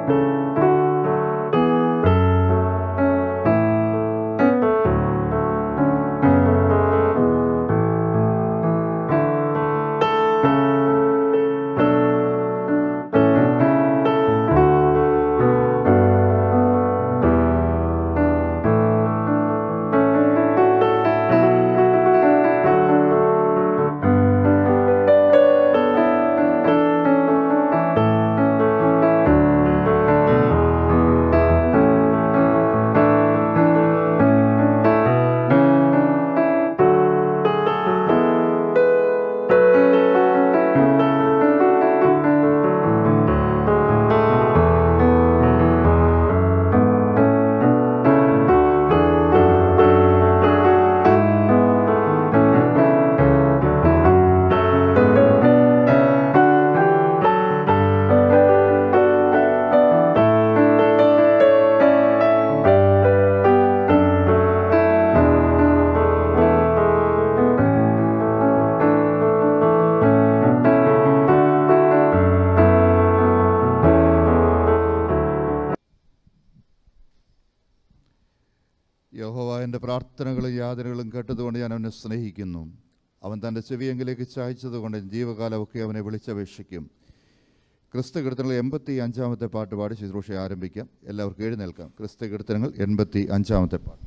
യഹോവ എൻ്റെ പ്രാർത്ഥനകളും യാതനകളും കേട്ടതുകൊണ്ട് ഞാൻ അവനെ സ്നേഹിക്കുന്നു അവൻ തൻ്റെ ചെവിയെങ്കിലേക്ക് ചായച്ചതുകൊണ്ട് ജീവകാലമൊക്കെ അവനെ വിളിച്ചപേക്ഷിക്കും ക്രിസ്തു കീർത്തനങ്ങൾ എൺപത്തി അഞ്ചാമത്തെ പാട്ട് പാടി ശുശ്രൂഷ ആരംഭിക്കാം എല്ലാവർക്കും എഴുന്നേൽക്കാം ക്രിസ്തു കീർത്തനങ്ങൾ എൺപത്തി അഞ്ചാമത്തെ പാട്ട്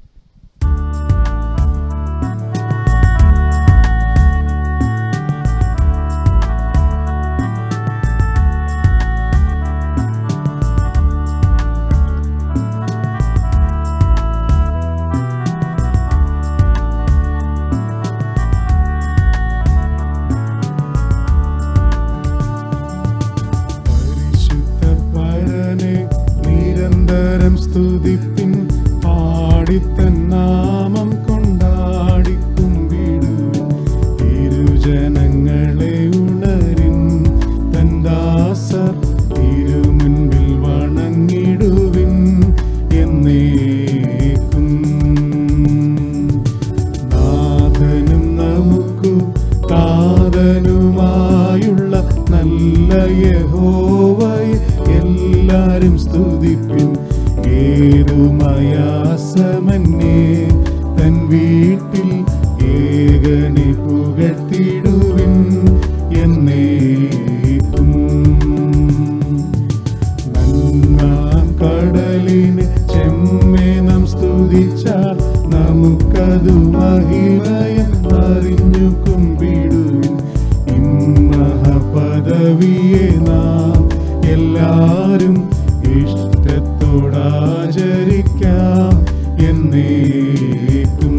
പരിശുദ്ധ പരനെ നിരന്തരം സ്തുതിപ്പിൻ പാടിത്തൻ നാമം കൊണ്ടാടിക്കുമ്പിടുവിൻ തിരുജനങ്ങളെ ഉണരിൻ തൻ ദാസർ തിരുമുൻപിൽ വണങ്ങിടുവിൻ എന്നേക്കും നാഥനും നമുക്കു താതനുമായുള്ള നല്ല യഹോവയെ എല്ലാരും സ്തുതിപ്പിൻ ഏതുമയാസമന്യേ തൻ വീട്ടിൽ ഏകനെ പുകഴ്ത്തിടുവിൻ എന്നേക്കും നന്മാം കടലിനെ ചെമ്മേ നാം സ്തുതിച്ചാൽ നമുക്കതു മഹിമയം അറിഞ്ഞു കുമ്പിടുവിൻ ഇമ്മഹപദവിയെ നാം എല്ലാരും ഇഷ്ടത്തോടാചരിക്കാം എന്നേക്കും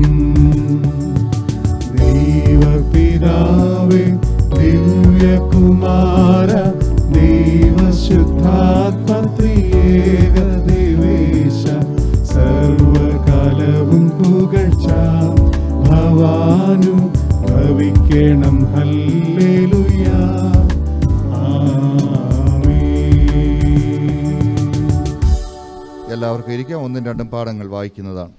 ദൈവപിതാവേ ദിവ്യകുമാര ദൈവശുദ്ധാത്മത്രിയേക ദേവേശ സർവകാലവും പുകഴ്ച ഭവാനു ഭവിക്കണം ഹല്ലേലൂയ ആമേൻ എല്ലാവർക്കും ഇരിക്കാം ഒന്നും രണ്ടും പാഠങ്ങൾ വായിക്കുന്നതാണ്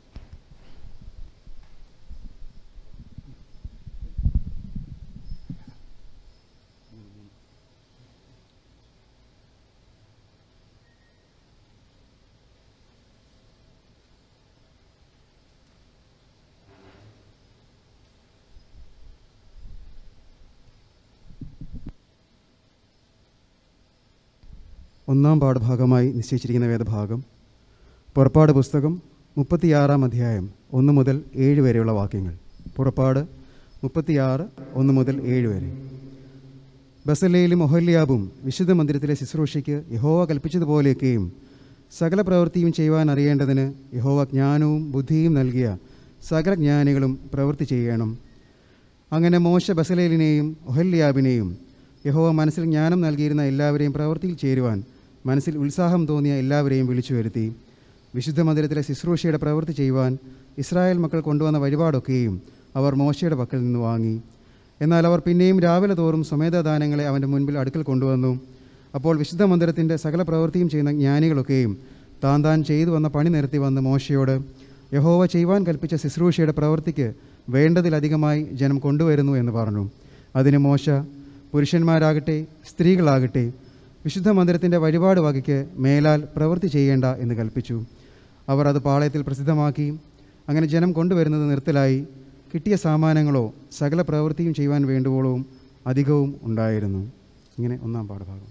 ഒന്നാം പാഠഭാഗമായി നിശ്ചയിച്ചിരിക്കുന്ന വേദഭാഗം പുറപ്പാട് പുസ്തകം മുപ്പത്തിയാറാം അധ്യായം ഒന്ന് മുതൽ ഏഴ് വരെയുള്ള വാക്യങ്ങൾ പുറപ്പാട് മുപ്പത്തിയാറ് ഒന്ന് മുതൽ ഏഴ് വരെ ബസലയിലും ഒഹല്യാബും വിശുദ്ധ മന്ദിരത്തിലെ ശുശ്രൂഷയ്ക്ക് യഹോവ കൽപ്പിച്ചതുപോലെയൊക്കെയും സകല പ്രവൃത്തിയും ചെയ്യുവാൻ അറിയേണ്ടതിന് യഹോവ ജ്ഞാനവും ബുദ്ധിയും നൽകിയ സകല ജ്ഞാനികളും പ്രവൃത്തി ചെയ്യണം അങ്ങനെ മോശ ബസലേലിനെയും ഒഹല്യാബിനെയും യഹോവ മനസ്സിൽ ജ്ഞാനം നൽകിയിരുന്ന എല്ലാവരെയും പ്രവൃത്തിയിൽ ചേരുവാൻ മനസ്സിൽ ഉത്സാഹം തോന്നിയ എല്ലാവരെയും വിളിച്ചു വരുത്തി വിശുദ്ധ മന്ദിരത്തിലെ ശുശ്രൂഷയുടെ പ്രവൃത്തി ചെയ്യുവാൻ ഇസ്രായേൽ മക്കൾ കൊണ്ടുവന്ന വഴിപാടൊക്കെയും അവർ മോശയുടെ പക്കൽ നിന്ന് വാങ്ങി എന്നാൽ അവർ പിന്നെയും രാവിലെ തോറും സ്വമേധദാനങ്ങളെ അവൻ്റെ മുൻപിൽ അടുക്കൽ കൊണ്ടുവന്നു അപ്പോൾ വിശുദ്ധ മന്ദിരത്തിൻ്റെ സകല പ്രവൃത്തിയും ചെയ്യുന്ന ജ്ഞാനികളൊക്കെയും താൻ താൻ ചെയ്തു വന്ന പണി നിർത്തി വന്ന് മോശയോട് യഹോവ ചെയ്യുവാൻ കൽപ്പിച്ച ശുശ്രൂഷയുടെ പ്രവൃത്തിക്ക് വേണ്ടതിലധികമായി ജനം കൊണ്ടുവരുന്നു എന്ന് പറഞ്ഞു അതിന് മോശ പുരുഷന്മാരാകട്ടെ സ്ത്രീകളാകട്ടെ വിശുദ്ധ മന്ദിരത്തിൻ്റെ വഴിപാട് വകയ്ക്ക് മേലാൽ പ്രവൃത്തി ചെയ്യേണ്ട എന്ന് കൽപ്പിച്ചു അവർ അത് പാളയത്തിൽ പ്രസിദ്ധമാക്കി അങ്ങനെ ജനം കൊണ്ടുവരുന്നത് നിർത്തലായി കിട്ടിയ സാമാനങ്ങളോ സകല പ്രവൃത്തിയും ചെയ്യുവാൻ വേണ്ടുവോളവും അധികവും ഉണ്ടായിരുന്നു ഇങ്ങനെ ഒന്നാം പാഠഭാഗം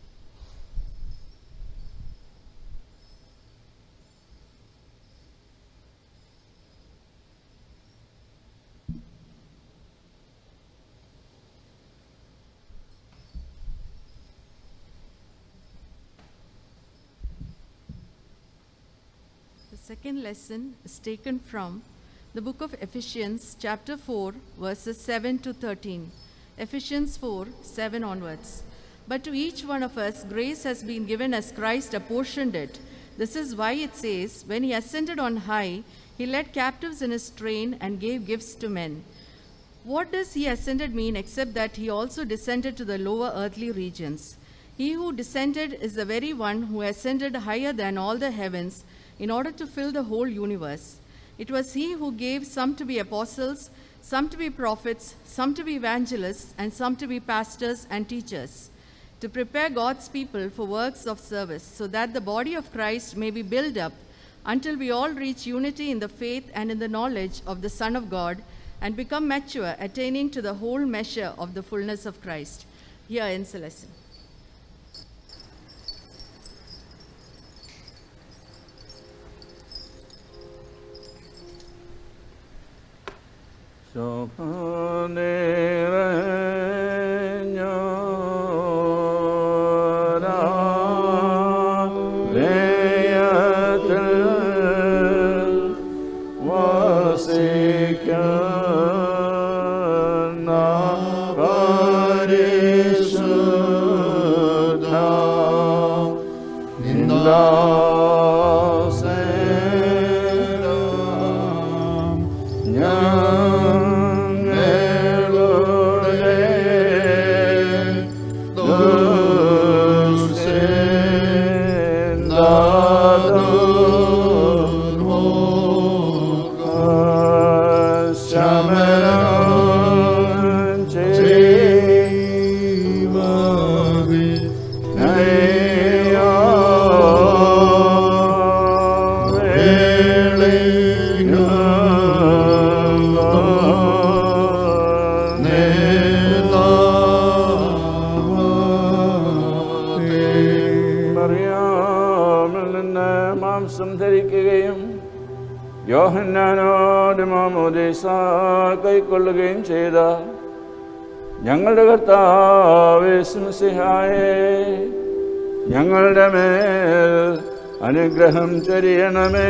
The second lesson is taken from the book of Ephesians, chapter 4, verses 7 to 13. Ephesians 4 7 onwards. But to each one of us, grace has been given as Christ apportioned it. This is why it says, When he ascended on high, he led captives in his train and gave gifts to men. What does he ascended mean except that he also descended to the lower earthly regions? He who descended is the very one who ascended higher than all the heavens in order to fill the whole universe. It was he who gave some to be apostles, some to be prophets, some to be evangelists, and some to be pastors and teachers, to prepare God's people for works of service, so that the body of Christ may be built up until we all reach unity in the faith and in the knowledge of the Son of God and become mature, attaining to the whole measure of the fullness of Christ. Here ends the lesson. മറിയാമിൽ നിന്ന് മാംസം ധരിക്കുകയും യോഹന്നാനോട് മാമോദീസ കൈക്കൊള്ളുകയും ചെയ്ത ഞങ്ങളുടെ കർത്താവേശുസിഹായെ ഞങ്ങളുടെ മേൽ അനുഗ്രഹം ചൊരിയണമേ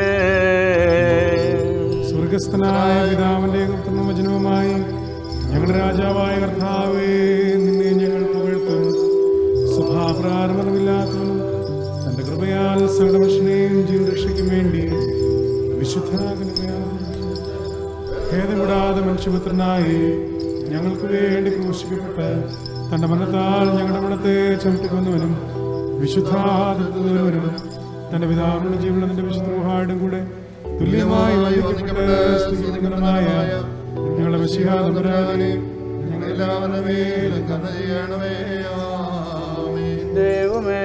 സ്വർഗസ്ഥനായ പിതാവിന്റെ വചനവുമായി ഞങ്ങളുടെ രാജാവായ കർത്താവേ നിന്നെ ഞങ്ങൾ പുകഴ്ത്തും സ്വഭാപ്രാരംഭമില്ലാത്തവനും തന്റെ കൃപയാൽ സകല മനുഷ്യനെയും ജീവരക്ഷയ്ക്കും വേണ്ടി വിശുദ്ധനാകുന്നവനാണ് ഭേദമിടാതെ മനുഷ്യപുത്രനായി ഞങ്ങൾക്ക് വേണ്ടി ക്രൂശിക്കപ്പെട്ട് തന്റെ മരണത്താൽ ഞങ്ങളുടെ മരണത്തെ ചവിട്ടിക്കൊന്നവനും വിശുദ്ധാതൃത്വവനും തന്റെ പിതാവിനുള്ള ജീവനുള്ള തന്റെ വിശുദ്ധ കൂടെ തുല്യമായി വന്ദിക്കപ്പെട്ട് സ്തുതിക്കുന്നതുമായ ഞങ്ങളുടെ വിശിഹാതമ്പരാനെ ഞങ്ങളെല്ലാവരുടെ മേലും കരുണ ചെയ്യണമേ ആമേൻ. ദൈവമേ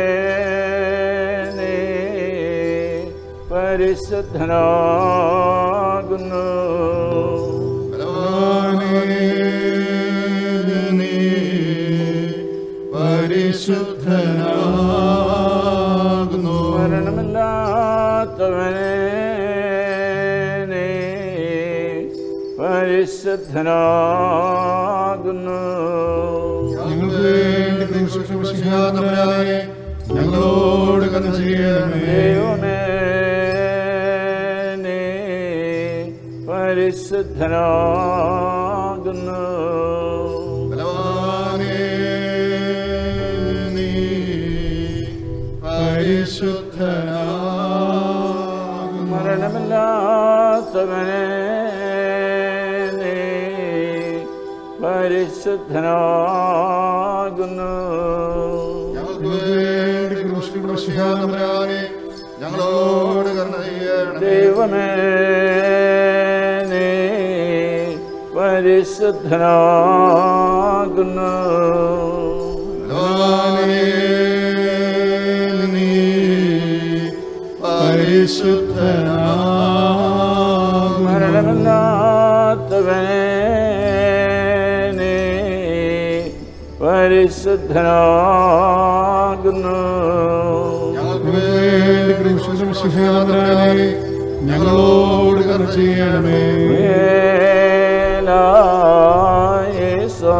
നീ പരിശുദ്ധനാകുന്നു ഭഗവാനേ, നീ പരിശുദ്ധനാകുന്നു മരണമില്ലാത്തവനെ നീ പരിശുദ്ധനാകുന്നു ഞങ്ങൾക്ക് വേണ്ടി ക്രൂശിച്ച വിശിഹാതമ്പരാനെ ഞങ്ങളോട് കരുണ ചെയ്യണമേ ദൈവമേ നീ പരിശുദ്ധനാകുന്നു ബലവാനേ, നീ പരിശുദ്ധനാകുന്നു. മരണമില്ലാത്തവനെ നീ പരിശുദ്ധനാകുന്നു ഞങ്ങൾക്ക് വേണ്ടി ക്രൂശിക്കപ്പെട്ട മിശിഹാതമ്പുരാനെ, ഞങ്ങളോട് കരുണ ചെയ്യണമേ. ദൈവമേ നീ പരിശുദ്ധനാകുന്നു ബലവാനേ, പരിശുദ്ധനാകുന്നു മരണമില്ലാത്തവനെ നീ പരിശുദ്ധനാകുന്നു ഞങ്ങൾക്ക് വേണ്ടി കൃഷ്ണനും ശിഹാദരാനെ ഞങ്ങളോട് കർമ്മ ചെയ്യണമേ വേലായേസോ.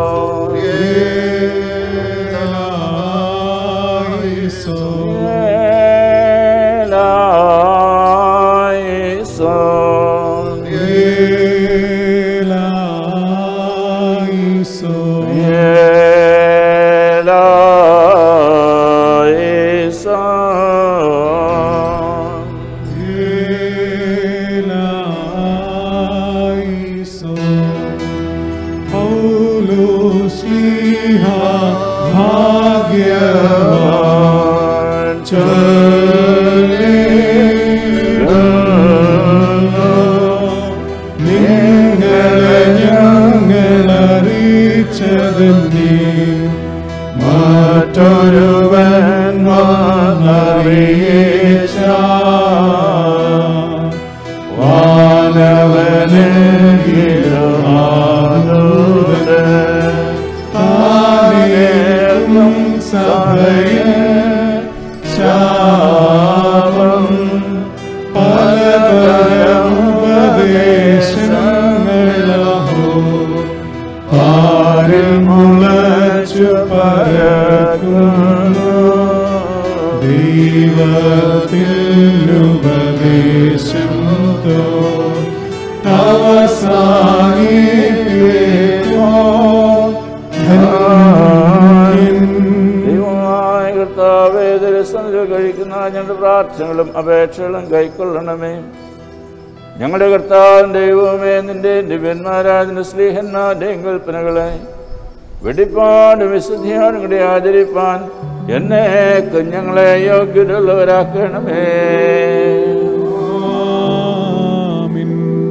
ഏലായിസോ. വേലായേസോ. ഏലായിസോ. വേലായേസോ. ഏലായിസോ. പൗലോസ്ലീഹ ഭാഗ്യവാൻ നിങ്ങളെ ഞങ്ങളറിയിച്ചതിനെ മറ്റൊരുവൻ വന്നറിയിച്ച വാനവനെങ്കിലും സഭയെ ശാപം പലതരം ഉപദേശങ്ങളഹോ പാരിൽ മുളച്ചു പരക്കുന്നു ദൈവത്തിൽ ഉപദേശം തോ അവസാനിപ്പോ ധന്യൻ ദൈവമായ കർത്താവേ ദരസനിൽ കഴിക്കുന്ന ഞങ്ങളുടെ പ്രാർത്ഥനകളും അപേക്ഷകളും കൈക്കൊള്ളണമേ ഞങ്ങളുടെ കർത്താവിൻ ദൈവമേ നിന്റെ ദിവ്യന്മാരാജന സ്ലീഹന്മാരുടെയും കൽപ്പനകളെ വെടിപ്പാട് വിശുദ്ധിയോടും കൂടി ആചരിപ്പാൻ എന്നെ കുഞ്ഞുങ്ങളെ യോഗ്യതയുള്ളവരാക്കണമേ ആമീൻ.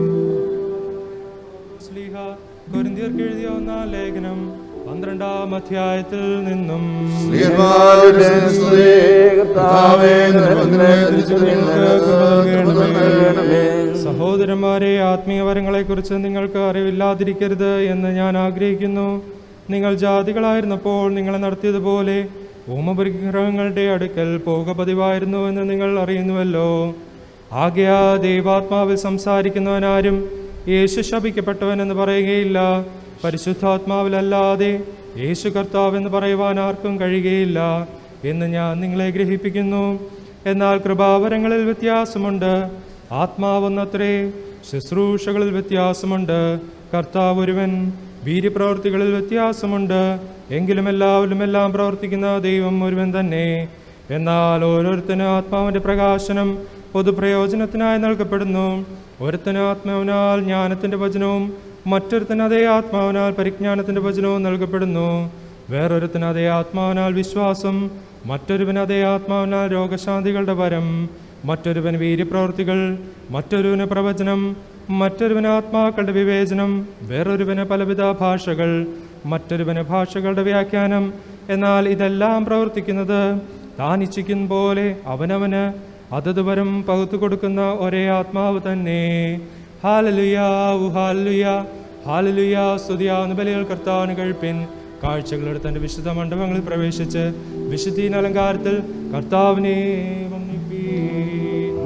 ശ്ലീഹ കൊരിന്ത്യർക്ക് എഴുതിയ ഒന്നാം ലേഖനം പന്ത്രണ്ടാം അധ്യായത്തിൽ നിന്നും സ്ത്രീയന്മാരുടെ സ്തുതി, കർത്താവേ, നിന്റെ വന്ദനത്തെ തിരിച്ചറിയുന്നവർക്ക് സഹോദരന്മാരെ ആത്മീയവരങ്ങളെക്കുറിച്ച് നിങ്ങൾക്ക് അറിവില്ലാതിരിക്കരുത് എന്ന് ഞാൻ ആഗ്രഹിക്കുന്നു നിങ്ങൾ ജാതികളായിരുന്നപ്പോൾ നിങ്ങളെ നടത്തിയതുപോലെ ഹോമപരിഗ്രഹങ്ങളുടെ അടുക്കൽ പോക പതിവായിരുന്നു എന്ന് നിങ്ങൾ അറിയുന്നുവല്ലോ ആകയാ ദൈവാത്മാവിൽ സംസാരിക്കുന്നവനാരും യേശു ശപിക്കപ്പെട്ടവൻ എന്ന് പറയുകയില്ല പരിശുദ്ധാത്മാവിലല്ലാതെ യേശു കർത്താവ് എന്ന് പറയുവാൻ ആർക്കും കഴിയുകയില്ല എന്ന് ഞാൻ നിങ്ങളെ ഗ്രഹിപ്പിക്കുന്നു എന്നാൽ കൃപാവരങ്ങളിൽ വ്യത്യാസമുണ്ട് ആത്മാവൊന്നത്രേ ശുശ്രൂഷകളിൽ വ്യത്യാസമുണ്ട് കർത്താവ് ഒരുവൻ വീര്യപ്രവൃത്തികളിൽ വ്യത്യാസമുണ്ട് എങ്കിലും എല്ലാവരിലും എല്ലാം പ്രവർത്തിക്കുന്ന ദൈവം ഒരുവൻ തന്നെ എന്നാൽ ഓരോരുത്തനും ആത്മാവിന്റെ പ്രകാശനം പൊതുപ്രയോജനത്തിനായി നൽകപ്പെടുന്നു ഒരുത്തന് ആത്മാവിനാൽ ജ്ഞാനത്തിന്റെ വചനവും മറ്റൊരുത്തന് അതേ ആത്മാവിനാൽ പരിജ്ഞാനത്തിന്റെ വചനവും നൽകപ്പെടുന്നു വേറൊരുത്തന് അതേ ആത്മാവിനാൽ വിശ്വാസം മറ്റൊരുവന് അതേ ആത്മാവിനാൽ രോഗശാന്തികളുടെ വരം മറ്റൊരുവന് വീര്യപ്രവൃത്തികൾ മറ്റൊരുവന് പ്രവചനം മറ്റൊരുവന് ആത്മാക്കളുടെ വിവേചനം വേറൊരുവന് പലവിധ ഭാഷകൾ മറ്റൊരുവന് ഭാഷകളുടെ വ്യാഖ്യാനം എന്നാൽ ഇതെല്ലാം പ്രവർത്തിക്കുന്നത് താൻ ഇച്ഛിക്കും പോലെ അവനവന് അതത് വരം പകുത്തു കൊടുക്കുന്ന ഒരേ ആത്മാവ് തന്നെ ഹാലലുയാ ഹാലലുയാ ഹാലലുയാ സ്തുതിയാവുന്ന ബലികൾ കർത്താവിന് കഴിപ്പിൻ കാഴ്ചകളുടെ തന്റെ വിശുദ്ധ മണ്ഡപങ്ങളിൽ പ്രവേശിച്ച് വിശുദ്ധീന അലങ്കാരത്തിൽ കർത്താവിനെ വന്ദിപ്പീൻ.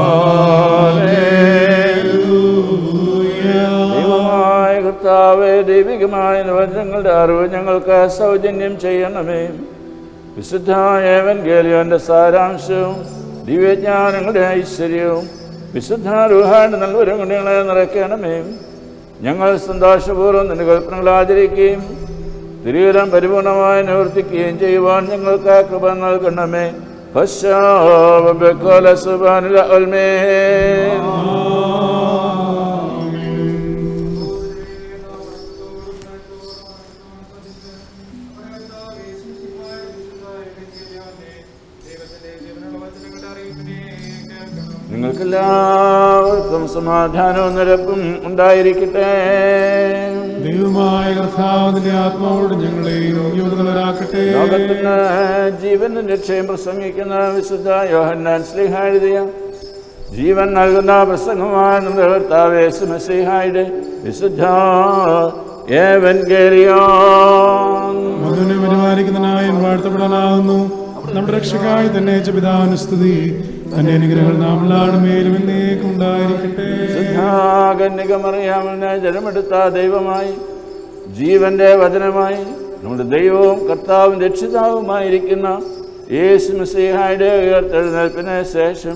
ദൈവമായ കർത്താവേ ദൈവികമായ വചനങ്ങളുടെ അറിവ് ഞങ്ങൾക്ക് സൗജന്യം ചെയ്യണമേ വിശുദ്ധായ ഏവൻഗേലിയോന്റെ സാരാംശവും ദിവ്യജ്ഞാനങ്ങളുടെ ഐശ്വര്യവും വിശുദ്ധ റുഹാന്റെ നല്ലവരും കൊണ്ട് ഞങ്ങളെ നിറയ്ക്കണമേ ഞങ്ങൾ സന്തോഷപൂർവ്വം നിന്റെ കൽപ്പനകൾ ആചരിക്കുകയും തിരുവരം പരിപൂർണമായി നിവർത്തിക്കുകയും ചെയ്യുവാൻ ഞങ്ങൾക്ക് കൃപ നൽകണമേ പശ്ചാബല സുബാനുല ഉൽമേ നിങ്ങൾക്കെല്ലാവർക്കും സമാധാനവും നിരപ്പും ഉണ്ടായിരിക്കട്ടെ ദൈവമായ കർത്താവിന്റെ ആത്മാവോട് ഞങ്ങളെയും യോഗ്യതരാക്കട്ടെ ലോകത്തിന് ജീവനും രക്ഷയും പ്രസംഗിക്കുന്ന വിശുദ്ധ യോഹന്നാൻ സ്ലിഹ എഴുതിയ ജീവൻ നൽകുന്ന പ്രസംഗമായ നമ്മുടെ കർത്താവേ സുമസിഹായുടെ വിശുദ്ധ ഏവൻഗേലിയോൻ മധുവിനെ പരിപാലിക്കുന്നതിനായി വാഴ്ത്തപ്പെടാനാകുന്നു നമ്മുടെ രക്ഷക്കായി തന്നെ പിതാവിന് സ്തുതി തന്റെ അനുഗ്രഹങ്ങൾ നാം എല്ലാവരുടെ മേലും എന്നേക്കും ഉണ്ടായിരിക്കട്ടെ കന്യകമറിയാമെന്ന് ജനമെടുത്ത ദൈവമായി ജീവന്റെ വചനമായി നമ്മുടെ ദൈവവും കർത്താവും രക്ഷിതാവുമായിരിക്കുന്ന യേശു മിസിഹായുടെ ഉയർത്തെഴുന്നേൽപ്പിന് ശേഷം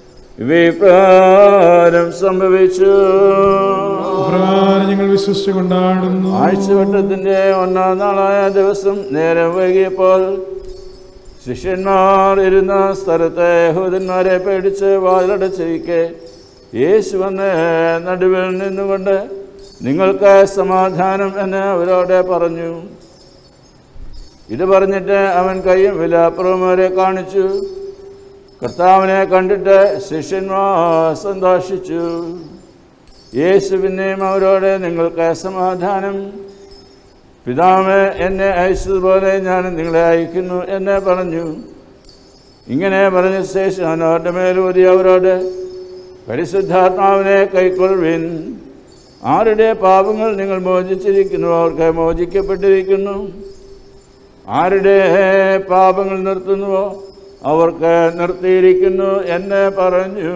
വിപ്രാരം സംഭവിച്ചു പ്രകാരം ഞങ്ങൾ വിശ്വസിച്ച് കൊണ്ടാടുന്നു ആഴ്ചവട്ടത്തിന്റെ ഒന്നാം നാളായ ദിവസം നേരം വൈകിയപ്പോൾ ശിഷ്യന്മാർ ഇരുന്ന സ്ഥലത്തെ യഹൂദന്മാരെ പേടിച്ച് വാതിലടച്ചിരിക്കെ യേശു വന്ന് നടുവിൽ നിന്നുകൊണ്ട് നിങ്ങൾക്ക് സമാധാനം എന്ന് അവരോട് പറഞ്ഞു ഇത് പറഞ്ഞിട്ട് അവൻ കൈയും വിലാപ്പുറവും വരെ കാണിച്ചു കർത്താവിനെ കണ്ടിട്ട് ശിഷ്യന്മാർ സന്തോഷിച്ചു യേശു പിന്നെയും അവരോട് നിങ്ങൾക്ക് സമാധാനം പിതാവ് എന്നെ അയച്ചതുപോലെ ഞാൻ നിങ്ങളെ അയക്കുന്നു എന്ന് പറഞ്ഞു ഇങ്ങനെ പറഞ്ഞ ശേഷം അവൻ അവരുടെ മേലൂതി അവരോട് പരിശുദ്ധാത്മാവിനെ കൈക്കൊള്ളുവിൻ ആരുടെ പാപങ്ങൾ നിങ്ങൾ മോചിച്ചിരിക്കുന്നു അവർക്ക് മോചിക്കപ്പെട്ടിരിക്കുന്നു ആരുടെ പാപങ്ങൾ നിർത്തുന്നുവോ അവർക്ക് നിർത്തിയിരിക്കുന്നു എന്ന് പറഞ്ഞു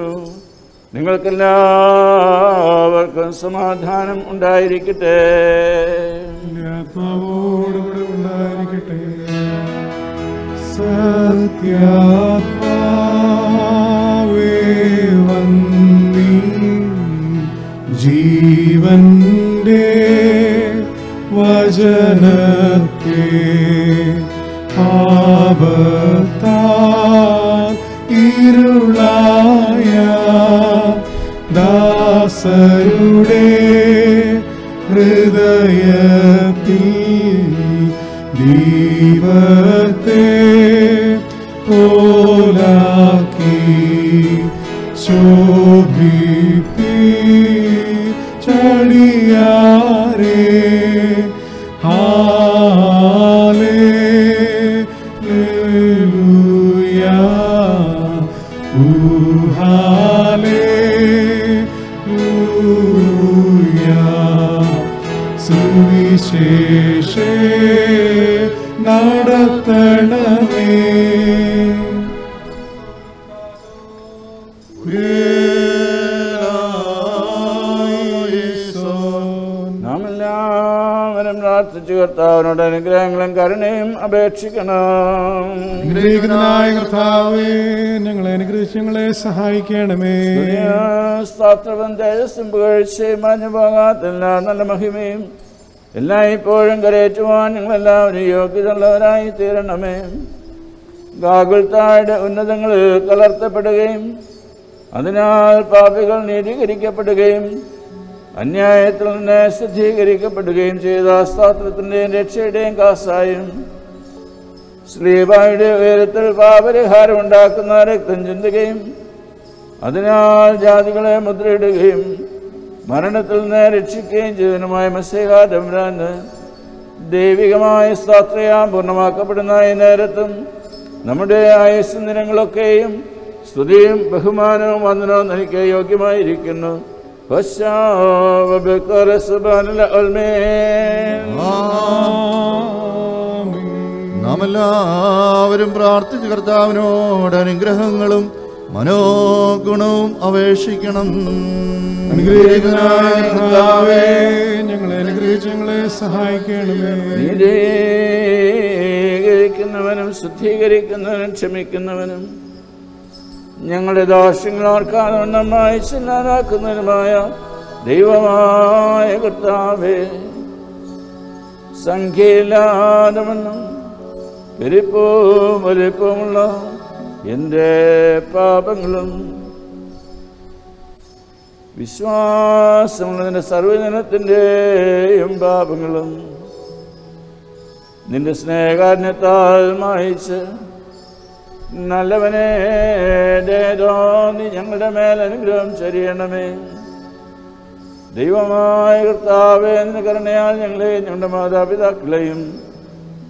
നിങ്ങൾക്കെല്ലാവർക്കും സമാധാനം ഉണ്ടായിരിക്കട്ടെ എന്റെ ആത്മാവോടുകൂടെ ഉണ്ടായിരിക്കട്ടെ സത്യാത്മാവേ വന്നി ജീവന്റെ വചനത്തെ പാപത്താൽ ഇരുളായ ദാസരുടെ ഹൃദയത്തിൽ ദീപത്തെ പോലാക്കി ശോഭിപ്പി ചടിയാരേ ഹാലേലൂയാ ഊഹാലേലൂയാ സുവിശേഷേ നടത്തണമേ നാം എല്ലാവരും പ്രാർത്ഥിച്ചു കർത്താവിനോട് അനുഗ്രഹങ്ങളും കരുണയും അപേക്ഷിക്കണം അനുഗ്രഹിക്കുന്നതിനായ കർത്താവേ ഞങ്ങളെ അനുഗ്രഹിച്ച് ഞങ്ങളെ സഹായിക്കണമേ സ്താത്രവും തേജസ്സും പുകഴ്ചയും മാഞ്ഞു പോകാത്തില്ല നല്ല മഹിമയും എല്ലായ്പ്പോഴും കരയേറ്റുവാൻ ഞങ്ങളെല്ലാവരും യോഗ്യതയുള്ളവരായി തീരണമേ ഗാഗുൽത്തായുടെ ഉന്നതങ്ങളിൽ കലർത്തപ്പെടുകയും അതിനാൽ പാപികൾ നീതീകരിക്കപ്പെടുകയും അന്യായത്തിൽ നിന്ന് ശുദ്ധീകരിക്കപ്പെടുകയും ചെയ്ത സ്താത്രത്തിൻ്റെയും രക്ഷയുടെയും കാസായും ശ്രീബായുടെ ഉയരത്തിൽ പാപരിഹാരം ഉണ്ടാക്കുന്ന രക്തം ചിന്തുകയും അതിനാൽ ജാതികളെ മുദ്രയിടുകയും മരണത്തിൽ നിന്ന് രക്ഷിക്കുകയും ചെയ്തതിനുമായ മത്സ്യകാരംരാന് ദൈവികമായ സ്താത്രയാം പൂർണ്ണമാക്കപ്പെടുന്ന ഈ നേരത്തും നമ്മുടെ ആയുസ് ദിനങ്ങളൊക്കെയും സ്തുതിയും ബഹുമാനവും വന്ദനവും എനിക്ക് യോഗ്യമായിരിക്കുന്നു പശ്ചാവബക്കറ സുബാനുൽ അൽമേൻ. നാം എല്ലാവരും പ്രാർത്ഥിച്ച് കർത്താവിനോട് അനുഗ്രഹങ്ങളും മനോഗുണവും അപേക്ഷിക്കണം അനുഗ്രഹിക്കുന്നതിനായ കർത്താവേ ഞങ്ങളെ അനുഗ്രഹിച്ച് ഞങ്ങളെ സഹായിക്കണമേ നീതീകരിക്കുന്നവനും ശുദ്ധീകരിക്കുന്നവനും ക്ഷമിക്കുന്നവനും ഞങ്ങളുടെ ദോഷങ്ങൾ ഓർക്കാതെ നന്നായി ചില്ലാതാക്കുന്നതിനുമായ ദൈവമായ കർത്താവേ സംഖ്യയില്ലാതവണ്ണം പെരുപ്പവും വലിപ്പവുമുള്ള എൻ്റെ പാപങ്ങളും വിശ്വാസമുള്ളതിൻ്റെ സർവജനത്തിൻ്റെയും പാപങ്ങളും നിന്റെ സ്നേഹകാരണത്താൽ മായിച്ച് നല്ലവനെ ദേദോ നീ ഞങ്ങളുടെ മേൽ അനുഗ്രഹം ചൊരിയണമേ ദൈവമായ കർത്താവേ നിന്റെ കരുണയാൽ ഞങ്ങളെയും ഞങ്ങളുടെ മാതാപിതാക്കളെയും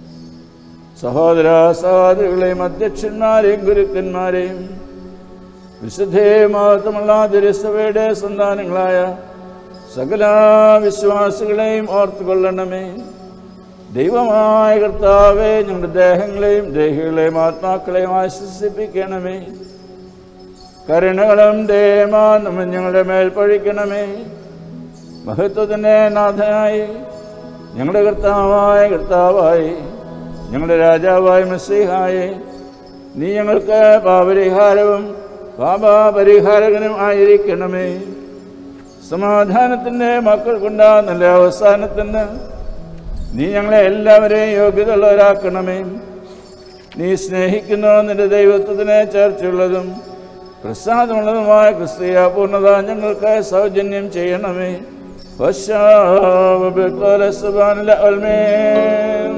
സഹോദര സഹോദരികളെയും അധ്യക്ഷന്മാരെയും ഗുരുക്കന്മാരെയും വിശുദ്ധേ മഹത്വമുള്ള തിരുസഭയുടെ സന്താനങ്ങളായ സകല വിശ്വാസികളെയും ഓർത്തുകൊള്ളണമേ ദൈവമായ കർത്താവെ ഞങ്ങളുടെ ദേഹങ്ങളെയും ദേഹികളെയും ആത്മാക്കളെയും ആശ്വസിപ്പിക്കണമേ കരുണകളും ദയമാനവും ഞങ്ങളുടെ മേൽ പഴിക്കണമേ മഹത്വത്തിൻ്റെ നാഥനായി ഞങ്ങളുടെ കർത്താവായ കർത്താവായി ഞങ്ങളുടെ രാജാവായ മസീഹായി നീ ഞങ്ങൾക്ക് പാപരിഹാരവും പാപപരിഹാരകനും ആയിരിക്കണമേ സമാധാനത്തിൻ്റെ മക്കൾക്കുണ്ടാ നല്ല അവസാനത്തിന് നീ ഞങ്ങളെ എല്ലാവരെയും യോഗ്യതയുള്ളവരാക്കണമേ നീ സ്നേഹിക്കുന്ന നിന്റെ ദൈവത്വത്തിനെ ചേർച്ചുള്ളതും പ്രസാദമുള്ളതുമായ ക്രിസ്തീയ പൂർണ്ണത ഞങ്ങൾക്ക് സൗജന്യം ചെയ്യണമേ വശാവബിക്ലോലസുബാനിലെ അൽമേൻ.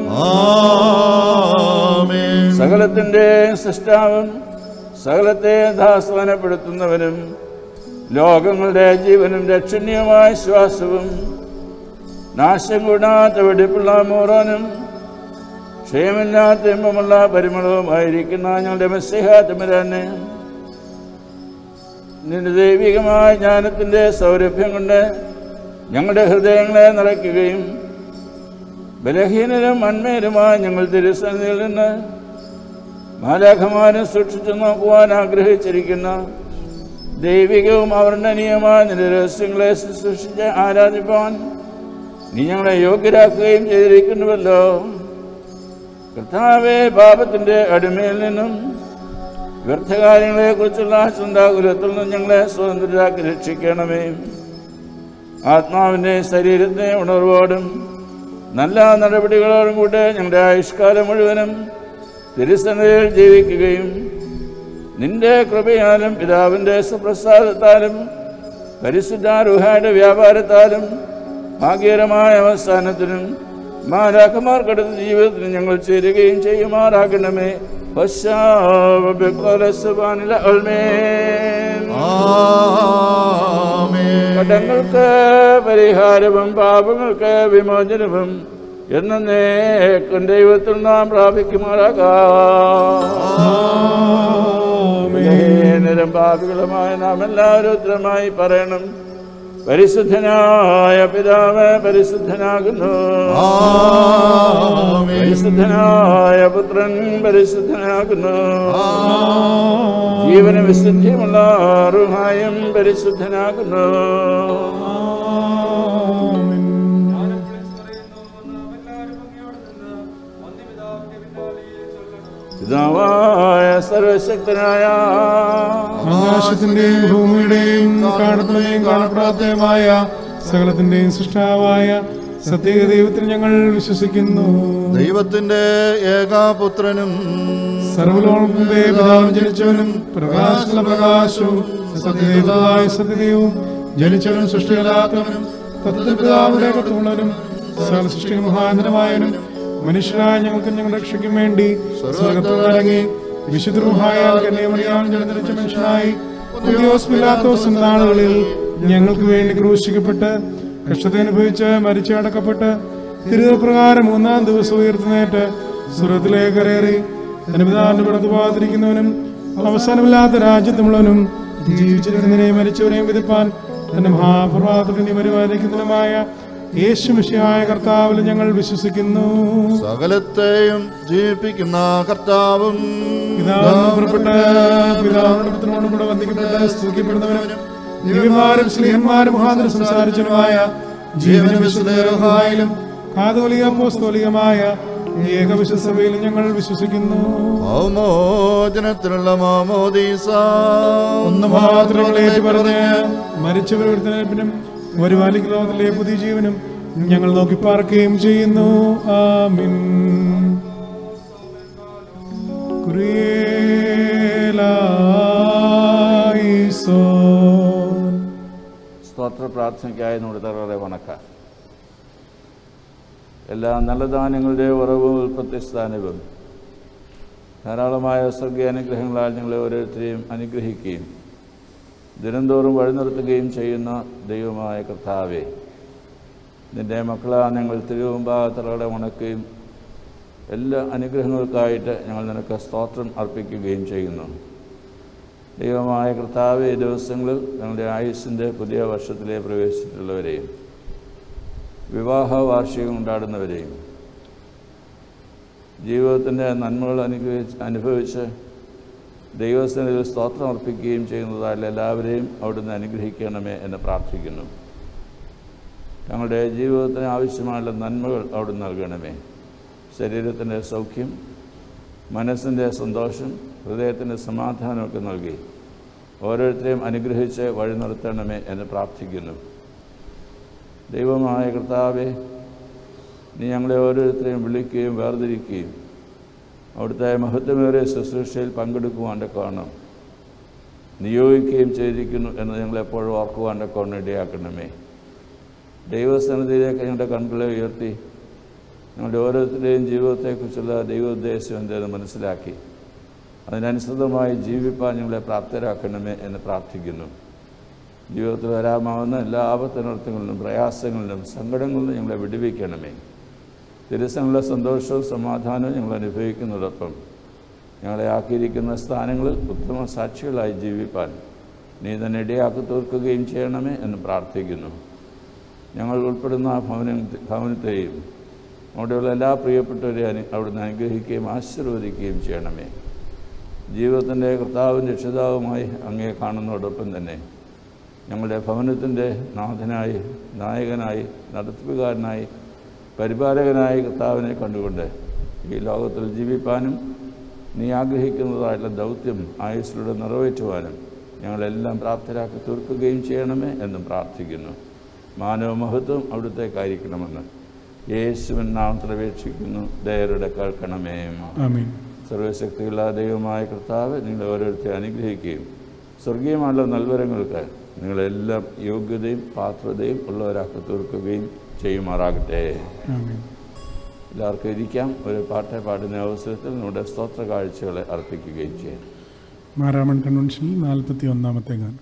സകലത്തിൻ്റെ സൃഷ്ടാവും സകലത്തെ ദാസ്വാനപ്പെടുത്തുന്നവനും ലോകങ്ങളുടെ ജീവനും രക്ഷണീയമായ ശ്വാസവും നാശം കൂടാത്ത വെടിപ്പുള്ള മൂറാനും ക്ഷയമില്ലാത്ത ഇമ്പമുള്ള പരിമളവുമായിരിക്കുന്ന ഞങ്ങളുടെ മെസ്സിഹാത്തമരാനെ നിന്റെ ദൈവികമായ ജ്ഞാനത്തിൻ്റെ സൗരഭ്യം കൊണ്ട് ഞങ്ങളുടെ ഹൃദയങ്ങളെ നിറയ്ക്കുകയും ബലഹീനരും അന്മേരുമായ ഞങ്ങൾ തിരുസന്നിധിയിൽ നിന്ന് മാലാഖമാരും സൂക്ഷിച്ചു നോക്കുവാൻ ആഗ്രഹിച്ചിരിക്കുന്ന ദൈവികവും അവർണ്ണനീയമായ നിന്റെ രഹസ്യങ്ങളെ ശുശ്രൂഷിച്ച് ആരാധിപ്പാൻ നീ ഞങ്ങളെ യോഗ്യരാക്കുകയും ചെയ്തിരിക്കുന്നുവല്ലോ കർത്താവെ പാപത്തിൻ്റെ അടിമയിൽ നിന്നും വ്യർത്ഥകാര്യങ്ങളെക്കുറിച്ചുള്ള ചിന്താകുലത്തിൽ നിന്നും ഞങ്ങളെ സ്വതന്ത്രരാക്കി രക്ഷിക്കണമേ ആത്മാവിൻ്റെ ശരീരത്തെ ഉണർവോടും നല്ല നടപടികളോടും കൂടെ ഞങ്ങളുടെ ആയുഷ്കാലം മുഴുവനും തിരുസന്നിധിയിൽ ജീവിക്കുകയും നിന്റെ കൃപയാലും പിതാവിൻ്റെ സുപ്രസാദത്താലും പരിശുദ്ധാരുഹയുടെ വ്യാപാരത്താലും ഭാഗ്യകരമായ അവസാനത്തിനും മാരാക്കന്മാർക്കടുത്ത ജീവിതത്തിന് ഞങ്ങൾ ചേരുകയും ചെയ്യുമാറാകണമേ പശ്ചാത്തലസുബാനില അൽമേൻ കടങ്ങൾക്ക് പരിഹാരവും പാപങ്ങൾക്ക് വിമോചനവും എന്നേക്കും ദൈവത്തിൽ നാം പ്രാപിക്കുമാറാകാം നിരം പാപികളുമായ നാം എല്ലാവരും ഉത്തരമായി പറയണം പരിശുദ്ധനായ പിതാവ് പരിശുദ്ധനാകുന്നു പരിശുദ്ധനായ പുത്രൻ പരിശുദ്ധനാകുന്നു ജീവന വിശുദ്ധിയുമുള്ള റുഹായും പരിശുദ്ധനാകുന്നു പിതാവായ സർവശക്തനായ ആകാശത്തിന്റെയും ഭൂമിയുടെയും കാണപ്പെടുകയും കാണപ്പെടാത്തതുമായ സകലത്തിന്റെയും സൃഷ്ടാവായ സത്യേക ദൈവത്തിൽ ഞങ്ങൾ വിശ്വസിക്കുന്നു ദൈവത്തിന്റെ ഏകാപുത്രനും സർവലോകത്തിന്റെ പിതാവ് ജനിച്ചവനും പ്രകാശമുള്ള പ്രകാശവും സത്യദേവതായ സത്യതയും ജനിച്ചവനും സൃഷ്ടിയല്ലാത്തവനും തത്വത്തിൽ പിതാവിനെ കത്തുള്ളവനും സകല സൃഷ്ടി മഹാന്തരമായവനും മനുഷ്യരായ ഞങ്ങൾക്ക് ഞങ്ങളുടെ രക്ഷയ്ക്കും വേണ്ടി സ്വർഗത്തിൽ ഇറങ്ങി വിശുദ്ധമായ കന്യമറിയാൻ ജലനിരച്ച മനുഷ്യനായി ഉദ്യോഗസ്ഥമില്ലാത്ത നാളുകളിൽ ഞങ്ങൾക്ക് വേണ്ടി ക്രൂശിക്കപ്പെട്ട് കഷ്ടത അനുഭവിച്ച് മരിച്ചടക്കപ്പെട്ട് തിരുതപ്രകാരം മൂന്നാം ദിവസം ഉയർത്തുന്നേറ്റ് സ്വർഗത്തിലേക്ക് കരേറി അനുപിതാവിന്റെ പുറത്ത് പോകാതിരിക്കുന്നവനും അവസാനമില്ലാത്ത രാജ്യത്തുമുള്ളവനും ജീവിച്ചിരിക്കുന്നതിനെയും മരിച്ചവരെയും വിധിപ്പാൻ തന്റെ മഹാപ്രഭാതത്തിന് വരുമാനിക്കുന്നതുമായ യേശു മിശിഹായ കർത്താവിൽ ഞങ്ങൾ വിശ്വസിക്കുന്നു സകലത്തെയും ജീവിപ്പിക്കുന്ന കർത്താവും പിതാവിന് പുറപ്പെട്ട് പിതാവിനോട് പുത്രനോടും കൂടെ വന്ദിക്കപ്പെട്ട് സ്തുതിക്കപ്പെടുന്നവനും ദിവ്യന്മാരും സ്ത്രീയന്മാരും മുഖാന്തരം സംസാരിച്ചനുമായ ജീവനും വിശുദ്ധയിലും കാതോലിക പോസ്തോലികമായ ഏകവിശ്വസഭയിലും ഞങ്ങൾ വിശ്വസിക്കുന്നു ഭൗമോചനത്തിനുള്ള മാമോദീസ ഒന്ന് മാത്രം ഏറ്റു പറഞ്ഞ് മരിച്ചവരും വരുവാലിക്ക് ലോകത്തിലെ പുതിയ ജീവനും ഞങ്ങൾ നോക്കി പാർക്കുകയും ചെയ്യുന്നു ആമിൻ കുറിയേലായിസോൻ. സ്തോത്ര പ്രാർത്ഥനയ്ക്കായി നമ്മുടെ തറവറെ വണക്കാം എല്ലാ നല്ല ദാനങ്ങളുടെ ഉറവും ഉൽപ്പത്തി സ്ഥാനവും ധാരാളമായ സ്വർഗീയ അനുഗ്രഹങ്ങളാൽ ഞങ്ങളെ ഓരോരുത്തരെയും അനുഗ്രഹിക്കുകയും ദിനംതോറും വഴി നിർത്തുകയും ചെയ്യുന്ന ദൈവമായ കർത്താവെ നിൻ്റെ മക്കളാ ഞങ്ങൾ തിരുവുമ്പാകത്തറകളെ ഉണക്കുകയും എല്ലാ അനുഗ്രഹങ്ങൾക്കായിട്ട് ഞങ്ങൾ നിനക്ക് സ്തോത്രം അർപ്പിക്കുകയും ചെയ്യുന്നു ദൈവമായ കർത്താവ് ഈ ദിവസങ്ങളിൽ ഞങ്ങളുടെ ആയുസ്സിൻ്റെ പുതിയ വർഷത്തിലെ പ്രവേശിച്ചിട്ടുള്ളവരെയും വിവാഹ വാർഷികം കൊണ്ടാടുന്നവരെയും ജീവിതത്തിൻ്റെ നന്മകൾ അനുഭവിച്ച് അനുഭവിച്ച് ദൈവസ്ഥനിൽ സ്തോത്രം അർപ്പിക്കുകയും ചെയ്യുന്നതായുള്ള എല്ലാവരെയും അവിടുന്ന് അനുഗ്രഹിക്കണമേ എന്ന് പ്രാർത്ഥിക്കുന്നു ഞങ്ങളുടെ ജീവിതത്തിന് ആവശ്യമായുള്ള നന്മകൾ അവിടുന്ന് നൽകണമേ ശരീരത്തിൻ്റെ സൗഖ്യം മനസ്സിൻ്റെ സന്തോഷം ഹൃദയത്തിൻ്റെ സമാധാനമൊക്കെ നൽകി ഓരോരുത്തരെയും അനുഗ്രഹിച്ച് വഴി നിർത്തണമേ എന്ന് പ്രാർത്ഥിക്കുന്നു ദൈവമായ കർത്താവെ നീ ഞങ്ങളെ ഓരോരുത്തരെയും വിളിക്കുകയും വേർതിരിക്കുകയും അവിടുത്തെ മഹത്വമേറിയ ശുശ്രൂഷയിൽ പങ്കെടുക്കുവാൻ്റെ കാണും നിയോഗിക്കുകയും ചെയ്തിരിക്കുന്നു എന്ന് ഞങ്ങളെപ്പോഴും ഓർക്കുവാൻ്റെ കോണം ഇടയാക്കണമേ ദൈവസന്നിധിയിലേക്ക് ഞങ്ങളുടെ കൺകളെ ഉയർത്തി ഞങ്ങളുടെ ഓരോരുത്തരുടെയും ജീവിതത്തെക്കുറിച്ചുള്ള ദൈവോദ്ദേശം എന്തെന്ന് മനസ്സിലാക്കി അതിനനുസൃതമായി ജീവിപ്പാൻ ഞങ്ങളെ പ്രാപ്തരാക്കണമേ എന്ന് പ്രാർത്ഥിക്കുന്നു ജീവിതത്തിൽ വരാമാവുന്ന എല്ലാ ആപത്തിനർത്ഥങ്ങളിലും പ്രയാസങ്ങളിലും സങ്കടങ്ങളിലും ഞങ്ങളെ വിടുവിക്കണമേ തിരുസങ്ങളുടെ സന്തോഷവും സമാധാനവും ഞങ്ങൾ അനുഭവിക്കുന്നതോടൊപ്പം ഞങ്ങളെ ആക്കിയിരിക്കുന്ന സ്ഥാനങ്ങളിൽ ഉത്തമ സാക്ഷികളായി ജീവിപ്പാൻ നീ തന്നെ ഇടയാക്കി തീർക്കുകയും ചെയ്യണമേ എന്ന് പ്രാർത്ഥിക്കുന്നു ഞങ്ങൾ ഉൾപ്പെടുന്ന ആ ഭവന ഭവനത്തെയും അവിടെയുള്ള എല്ലാ പ്രിയപ്പെട്ടവരെയും അനു അവിടുന്ന് അനുഗ്രഹിക്കുകയും ആശീർവദിക്കുകയും ചെയ്യണമേ ജീവിതത്തിൻ്റെ കർത്താവും രക്ഷിതാവുമായി അങ്ങേ കാണുന്നതോടൊപ്പം തന്നെ ഞങ്ങളുടെ ഭവനത്തിൻ്റെ നാഥനായി നായകനായി നടത്തിപ്പുകാരനായി പരിപാലകനായി കർത്താവിനെ കണ്ടുകൊണ്ട് ഈ ലോകത്തിൽ ജീവിപ്പാനും നീ ആഗ്രഹിക്കുന്നതായിട്ടുള്ള ദൗത്യം ആയുസ്സിലൂടെ നിറവേറ്റുവാനും ഞങ്ങളെല്ലാം പ്രാപ്തരാക്കി തീർക്കുകയും ചെയ്യണമേ എന്നും പ്രാർത്ഥിക്കുന്നു മാനവ മഹത്വം അവിടുത്തേക്കായിരിക്കണമെന്ന് യേശുവൻ നാമത്തിൽ അപേക്ഷിക്കുന്നു ദയരുടെ കേൾക്കണമേ ആമീൻ സർവശക്തിയുള്ള ദൈവമായ കർത്താവ് നിങ്ങളെ ഓരോരുത്തരെ അനുഗ്രഹിക്കുകയും സ്വർഗീയമായുള്ള നൽവരങ്ങൾക്ക് നിങ്ങളെല്ലാം യോഗ്യതയും പാത്രതയും ഉള്ളവരാക്കി തീർക്കുകയും ചെയ്യുമാറാകട്ടെ ആമീൻ എല്ലാവർക്കും ഇരിക്കാം ഒരു പാട്ട് പാടുന്ന അവസരത്തിൽ നമ്മുടെ സ്തോത്ര കാഴ്ചകളെ അർപ്പിക്കുകയും ചെയ്യാം മാരാമൺ കൺവെൻഷനിൽ നാൽപ്പത്തി ഒന്നാമത്തെ ഗാനം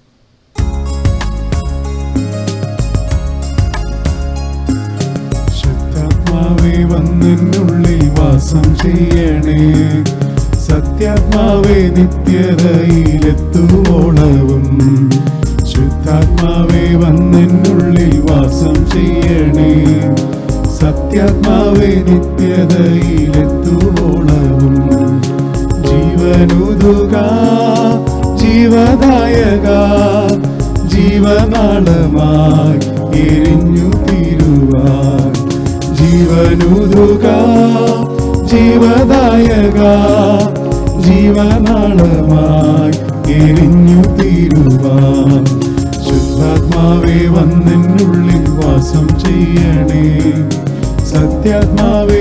ശക്താത്മാവേ വന്നെന്നുള്ളിൽ വാസം ചെയ്യണേ സത്യാത്മാവേ നിത്യതയിലെത്തുവോളവും ശുദ്ധാത്മാവേ വന്നെന്നുള്ളിൽ വാസം ചെയ്യണേ സത്യാത്മാവേ നിത്യതയിലെത്തുവോളവും ജീവനുതുക ജീവദായക ജീവനാളമായി എരിഞ്ഞു തീരുവാൻ ജീവനുതുക ജീവദായക ജീവനാളമായി എരിഞ്ഞു തീരുവാൻ ശുദ്ധാത്മാവേ വന്നെന്നുള്ളിൽ വാസം ചെയ്യണേ സത്യാത്മാവേ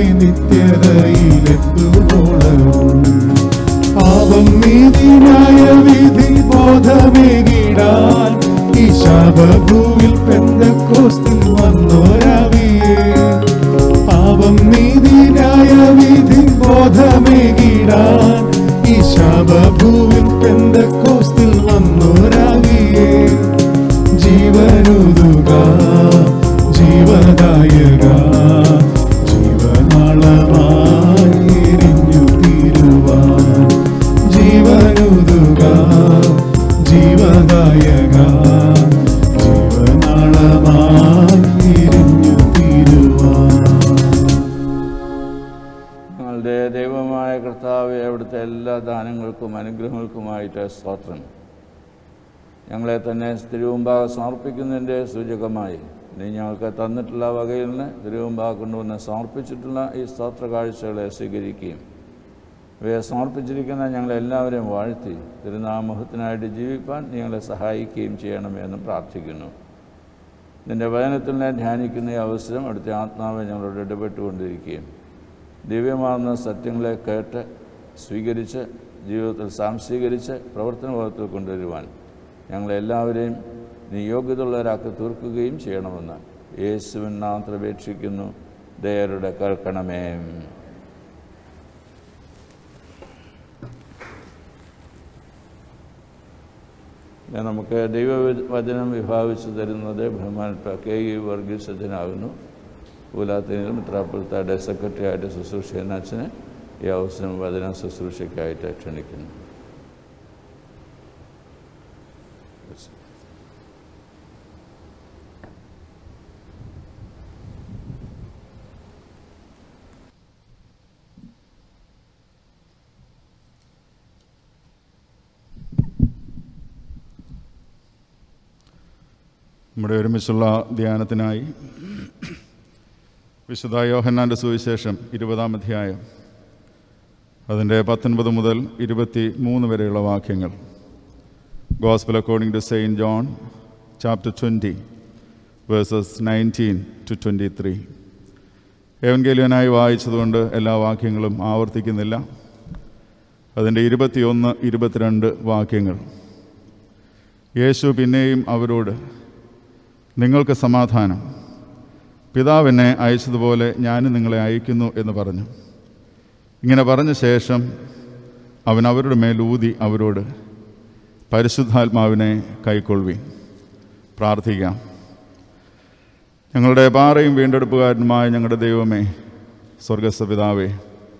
നിത്യതയിലെത്തുവോളവും പാപം നീതിനായ വിധി ബോധമേകിടാൻ ഈ ശാപഭൂവിൽ പെന്തക്കോസ്തിൽ വന്നോരവിയേ പാപം നീതിനായ വിധി ബോധമേകിടാൻ ഈ ശാപഭൂവിൽ പെന്തക്കോസ്തിൽ വന്നോരവിയേ ജീവനുതുക ജീവദായക ജീവനാളമായി എരിഞ്ഞു തീരുവാൻ ജീവനുതുക ജീവദായക ജീവനാളമായി എരിഞ്ഞു തീരുവാൻ ഞങ്ങളുടെ ദൈവമായ കർത്താവ് അവിടുത്തെ എല്ലാ ദാനങ്ങൾക്കും അനുഗ്രഹങ്ങൾക്കുമായിട്ട് സ്തോത്രം ഞങ്ങളെ തന്നെ തിരുവുമ്പാകെ സമർപ്പിക്കുന്നതിൻ്റെ സൂചകമായി നീ ഞങ്ങൾക്ക് തന്നിട്ടുള്ള വകയിൽ നിന്ന് തിരുവുമ്പാകെ കൊണ്ടുവന്ന് സമർപ്പിച്ചിട്ടുള്ള ഈ സ്തോത്ര കാഴ്ചകളെ സ്വീകരിക്കുകയും ഇവയെ സമർപ്പിച്ചിരിക്കുന്ന ഞങ്ങളെല്ലാവരെയും വാഴ്ത്തി തിരുനാമഹത്തിനായിട്ട് ജീവിപ്പാൻ നീ ഞങ്ങളെ സഹായിക്കുകയും ചെയ്യണമെന്ന് പ്രാർത്ഥിക്കുന്നു നിൻ്റെ വചനത്തിൽ ഞാൻ ധ്യാനിക്കുന്ന ഈ അവസരം അവിടുത്തെ ആത്മാവ് ഞങ്ങളോട് ഇടപെട്ടുകൊണ്ടിരിക്കുകയും ദിവ്യമാർന്ന സത്യങ്ങളെ കേട്ട് സ്വീകരിച്ച് ജീവിതത്തിൽ സാംശീകരിച്ച് പ്രവർത്തനബോധത്തിൽ കൊണ്ടുവരുവാൻ ഞങ്ങളെല്ലാവരെയും നീ യോഗ്യതയുള്ളവരാക്കി തീർക്കുകയും ചെയ്യണമെന്ന് യേശുവിൻ നാമത്തിൽ അപേക്ഷിക്കുന്നു ദയരുടെ കേൾക്കണമേ ഞാൻ നമുക്ക് ദൈവവചനം വിഭാവിച്ചു തരുന്നത് ബഹുമാനപ്പെട്ട കെ ഇ വർഗീസ് അച്ഛനാകുന്നു പൂലാത്തിനിൽ മിത്രാപ്പുറത്തായുടെ സെക്രട്ടറി ആയിട്ട് ശുശ്രൂഷ ചെയ്യുന്ന അച്ഛനെ ഈ അവസരം വചന ശുശ്രൂഷയ്ക്കായിട്ട് ക്ഷണിക്കുന്നു നമ്മുടെ ഒരുമിച്ചുള്ള ധ്യാനത്തിനായി വിശുദ്ധ യോഹന്നാൻ്റെ സുവിശേഷം ഇരുപതാം അധ്യായം അതിൻ്റെ പത്തൊൻപത് മുതൽ ഇരുപത്തി മൂന്ന് വരെയുള്ള വാക്യങ്ങൾ gospel according to saint John chapter twenty verses nineteen to twenty three ഏവൻഗേലിയനായി വായിച്ചതുകൊണ്ട് എല്ലാ വാക്യങ്ങളും ആവർത്തിക്കുന്നില്ല അതിൻ്റെ ഇരുപത്തിയൊന്ന് ഇരുപത്തിരണ്ട് വാക്യങ്ങൾ യേശു പിന്നെയും അവരോട് നിങ്ങൾക്ക് സമാധാനം പിതാവ് എന്നെ അയച്ചതുപോലെ ഞാനും നിങ്ങളെ അയക്കുന്നു എന്ന് പറഞ്ഞു ഇങ്ങനെ പറഞ്ഞ ശേഷം അവൻ അവരുടെ മേൽ ഊതി അവരോട് പരിശുദ്ധാത്മാവിനെ കൈക്കൊള്ളുവി പ്രാർത്ഥിക്കാം ഞങ്ങളുടെ പാറയും വീണ്ടെടുപ്പുകാരനുമായ ഞങ്ങളുടെ ദൈവമേ സ്വർഗസ്ഥ പിതാവേ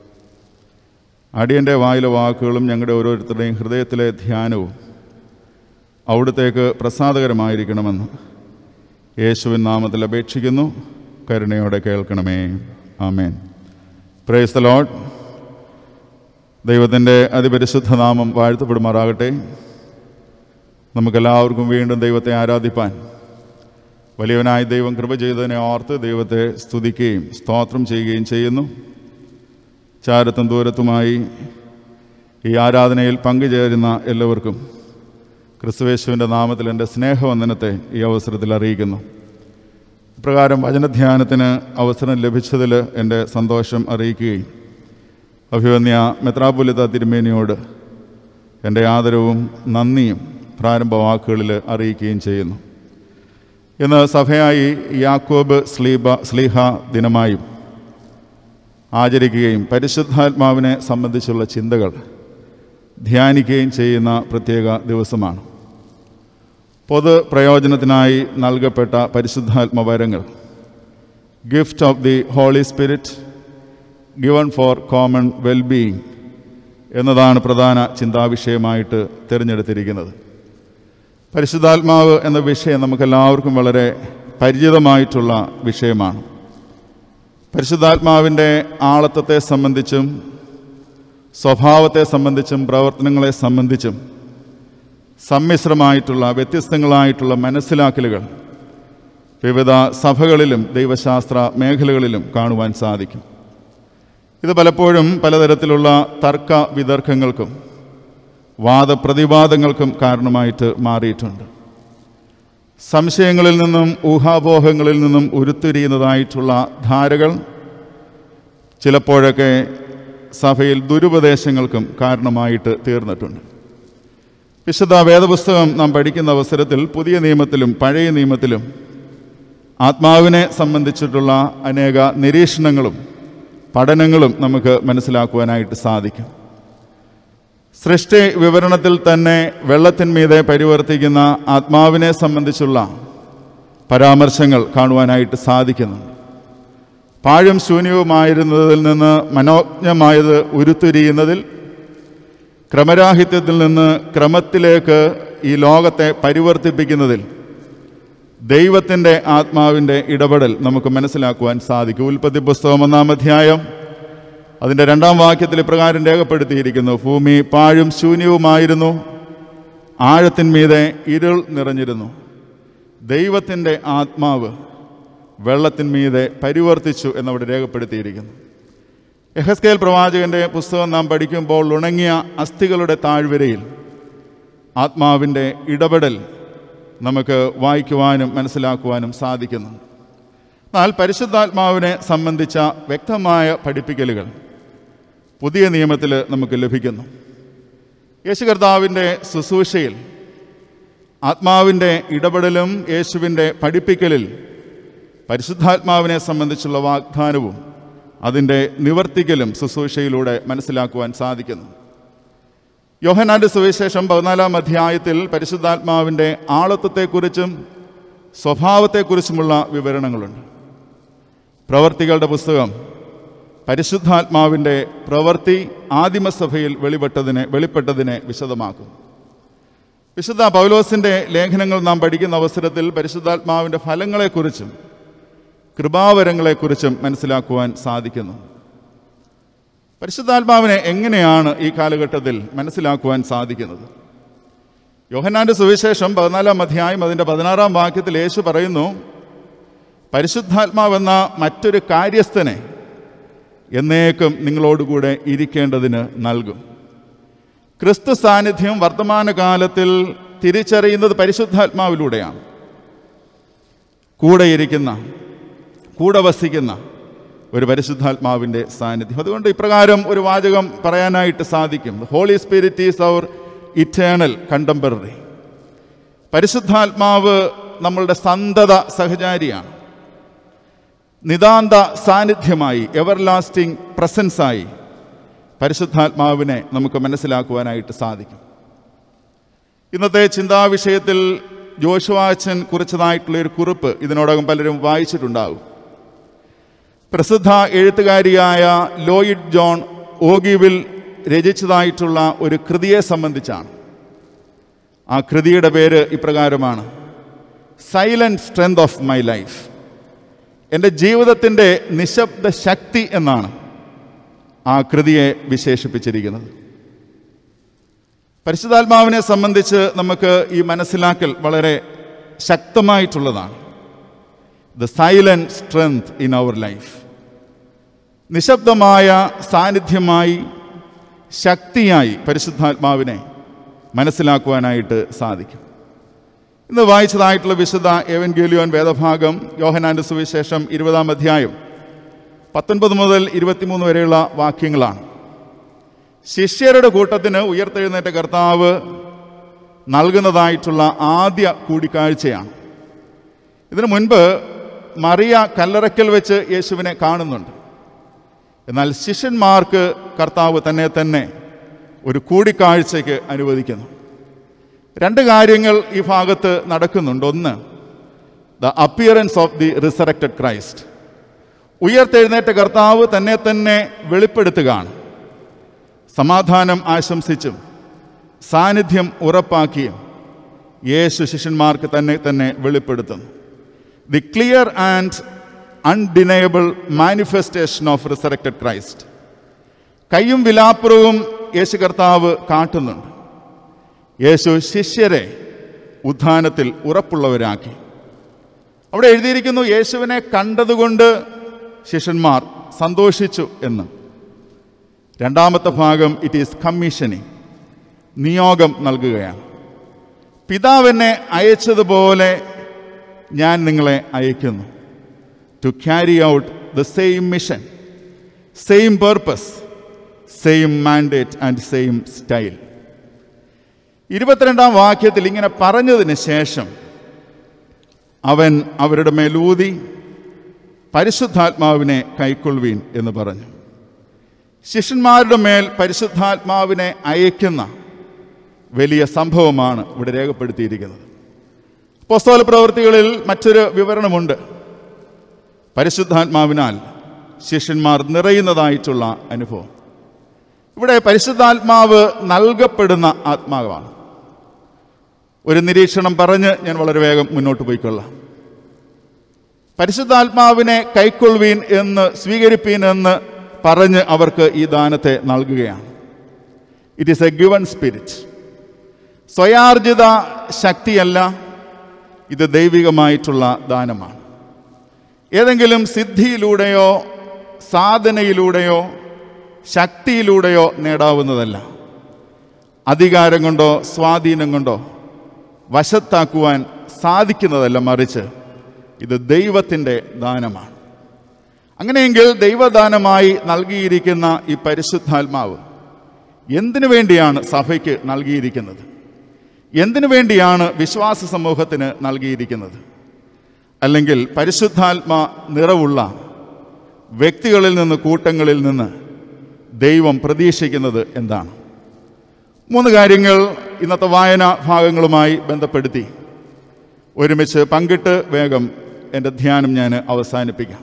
അടിയൻ്റെ വായിലെ വാക്കുകളും ഞങ്ങളുടെ ഓരോരുത്തരുടെയും ഹൃദയത്തിലെ ധ്യാനവും അവിടത്തേക്ക് പ്രസാദകരമായിരിക്കണമെന്ന് യേശുവിൻ നാമത്തിൽ അപേക്ഷിക്കുന്നു കരുണയോടെ കേൾക്കണമേ ആമേൻ പ്രേസ് ദ ലോഡ് ദൈവത്തിൻ്റെ അതിപരിശുദ്ധ നാമം വാഴ്ത്തപ്പെടുമാറാകട്ടെ നമുക്കെല്ലാവർക്കും വീണ്ടും ദൈവത്തെ ആരാധിപ്പാൻ വലിയവനായ ദൈവം കൃപ ചെയ്തതിനെ ഓർത്ത് ദൈവത്തെ സ്തുതിക്കുകയും സ്തോത്രം ചെയ്യുകയും ചെയ്യുന്നു ചാരത്തും ദൂരത്തുമായി ഈ ആരാധനയിൽ പങ്കുചേരുന്ന എല്ലാവർക്കും ക്രിസ്തുവേശുവിൻ്റെ നാമത്തിൽ എൻ്റെ സ്നേഹവന്ദനത്തെ ഈ അവസരത്തിൽ അറിയിക്കുന്നു ഇപ്രകാരം വചനധ്യാനത്തിന് അവസരം ലഭിച്ചതിൽ എൻ്റെ സന്തോഷം അറിയിക്കുകയും അഭിവന്യ മെത്രാപുലിത തിരുമേനിയോട് എൻ്റെ ആദരവും നന്ദിയും പ്രാരംഭ വാക്കുകളിൽ അറിയിക്കുകയും ചെയ്യുന്നു ഇന്ന് സഭയായി യാക്കോബ് സ്ലീബ സ്ലീഹ ദിനമായും ആചരിക്കുകയും പരിശുദ്ധാത്മാവിനെ സംബന്ധിച്ചുള്ള ചിന്തകൾ ധ്യാനിക്കുകയും ചെയ്യുന്ന പ്രത്യേക ദിവസമാണ് പൊതു പ്രയോജനത്തിനായി നൽകപ്പെട്ട പരിശുദ്ധാത്മവരങ്ങൾ gift of the holy spirit given for common wellbeing എന്നതാണ് പ്രധാന ചിന്താവിഷയമായിട്ട് തിരഞ്ഞെടുത്തിരിക്കുന്നത് പരിശുദ്ധാത്മാവ് എന്ന വിഷയം നമുക്കെല്ലാവർക്കും വളരെ പരിചിതമായിട്ടുള്ള വിഷയമാണ് പരിശുദ്ധാത്മാവിൻ്റെ ആളത്വത്തെ സംബന്ധിച്ചും സ്വഭാവത്തെ സംബന്ധിച്ചും പ്രവർത്തനങ്ങളെ സംബന്ധിച്ചും സമ്മിശ്രമായിട്ടുള്ള വ്യത്യസ്തങ്ങളായിട്ടുള്ള മനസ്സിലാക്കലുകൾ വിവിധ സഭകളിലും ദൈവശാസ്ത്ര മേഖലകളിലും കാണുവാൻ സാധിക്കും ഇത് പലപ്പോഴും പലതരത്തിലുള്ള തർക്ക വിതർക്കങ്ങൾക്കും വാദപ്രതിവാദങ്ങൾക്കും കാരണമായിട്ട് മാറിയിട്ടുണ്ട് സംശയങ്ങളിൽ നിന്നും ഊഹാപോഹങ്ങളിൽ നിന്നും ഉരുത്തിരിയുന്നതായിട്ടുള്ള ധാരകൾ ചിലപ്പോഴൊക്കെ സഭയിൽ ദുരുപദേശങ്ങൾക്കും കാരണമായിട്ട് തീർന്നിട്ടുണ്ട് വിശുദ്ധ വേദപുസ്തകം നാം പഠിക്കുന്ന അവസരത്തിൽ പുതിയ നിയമത്തിലും പഴയ നിയമത്തിലും ആത്മാവിനെ സംബന്ധിച്ചിട്ടുള്ള അനേക നിരീക്ഷണങ്ങളും പഠനങ്ങളും നമുക്ക് മനസ്സിലാക്കുവാനായിട്ട് സാധിക്കും സൃഷ്ടി വിവരണത്തിൽ തന്നെ വെള്ളത്തിന്മീതെ പരിവർത്തിക്കുന്ന ആത്മാവിനെ സംബന്ധിച്ചുള്ള പരാമർശങ്ങൾ കാണുവാനായിട്ട് സാധിക്കുന്നുണ്ട് പാഴും ശൂന്യവുമായിരുന്നതിൽ നിന്ന് മനോജ്ഞമായത് ഉരുത്തിരിയുന്നതിൽ ക്രമരാഹിത്യത്തിൽ നിന്ന് ക്രമത്തിലേക്ക് ഈ ലോകത്തെ പരിവർത്തിപ്പിക്കുന്നതിൽ ദൈവത്തിൻ്റെ ആത്മാവിൻ്റെ ഇടപെടൽ നമുക്ക് മനസ്സിലാക്കുവാൻ സാധിക്കും ഉൽപ്പത്തി പുസ്തകം ഒന്നാം അധ്യായം അതിൻ്റെ രണ്ടാം വാക്യത്തിൽ ഇപ്രകാരം രേഖപ്പെടുത്തിയിരിക്കുന്നു ഭൂമി പാഴും ശൂന്യവുമായിരുന്നു ആഴത്തിന്മീതെ ഇരുൾ നിറഞ്ഞിരുന്നു ദൈവത്തിൻ്റെ ആത്മാവ് വെള്ളത്തിന്മീതെ പരിവർത്തിച്ചു എന്നവിടെ രേഖപ്പെടുത്തിയിരിക്കുന്നു എഹസ്കേൽ പ്രവാചകന്റെ പുസ്തകം നാം പഠിക്കുമ്പോൾ ഉണങ്ങിയ അസ്ഥികളുടെ താഴ്വരയിൽ ആത്മാവിൻ്റെ ഇടപെടൽ നമുക്ക് വായിക്കുവാനും മനസ്സിലാക്കുവാനും സാധിക്കുന്നു എന്നാൽ പരിശുദ്ധാത്മാവിനെ സംബന്ധിച്ച വ്യക്തമായ പഠിപ്പിക്കലുകൾ പുതിയ നിയമത്തിൽ നമുക്ക് ലഭിക്കുന്നു യേശു കർത്താവിൻ്റെ ശുശ്രൂഷയിൽ ആത്മാവിൻ്റെ ഇടപെടലും യേശുവിൻ്റെ പഠിപ്പിക്കലിൽ പരിശുദ്ധാത്മാവിനെ സംബന്ധിച്ചുള്ള വാഗ്ദാനവും അതിൻ്റെ നിവർത്തിക്കലും ശുശ്രൂഷയിലൂടെ മനസ്സിലാക്കുവാൻ സാധിക്കുന്നു യോഹനാന്റെ സുവിശേഷം പതിനാലാം അധ്യായത്തിൽ പരിശുദ്ധാത്മാവിൻ്റെ ആളത്വത്തെക്കുറിച്ചും സ്വഭാവത്തെക്കുറിച്ചുമുള്ള വിവരണങ്ങളുണ്ട് പ്രവർത്തികളുടെ പുസ്തകം പരിശുദ്ധാത്മാവിൻ്റെ പ്രവൃത്തി ആദിമസഭയിൽ വെളിപ്പെട്ടതിനെ വെളിപ്പെട്ടതിനെ വിശദമാക്കും വിശുദ്ധ പൗലോസിൻ്റെ ലേഖനങ്ങൾ നാം പഠിക്കുന്ന അവസരത്തിൽ പരിശുദ്ധാത്മാവിൻ്റെ ഫലങ്ങളെക്കുറിച്ചും കൃപാവരങ്ങളെക്കുറിച്ചും മനസ്സിലാക്കുവാൻ സാധിക്കുന്നു പരിശുദ്ധാത്മാവിനെ എങ്ങനെയാണ് ഈ കാലഘട്ടത്തിൽ മനസ്സിലാക്കുവാൻ സാധിക്കുന്നത് യോഹന്നാന്റെ സുവിശേഷം പതിനാലാം അധ്യായം അതിൻ്റെ പതിനാറാം വാക്യത്തിൽ യേശു പറയുന്നു പരിശുദ്ധാത്മാവെന്ന മറ്റൊരു കാര്യസ്ഥനെ എന്നേക്കും നിങ്ങളോടുകൂടെ ഇരിക്കേണ്ടതിന് നൽകും ക്രിസ്തു സാന്നിധ്യം വർത്തമാനകാലത്തിൽ തിരിച്ചറിയുന്നത് പരിശുദ്ധാത്മാവിലൂടെയാണ് കൂടെ ഇരിക്കുന്ന കൂടെ വസിക്കുന്ന ഒരു പരിശുദ്ധാത്മാവിൻ്റെ സാന്നിധ്യം അതുകൊണ്ട് ഇപ്രകാരം ഒരു വാചകം പറയാനായിട്ട് സാധിക്കും holy spirit is our eternal contemporary പരിശുദ്ധാത്മാവ് നമ്മളുടെ സന്തത സഹചാരിയാണ് നിതാന്ത സാന്നിധ്യമായി എവർ ലാസ്റ്റിംഗ് പ്രസൻസായി പരിശുദ്ധാത്മാവിനെ നമുക്ക് മനസ്സിലാക്കുവാനായിട്ട് സാധിക്കും ഇന്നത്തെ ചിന്താവിഷയത്തിൽ ജോഷുവാച്ചൻ കുറിച്ചതായിട്ടുള്ള ഒരു കുറിപ്പ് ഇതിനോടകം പലരും വായിച്ചിട്ടുണ്ടാകും പ്രസിദ്ധ എഴുത്തുകാരിയായ ലോയിഡ് ജോൺ ഓഗിവിൽ രചിച്ചതായിട്ടുള്ള ഒരു കൃതിയെ സംബന്ധിച്ചാണ് ആ കൃതിയുടെ പേര് ഇപ്രകാരമാണ് silent strength of my life എൻ്റെ ജീവിതത്തിൻ്റെ നിശബ്ദ ശക്തി എന്നാണ് ആ കൃതിയെ വിശേഷിപ്പിച്ചിരിക്കുന്നത് പരിശുദ്ധാത്മാവിനെ സംബന്ധിച്ച് നമുക്ക് ഈ മനസ്സിലാക്കൽ വളരെ ശക്തമായിട്ടുള്ളതാണ് the silent strength in our life നിശബ്ദമായ സാന്നിധ്യമായി ശക്തിയായി പരിശുദ്ധാത്മാവിനെ മനസ്സിലാക്കുവാനായിട്ട് സാധിക്കും ഇന്ന് വായിച്ചതായിട്ടുള്ള വിശുദ്ധ എവൻഗേലിയോൻ വേദഭാഗം യോഹനാന്റെ സുവിശേഷം ഇരുപതാം അധ്യായം പത്തൊൻപത് മുതൽ ഇരുപത്തിമൂന്ന് വരെയുള്ള വാക്യങ്ങളാണ് ശിഷ്യരുടെ കൂട്ടത്തിന് ഉയർത്തെഴുന്നേറ്റ കർത്താവ് നൽകുന്നതായിട്ടുള്ള ആദ്യ കൂടിക്കാഴ്ചയാണ് ഇതിനു മുൻപ് മറിയ കല്ലറയ്ക്കൽ വെച്ച് യേശുവിനെ കാണുന്നുണ്ട് എന്നാൽ ശിഷ്യന്മാർക്ക് കർത്താവ് തന്നെ തന്നെ ഒരു കൂടിക്കാഴ്ചയ്ക്ക് അനുവദിക്കുന്നു രണ്ട് കാര്യങ്ങൾ ഈ ഭാഗത്ത് നടക്കുന്നുണ്ട് ഒന്ന് the appearance of the resurrected Christ ഉയർത്തെഴുന്നേറ്റ കർത്താവ് തന്നെ തന്നെ വെളിപ്പെടുത്തുകയാണ് സമാധാനം ആശംസിച്ചും സാന്നിധ്യം ഉറപ്പാക്കിയും യേശു ശിഷ്യന്മാർക്ക് തന്നെ തന്നെ വെളിപ്പെടുത്തുന്നു the clear and undeniable manifestation of resurrected Christ കയ്യും വിലാപ്പുറവും യേശു കർത്താവ് കാട്ടുന്നുണ്ട് യേശു ശിഷ്യരെ ഉത്ഥാനത്തിൽ ഉറപ്പുള്ളവരാക്കി അവിടെ എഴുതിയിരിക്കുന്നു യേശുവിനെ കണ്ടതുകൊണ്ട് ശിഷ്യന്മാർ സന്തോഷിച്ചു എന്ന് രണ്ടാമത്തെ ഭാഗം ഇറ്റ് ഈസ് കമ്മീഷനിങ് നിയോഗം നൽകുകയാണ് പിതാവിനെ അയച്ചതുപോലെ ഞാൻ നിങ്ങളെ അയക്കുന്നു to carry out the same mission same purpose same mandate and same style ഇരുപത്തിരണ്ടാം വാക്യത്തിൽ ഇങ്ങനെ പറഞ്ഞതിന് ശേഷം അവൻ അവരുടെ മേലൂതി പരിശുദ്ധാത്മാവിനെ കൈക്കൊള്ളുവീൻ എന്ന് പറഞ്ഞു ശിഷ്യന്മാരുടെ മേൽ പരിശുദ്ധാത്മാവിനെ അയക്കുന്ന വലിയ സംഭവമാണ് ഇവിടെ രേഖപ്പെടുത്തിയിരിക്കുന്നത് പുസ്തക പ്രവൃത്തികളിൽ മറ്റൊരു വിവരണമുണ്ട് പരിശുദ്ധാത്മാവിനാൽ ശിഷ്യന്മാർ നിറയുന്നതായിട്ടുള്ള അനുഭവം ഇവിടെ പരിശുദ്ധാത്മാവ് നൽകപ്പെടുന്ന ആത്മാവാണ് ഒരു നിരീക്ഷണം പറഞ്ഞ് ഞാൻ വളരെ വേഗം മുന്നോട്ട് പോയിക്കൊള്ളാം പരിശുദ്ധാത്മാവിനെ കൈക്കൊള്ളുവീൻ എന്ന് സ്വീകരിപ്പീൻ എന്ന് പറഞ്ഞ് അവർക്ക് ഈ ദാനത്തെ നൽകുകയാണ് it is a given spirit സ്വയാർജിത ശക്തിയല്ല ഇത് ദൈവികമായിട്ടുള്ള ദാനമാണ് ഏതെങ്കിലും സിദ്ധിയിലൂടെയോ സാധനയിലൂടെയോ ശക്തിയിലൂടെയോ നേടാവുന്നതല്ല അധികാരം കൊണ്ടോ സ്വാധീനം കൊണ്ടോ വശത്താക്കുവാൻ സാധിക്കുന്നതല്ല മറിച്ച് ഇത് ദൈവത്തിൻ്റെ ദാനമാണ് അങ്ങനെയെങ്കിൽ ദൈവദാനമായി നൽകിയിരിക്കുന്ന ഈ പരിശുദ്ധാത്മാവ് എന്തിനു വേണ്ടിയാണ് സഭയ്ക്ക് നൽകിയിരിക്കുന്നത് എന്തിനു വേണ്ടിയാണ് വിശ്വാസ സമൂഹത്തിന് നൽകിയിരിക്കുന്നത് അല്ലെങ്കിൽ പരിശുദ്ധാത്മ നിറവുള്ള വ്യക്തികളിൽ നിന്ന് കൂട്ടങ്ങളിൽ നിന്ന് ദൈവം പ്രതീക്ഷിക്കുന്നത് എന്താണ് മൂന്ന് കാര്യങ്ങൾ ഇന്നത്തെ വായന ഭാഗങ്ങളുമായി ബന്ധപ്പെടുത്തി ഒരുമിച്ച് പങ്കിട്ട് വേഗം എൻ്റെ ധ്യാനം ഞാൻ അവസാനിപ്പിക്കാം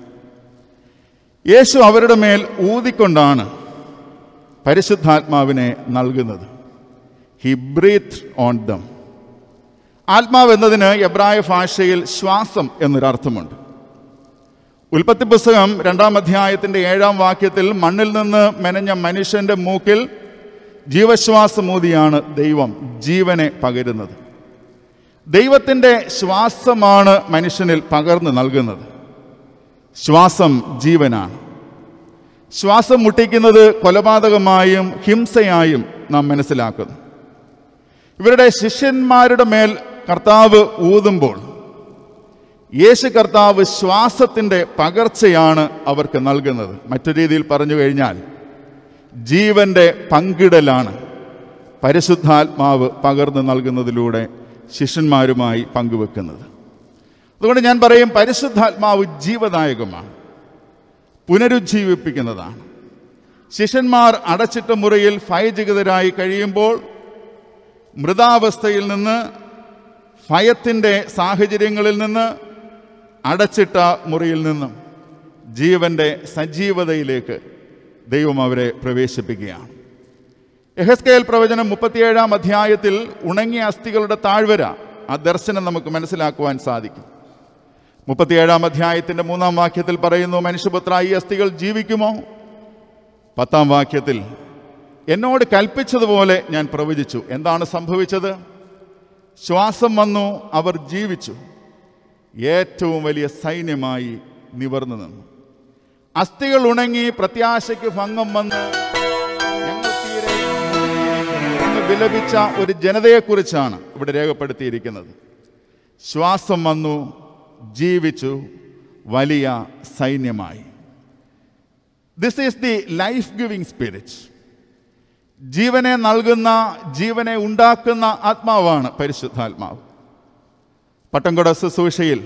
യേശു അവരുടെ മേൽ ഊതിക്കൊണ്ടാണ് പരിശുദ്ധാത്മാവിനെ നൽകുന്നത് ഹി ബ്രീത്ത് ഓൺ ദം ആത്മാവ് എന്നതിന് എബ്രായ ഭാഷയിൽ ശ്വാസം എന്നൊരർത്ഥമുണ്ട് ഉൽപ്പത്തി പുസ്തകം രണ്ടാം അധ്യായത്തിൻ്റെ ഏഴാം വാക്യത്തിൽ മണ്ണിൽ നിന്ന് മെനഞ്ഞ മനുഷ്യൻ്റെ മൂക്കിൽ ജീവശ്വാസമൂതിയാണ് ദൈവം ജീവനെ പകരുന്നത് ദൈവത്തിൻ്റെ ശ്വാസമാണ് മനുഷ്യനിൽ പകർന്നു നൽകുന്നത് ശ്വാസം ജീവനാണ് ശ്വാസം മുട്ടിക്കുന്നത് കൊലപാതകമായും ഹിംസയായും നാം മനസ്സിലാക്കുന്നു ഇവരുടെ ശിഷ്യന്മാരുടെ മേൽ കർത്താവ് ഊതുമ്പോൾ യേശു കർത്താവ് ശ്വാസത്തിൻ്റെ പകർച്ചയാണ് അവർക്ക് നൽകുന്നത് മറ്റൊരു രീതിയിൽ പറഞ്ഞു കഴിഞ്ഞാൽ ജീവന്റെ പങ്കിടലാണ് പരിശുദ്ധാത്മാവ് പകർന്നു നൽകുന്നതിലൂടെ ശിഷ്യന്മാരുമായി പങ്കുവെക്കുന്നത് അതുകൊണ്ട് ഞാൻ പറയും പരിശുദ്ധാത്മാവ് ജീവദായകമാണ് പുനരുജ്ജീവിപ്പിക്കുന്നതാണ് ശിഷ്യന്മാർ അടച്ചിട്ട മുറിയിൽ ഭയചകിതരായി കഴിയുമ്പോൾ മൃതാവസ്ഥയിൽ നിന്ന് ഭയത്തിൻ്റെ സാഹചര്യങ്ങളിൽ നിന്ന് അടച്ചിട്ട മുറിയിൽ നിന്നും ജീവന്റെ സജീവതയിലേക്ക് ദൈവം അവരെ പ്രവേശിപ്പിക്കുകയാണ് യഹസ്കേൽ പ്രവചനം മുപ്പത്തിയേഴാം അധ്യായത്തിൽ ഉണങ്ങിയ അസ്ഥികളുടെ താഴ്വര ആ ദർശനം നമുക്ക് മനസ്സിലാക്കുവാൻ സാധിക്കും മുപ്പത്തിയേഴാം അധ്യായത്തിൻ്റെ മൂന്നാം വാക്യത്തിൽ പറയുന്നു മനുഷ്യപുത്ര ഈ അസ്ഥികൾ ജീവിക്കുമോ പത്താം വാക്യത്തിൽ എന്നോട് കൽപ്പിച്ചതുപോലെ ഞാൻ പ്രവചിച്ചു എന്താണ് സംഭവിച്ചത് ശ്വാസം വന്നു അവർ ജീവിച്ചു ഏറ്റവും വലിയ സൈന്യമായി നിവർന്നു നിന്നു അസ്ഥികൾ ഉണങ്ങി പ്രത്യാശയ്ക്ക് ഭംഗം വന്ന് ഞങ്ങൾ തീരെ എന്ന് വിലപിച്ച ഒരു ജനതയെക്കുറിച്ചാണ് ഇവിടെ രേഖപ്പെടുത്തിയിരിക്കുന്നത് ശ്വാസം വന്നു ജീവിച്ചു വലിയ സൈന്യമായി this is the life giving spirit ജീവനെ നൽകുന്ന ജീവനെ ഉണ്ടാക്കുന്ന ആത്മാവാണ് പരിശുദ്ധാത്മാവ് പട്ടംകൊട ശുശ്രൂഷയിൽ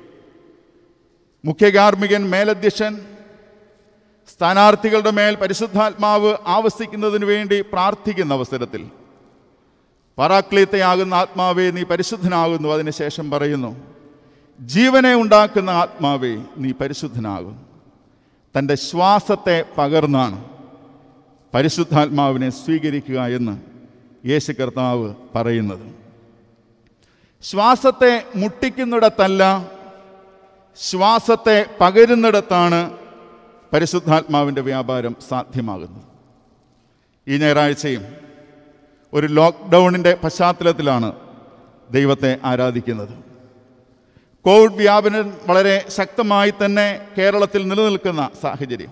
മുഖ്യകാർമ്മികൻ മേലധ്യക്ഷൻ സ്ഥാനാർത്ഥികളുടെ മേൽ പരിശുദ്ധാത്മാവ് ആവസിക്കുന്നതിന് വേണ്ടി പ്രാർത്ഥിക്കുന്ന അവസരത്തിൽ പറാക്ലീത്തയാകുന്ന ആത്മാവേ നീ പരിശുദ്ധനാകുന്നു അതിനുശേഷം പറയുന്നു ജീവനെ ഉണ്ടാക്കുന്ന ആത്മാവേ നീ പരിശുദ്ധനാകും തൻ്റെ ശ്വാസത്തെ പകർന്നാണ് പരിശുദ്ധാത്മാവിനെ സ്വീകരിക്കുക എന്ന് യേശു കർത്താവ് പറയുന്നത് ശ്വാസത്തെ മുട്ടിക്കുന്നിടത്തല്ല ശ്വാസത്തെ പകരുന്നിടത്താണ് പരിശുദ്ധാത്മാവിൻ്റെ വ്യാപാരം സാധ്യമാകുന്നത് ഈ ഞായറാഴ്ചയും ഒരു ലോക്ക്ഡൗണിൻ്റെ പശ്ചാത്തലത്തിലാണ് ദൈവത്തെ ആരാധിക്കുന്നത് കോവിഡ് വ്യാപനം വളരെ ശക്തമായി തന്നെ കേരളത്തിൽ നിലനിൽക്കുന്ന സാഹചര്യം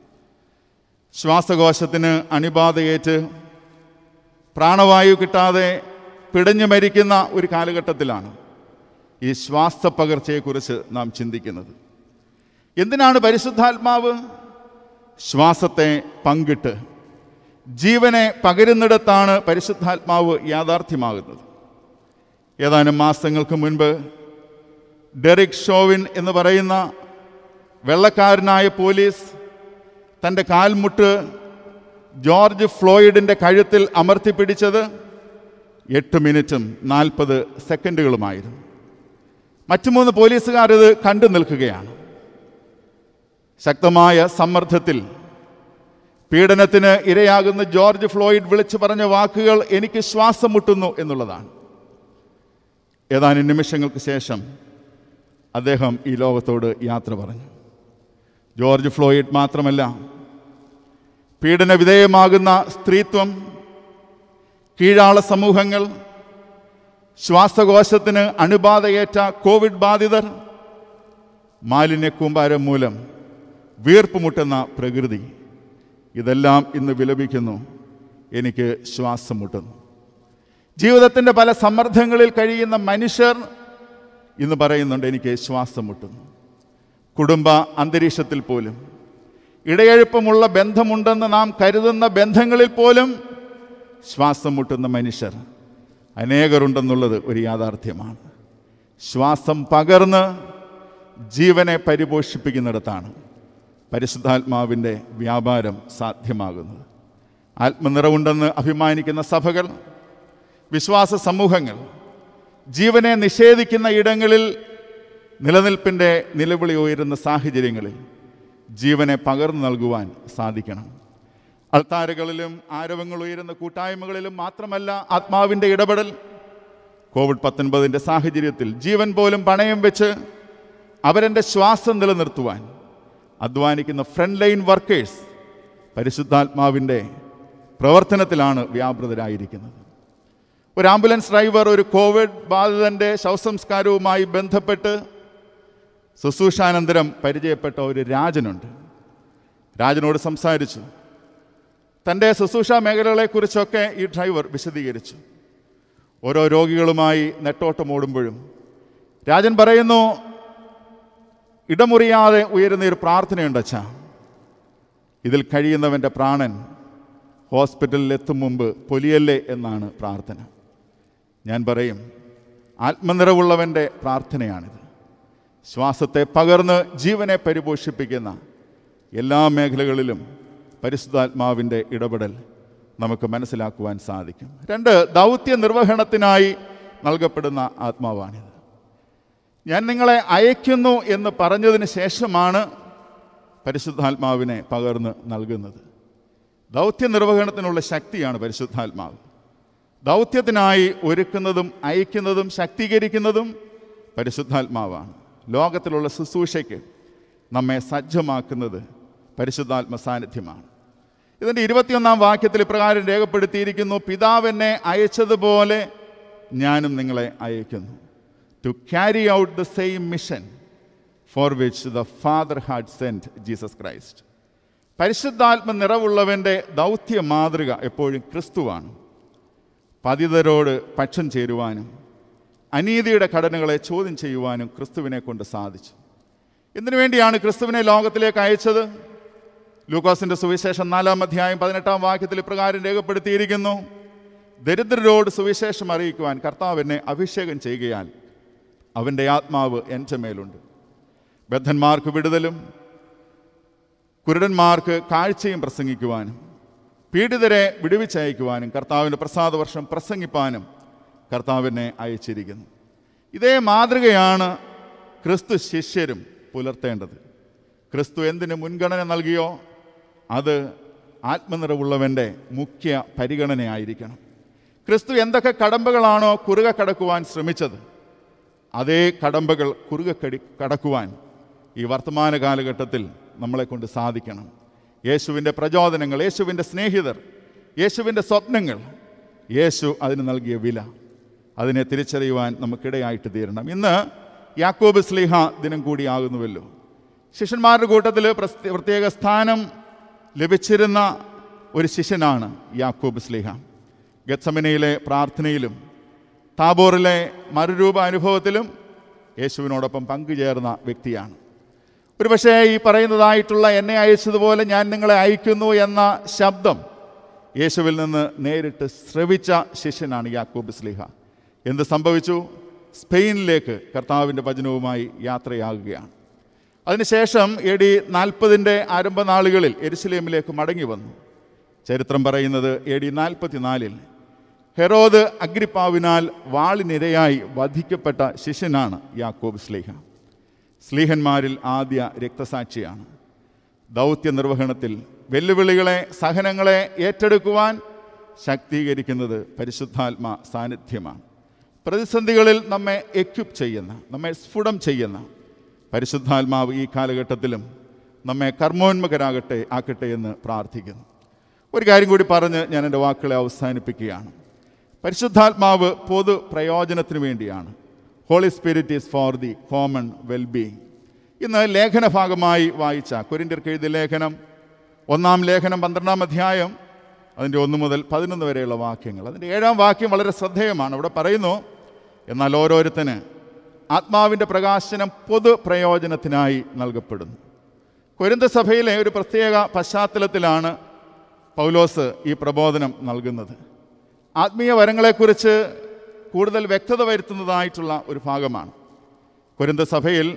ശ്വാസകോശത്തിന് അണിബാധയേറ്റ് പ്രാണവായു കിട്ടാതെ പിടഞ്ഞു മരിക്കുന്ന ഒരു കാലഘട്ടത്തിലാണ് ഈ ശ്വാസപ്പകർച്ചയെക്കുറിച്ച് നാം ചിന്തിക്കുന്നത് എന്തിനാണ് പരിശുദ്ധാത്മാവ് ശ്വാസത്തെ പങ്കിട്ട് ജീവനെ പകരുന്നിടത്താണ് പരിശുദ്ധാത്മാവ് യാഥാർത്ഥ്യമാകുന്നത് ഏതാനും മാസങ്ങൾക്ക് മുൻപ് ഡെറിക് ഷോവിൻ എന്ന് പറയുന്ന വെള്ളക്കാരനായ പോലീസ് തൻ്റെ കാൽമുട്ട് ജോർജ് ഫ്ലോയിഡിൻ്റെ കഴുത്തിൽ അമർത്തിപ്പിടിച്ചത് എട്ട് മിനിറ്റും നാൽപ്പത് സെക്കൻഡുകളുമായിരുന്നു മറ്റു മൂന്ന് പോലീസുകാർ ഇത് കണ്ടു നിൽക്കുകയാണ് ശക്തമായ സമ്മർദ്ദത്തിൽ പീഡനത്തിന് ഇരയാകുന്ന ജോർജ് ഫ്ലോയിഡ് വിളിച്ചു പറഞ്ഞ വാക്കുകൾ എനിക്ക് ശ്വാസം മുട്ടുന്നു എന്നുള്ളതാണ് ഏതാനും നിമിഷങ്ങൾക്ക് ശേഷം അദ്ദേഹം ഈ ലോകത്തോട് യാത്ര പറഞ്ഞു ജോർജ് ഫ്ലോയിഡ് മാത്രമല്ല പീഡന വിധേയമാകുന്ന സ്ത്രീത്വം കീഴാള സമൂഹങ്ങൾ ശ്വാസകോശത്തിന് അണുബാധയേറ്റ കോവിഡ് ബാധിതർ മാലിന്യ കൂമ്പാരം മൂലം വീർപ്പുമുട്ടുന്ന പ്രകൃതി ഇതെല്ലാം ഇന്ന് വിലപിക്കുന്നു എനിക്ക് ശ്വാസം മുട്ടുന്നു ജീവിതത്തിൻ്റെ പല സമ്മർദ്ദങ്ങളിൽ കഴിയുന്ന മനുഷ്യർ ഇന്ന് പറയുന്നുണ്ട് എനിക്ക് ശ്വാസം മുട്ടുന്നു കുടുംബ അന്തരീക്ഷത്തിൽ പോലും ഇടയെഴുപ്പമുള്ള ബന്ധമുണ്ടെന്ന് നാം കരുതുന്ന ബന്ധങ്ങളിൽ പോലും ശ്വാസം മുട്ടുന്ന മനുഷ്യർ അനേകരുണ്ടെന്നുള്ളത് ഒരു യാഥാർത്ഥ്യമാണ് ശ്വാസം പകർന്ന് ജീവനെ പരിപോഷിപ്പിക്കുന്നിടത്താണ് പരിശുദ്ധാത്മാവിൻ്റെ വ്യാപാരം സാധ്യമാകുന്നത് ആത്മനിറവുണ്ടെന്ന് അഭിമാനിക്കുന്ന സഭകൾ വിശ്വാസ സമൂഹങ്ങൾ ജീവനെ നിഷേധിക്കുന്ന ഇടങ്ങളിൽ നിലനിൽപ്പിൻ്റെ നിലവിളി ഉയരുന്ന സാഹചര്യങ്ങളിൽ ജീവനെ പകർന്നു നൽകുവാൻ സാധിക്കണം അൾത്താരകളിലും ആരവങ്ങൾ ഉയരുന്ന കൂട്ടായ്മകളിലും മാത്രമല്ല ആത്മാവിൻ്റെ ഇടപെടൽ കോവിഡ് പത്തൊൻപതിൻ്റെ സാഹചര്യത്തിൽ ജീവൻ പോലും പണയം വെച്ച് അവരെൻ്റെ ശ്വാസം നിലനിർത്തുവാൻ അധ്വാനിക്കുന്ന ഫ്രണ്ട് ലൈൻ വർക്കേഴ്സ് പരിശുദ്ധാത്മാവിൻ്റെ പ്രവർത്തനത്തിലാണ് വ്യാപൃതരായിരിക്കുന്നത് ഒരു ആംബുലൻസ് ഡ്രൈവർ ഒരു കോവിഡ് ബാധിതൻ്റെ ശവസംസ്കാരവുമായി ബന്ധപ്പെട്ട് ശുശ്രൂഷാനന്തരം പരിചയപ്പെട്ട ഒരു രാജനുണ്ട് രാജനോട് സംസാരിച്ചു തൻ്റെ ശുശ്രൂഷ മേഖലകളെക്കുറിച്ചൊക്കെ ഈ ഡ്രൈവർ വിശദീകരിച്ചു ഓരോ രോഗികളുമായി നെട്ടോട്ടം ഓടുമ്പോഴും രാജൻ പറയുന്നു ഇടമുറിയാതെ ഉയരുന്ന ഒരു പ്രാർത്ഥനയുണ്ട് അച്ഛാ ഇതിൽ കഴിയുന്നവൻ്റെ പ്രാണൻ ഹോസ്പിറ്റലിൽ എത്തും മുമ്പ് പൊലിയല്ലേ എന്നാണ് പ്രാർത്ഥന ഞാൻ പറയും ആത്മനിറവുള്ളവൻ്റെ പ്രാർത്ഥനയാണിത് ശ്വാസത്തെ പകർന്ന് ജീവനെ പരിപോഷിപ്പിക്കുന്ന എല്ലാ മേഖലകളിലും പരിശുദ്ധാത്മാവിൻ്റെ ഇടപെടൽ നമുക്ക് മനസ്സിലാക്കുവാൻ സാധിക്കും രണ്ട് ദൗത്യ നിർവഹണത്തിനായി നൽകപ്പെടുന്ന ആത്മാവാണിത് ഞാൻ നിങ്ങളെ അയക്കുന്നു എന്ന് പറഞ്ഞതിന് ശേഷമാണ് പരിശുദ്ധാത്മാവിനെ പകർന്ന് നൽകുന്നത് ദൗത്യ നിർവഹണത്തിനുള്ള ശക്തിയാണ് പരിശുദ്ധാത്മാവ് ദൗത്യത്തിനായി ഒരുക്കുന്നതും അയക്കുന്നതും ശക്തീകരിക്കുന്നതും പരിശുദ്ധാത്മാവാണ് ലോകത്തിലുള്ള ശുശ്രൂഷയ്ക്ക് നമ്മെ സജ്ജമാക്കുന്നത് പരിശുദ്ധാത്മ സാന്നിധ്യമാണ് ഇതിൻ്റെ ഇരുപത്തിയൊന്നാം വാക്യത്തിൽ ഇപ്രകാരം രേഖപ്പെടുത്തിയിരിക്കുന്നു പിതാവെന്നെ അയച്ചതുപോലെ ഞാനും നിങ്ങളെ അയക്കുന്നു to carry out the same mission for which the father had sent Jesus Christ പരിശുദ്ധാത്മ നിറവുള്ളവൻ്റെ ദൗത്യ മാതൃക എപ്പോഴും ക്രിസ്തുവാണ് പതിതരോട് പക്ഷം ചേരുവാനും അനീതിയുടെ ഘടനകളെ ചോദ്യം ചെയ്യുവാനും ക്രിസ്തുവിനെ കൊണ്ട് സാധിച്ചു എന്തിനു വേണ്ടിയാണ് ക്രിസ്തുവിനെ ലോകത്തിലേക്ക് അയച്ചത് ലൂക്കോസിന്റെ സുവിശേഷം നാലാം അധ്യായം പതിനെട്ടാം വാക്യത്തിൽ ഇപ്രകാരം രേഖപ്പെടുത്തിയിരിക്കുന്നു ദരിദ്രരോട് സുവിശേഷം അറിയിക്കുവാൻ കർത്താവ് എന്നെ അഭിഷേകം ചെയ്യുകയാൽ അവൻ്റെ ആത്മാവ് എൻ്റെ മേലുണ്ട് ബദ്ധന്മാർക്ക് വിടുതലും കുരുടന്മാർക്ക് കാഴ്ചയും പ്രസംഗിക്കുവാനും പീഡിതരെ വിടുവിച്ചയക്കുവാനും കർത്താവിൻ്റെ പ്രസാദവർഷം പ്രസംഗിപ്പാനും കർത്താവിനെ അയച്ചിരിക്കുന്നു ഇതേ മാതൃകയാണ് ക്രിസ്തു ശിഷ്യരും പുലർത്തേണ്ടത് ക്രിസ്തു എന്തിന് മുൻഗണന നൽകിയോ അത് ആത്മനിറവുള്ളവൻ്റെ മുഖ്യ പരിഗണനയായിരിക്കണം ക്രിസ്തു എന്തൊക്കെ കടമ്പകളാണോ കുറുക കടക്കുവാൻ ശ്രമിച്ചത് അതേ കടമ്പകൾ കുറുക കടി കടക്കുവാൻ ഈ വർത്തമാന കാലഘട്ടത്തിൽ നമ്മളെ കൊണ്ട് സാധിക്കണം യേശുവിൻ്റെ പ്രചോദനങ്ങൾ യേശുവിൻ്റെ സ്നേഹിതർ യേശുവിൻ്റെ സ്വപ്നങ്ങൾ യേശു അതിന് നൽകിയ വില അതിനെ തിരിച്ചറിയുവാൻ നമുക്കിടയായിട്ട് തീരണം ഇന്ന് യാക്കോബ് സ്ലീഹ ദിനം കൂടിയാകുന്നുവല്ലോ ശിഷ്യന്മാരുടെ കൂട്ടത്തിൽ പ്രസ്- പ്രത്യേക സ്ഥാനം ലഭിച്ചിരുന്ന ഒരു ശിഷ്യനാണ് യാക്കോബ് സ്ലീഹ ഗത്സമനയിലെ പ്രാർത്ഥനയിലും താബോറിലെ മറുരൂപ അനുഭവത്തിലും യേശുവിനോടൊപ്പം പങ്കുചേർന്ന വ്യക്തിയാണ് ഒരുപക്ഷേ ഈ പറയുന്നതായിട്ടുള്ള എന്നെ അയച്ചതുപോലെ ഞാൻ നിങ്ങളെ അയക്കുന്നു എന്ന ശബ്ദം യേശുവിൽ നിന്ന് നേരിട്ട് ശ്രവിച്ച ശിഷ്യനാണ് യാക്കോബ് സ്ലിഹ എന്ത് സംഭവിച്ചു സ്പെയിനിലേക്ക് കർത്താവിൻ്റെ വചനവുമായി യാത്രയാകുകയാണ് അതിനുശേഷം എ ഡി നാൽപ്പതിൻ്റെ ആരംഭനാളുകളിൽ എരുസലേമിലേക്ക് മടങ്ങി വന്നു ചരിത്രം പറയുന്നത് എ ഡി നാൽപ്പത്തിനാലിൽ ഹെറോദ് അഗ്രിപ്പാവിനാൽ വാളിനിരയായി വധിക്കപ്പെട്ട ശിഷ്യനാണ് യാക്കോബ് സ്ലീഹ സ്ലീഹന്മാരിൽ ആദ്യ രക്തസാക്ഷിയാണ് ദൗത്യ നിർവഹണത്തിൽ വെല്ലുവിളികളെ സഹനങ്ങളെ ഏറ്റെടുക്കുവാൻ ശക്തീകരിക്കുന്നത് പരിശുദ്ധാത്മ സാന്നിധ്യമാണ് പ്രതിസന്ധികളിൽ നമ്മെ എക്യുപ്പ് ചെയ്യുന്ന നമ്മെ സ്ഫുടം ചെയ്യുന്ന പരിശുദ്ധാത്മാവ് ഈ കാലഘട്ടത്തിലും നമ്മെ കർമ്മോന്മുഖരാകട്ടെ ആക്കട്ടെ എന്ന് പ്രാർത്ഥിക്കുന്നു ഒരു കാര്യം കൂടി പറഞ്ഞ് ഞാൻ എൻ്റെ വാക്കുകളെ അവസാനിപ്പിക്കുകയാണ് പരിശുദ്ധാത്മാവ് പൊതു പ്രയോജനത്തിന് വേണ്ടിയാണ് holy spirit is for the common wellbeing ഇന്ന് ലേഖന ഭാഗമായി വായിച്ച കുരിന്തിയർക്ക് എഴുതിയ ലേഖനം ഒന്നാം ലേഖനം പന്ത്രണ്ടാം അധ്യായം അതിൻ്റെ ഒന്ന് മുതൽ പതിനൊന്ന് വരെയുള്ള വാക്യങ്ങൾ അതിൻ്റെ ഏഴാം വാക്യം വളരെ ശ്രദ്ധേയമാണ് അവിടെ പറയുന്നു എന്നാൽ ഓരോരുത്തന് ആത്മാവിൻ്റെ പ്രകാശനം പൊതു പ്രയോജനത്തിനായി നൽകപ്പെടുന്നു കൊരിന്ത സഭയിലെ ഒരു പ്രത്യേക പശ്ചാത്തലത്തിലാണ് പൗലോസ് ഈ പ്രബോധനം നൽകുന്നത് ആത്മീയ വരങ്ങളെക്കുറിച്ച് കൂടുതൽ വ്യക്തത വരുത്തുന്നതായിട്ടുള്ള ഒരു ഭാഗമാണ് കൊരിന്ത സഭയിൽ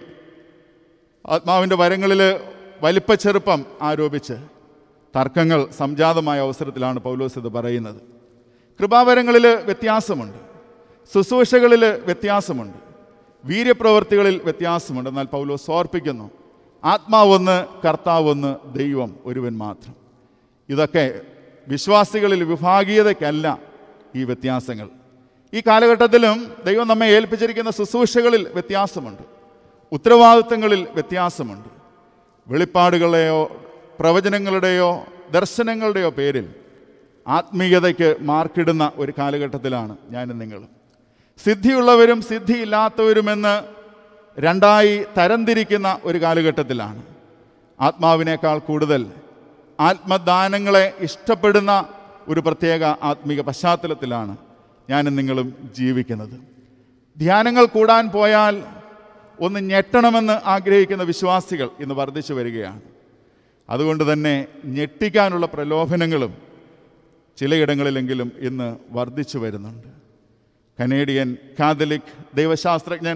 ആത്മാവിൻ്റെ വരങ്ങളിൽ വലിപ്പച്ചെറുപ്പം ആരോപിച്ച് തർക്കങ്ങൾ സംജാതമായ അവസരത്തിലാണ് പൗലോസ് ഇത് പറയുന്നത് കൃപാവരങ്ങളിൽ വ്യത്യാസമുണ്ട് ശുശ്രൂഷകളിൽ വ്യത്യാസമുണ്ട് വീര്യപ്രവൃത്തികളിൽ വ്യത്യാസമുണ്ട് എന്നാൽ പൗലോസ് ഓർപ്പിക്കുന്നു ആത്മാവൊന്ന് കർത്താവൊന്ന് ദൈവം ഒരുവൻ മാത്രം ഇതൊക്കെ വിശ്വാസികളിൽ വിഭാഗീയതയ്ക്കല്ല ഈ വ്യത്യാസങ്ങൾ ഈ കാലഘട്ടത്തിലും ദൈവം നമ്മെ ഏൽപ്പിച്ചിരിക്കുന്ന ശുശ്രൂഷകളിൽ വ്യത്യാസമുണ്ട് ഉത്തരവാദിത്തങ്ങളിൽ വ്യത്യാസമുണ്ട് വെളിപ്പാടുകളെയോ പ്രവചനങ്ങളുടെയോ ദർശനങ്ങളുടെയോ പേരിൽ ആത്മീയതയ്ക്ക് മാർക്കിടുന്ന ഒരു കാലഘട്ടത്തിലാണ് ഞാനും നിങ്ങളും സിദ്ധിയുള്ളവരും സിദ്ധിയില്ലാത്തവരുമെന്ന് രണ്ടായി തരംതിരിക്കുന്ന ഒരു കാലഘട്ടത്തിലാണ് ആത്മാവിനേക്കാൾ കൂടുതൽ ആത്മദാനങ്ങളെ ഇഷ്ടപ്പെടുന്ന ഒരു പ്രത്യേക ആത്മീക പശ്ചാത്തലത്തിലാണ് ഞാനും നിങ്ങളും ജീവിക്കുന്നത് ധ്യാനങ്ങൾ കൂടാൻ പോയാൽ ഒന്ന് ഞെട്ടണമെന്ന് ആഗ്രഹിക്കുന്ന വിശ്വാസികൾ ഇന്ന് വർദ്ധിച്ചു വരികയാണ് അതുകൊണ്ട് തന്നെ ഞെട്ടിക്കാനുള്ള പ്രലോഭനങ്ങളും ചിലയിടങ്ങളിലെങ്കിലും ഇന്ന് വർദ്ധിച്ചു വരുന്നുണ്ട് കനേഡിയൻ കാതലിക് ദൈവശാസ്ത്രജ്ഞൻ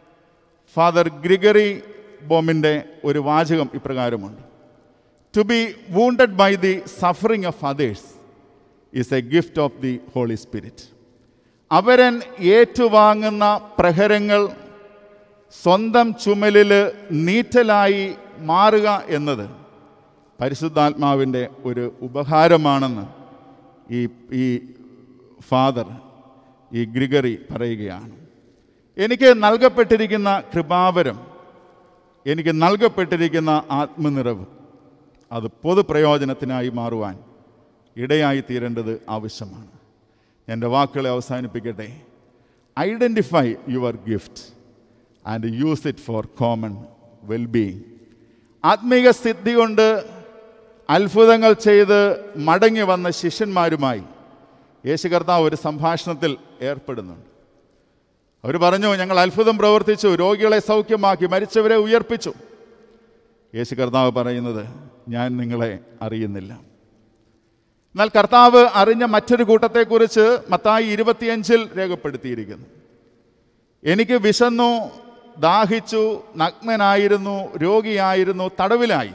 ഫാദർ ഗ്രിഗറി ബോമിൻ്റെ ഒരു വാചകം ഇപ്രകാരമുണ്ട് to be wounded by the suffering of others is a gift of the holy spirit അവരൻ ഏറ്റുവാങ്ങുന്ന പ്രഹരങ്ങൾ സ്വന്തം ചുമലിൽ നീറ്റലായി മാറുക എന്നത് പരിശുദ്ധാത്മാവിൻ്റെ ഒരു ഉപഹാരമാണെന്ന് ഈ ഈ ഫാദർ ഈ ഗ്രിഗറി പറയുകയാണ് എനിക്ക് നൽകപ്പെട്ടിരിക്കുന്ന കൃപാവരം എനിക്ക് നൽകപ്പെട്ടിരിക്കുന്ന ആത്മനിറവ് അത് പൊതുപ്രയോജനത്തിനായി മാറുവാൻ ഇടയായി തീരേണ്ടത് ആവശ്യമാണ് എൻ്റെ വാക്കുകളെ അവസാനിപ്പിക്കട്ടെ identify your gift and use it for common wellbeing ആത്മീക സിദ്ധി കൊണ്ട് അത്ഭുതങ്ങൾ ചെയ്ത് മടങ്ങി വന്ന ശിഷ്യന്മാരുമായി യേശു കർത്താവ് ഒരു സംഭാഷണത്തിൽ ഏർപ്പെടുന്നുണ്ട് അവർ പറഞ്ഞു ഞങ്ങൾ അത്ഭുതം പ്രവർത്തിച്ചു രോഗികളെ സൗഖ്യമാക്കി മരിച്ചവരെ ഉയർപ്പിച്ചു യേശു കർത്താവ് പറയുന്നത് ഞാൻ നിങ്ങളെ അറിയുന്നില്ല എന്നാൽ കർത്താവ് അറിഞ്ഞ മറ്റൊരു കൂട്ടത്തെക്കുറിച്ച് മത്തായി ഇരുപത്തിയഞ്ചിൽ രേഖപ്പെടുത്തിയിരിക്കുന്നു എനിക്ക് വിശന്നു ദാഹിച്ചു നഗ്നനായിരുന്നു രോഗിയായിരുന്നു തടവിലായി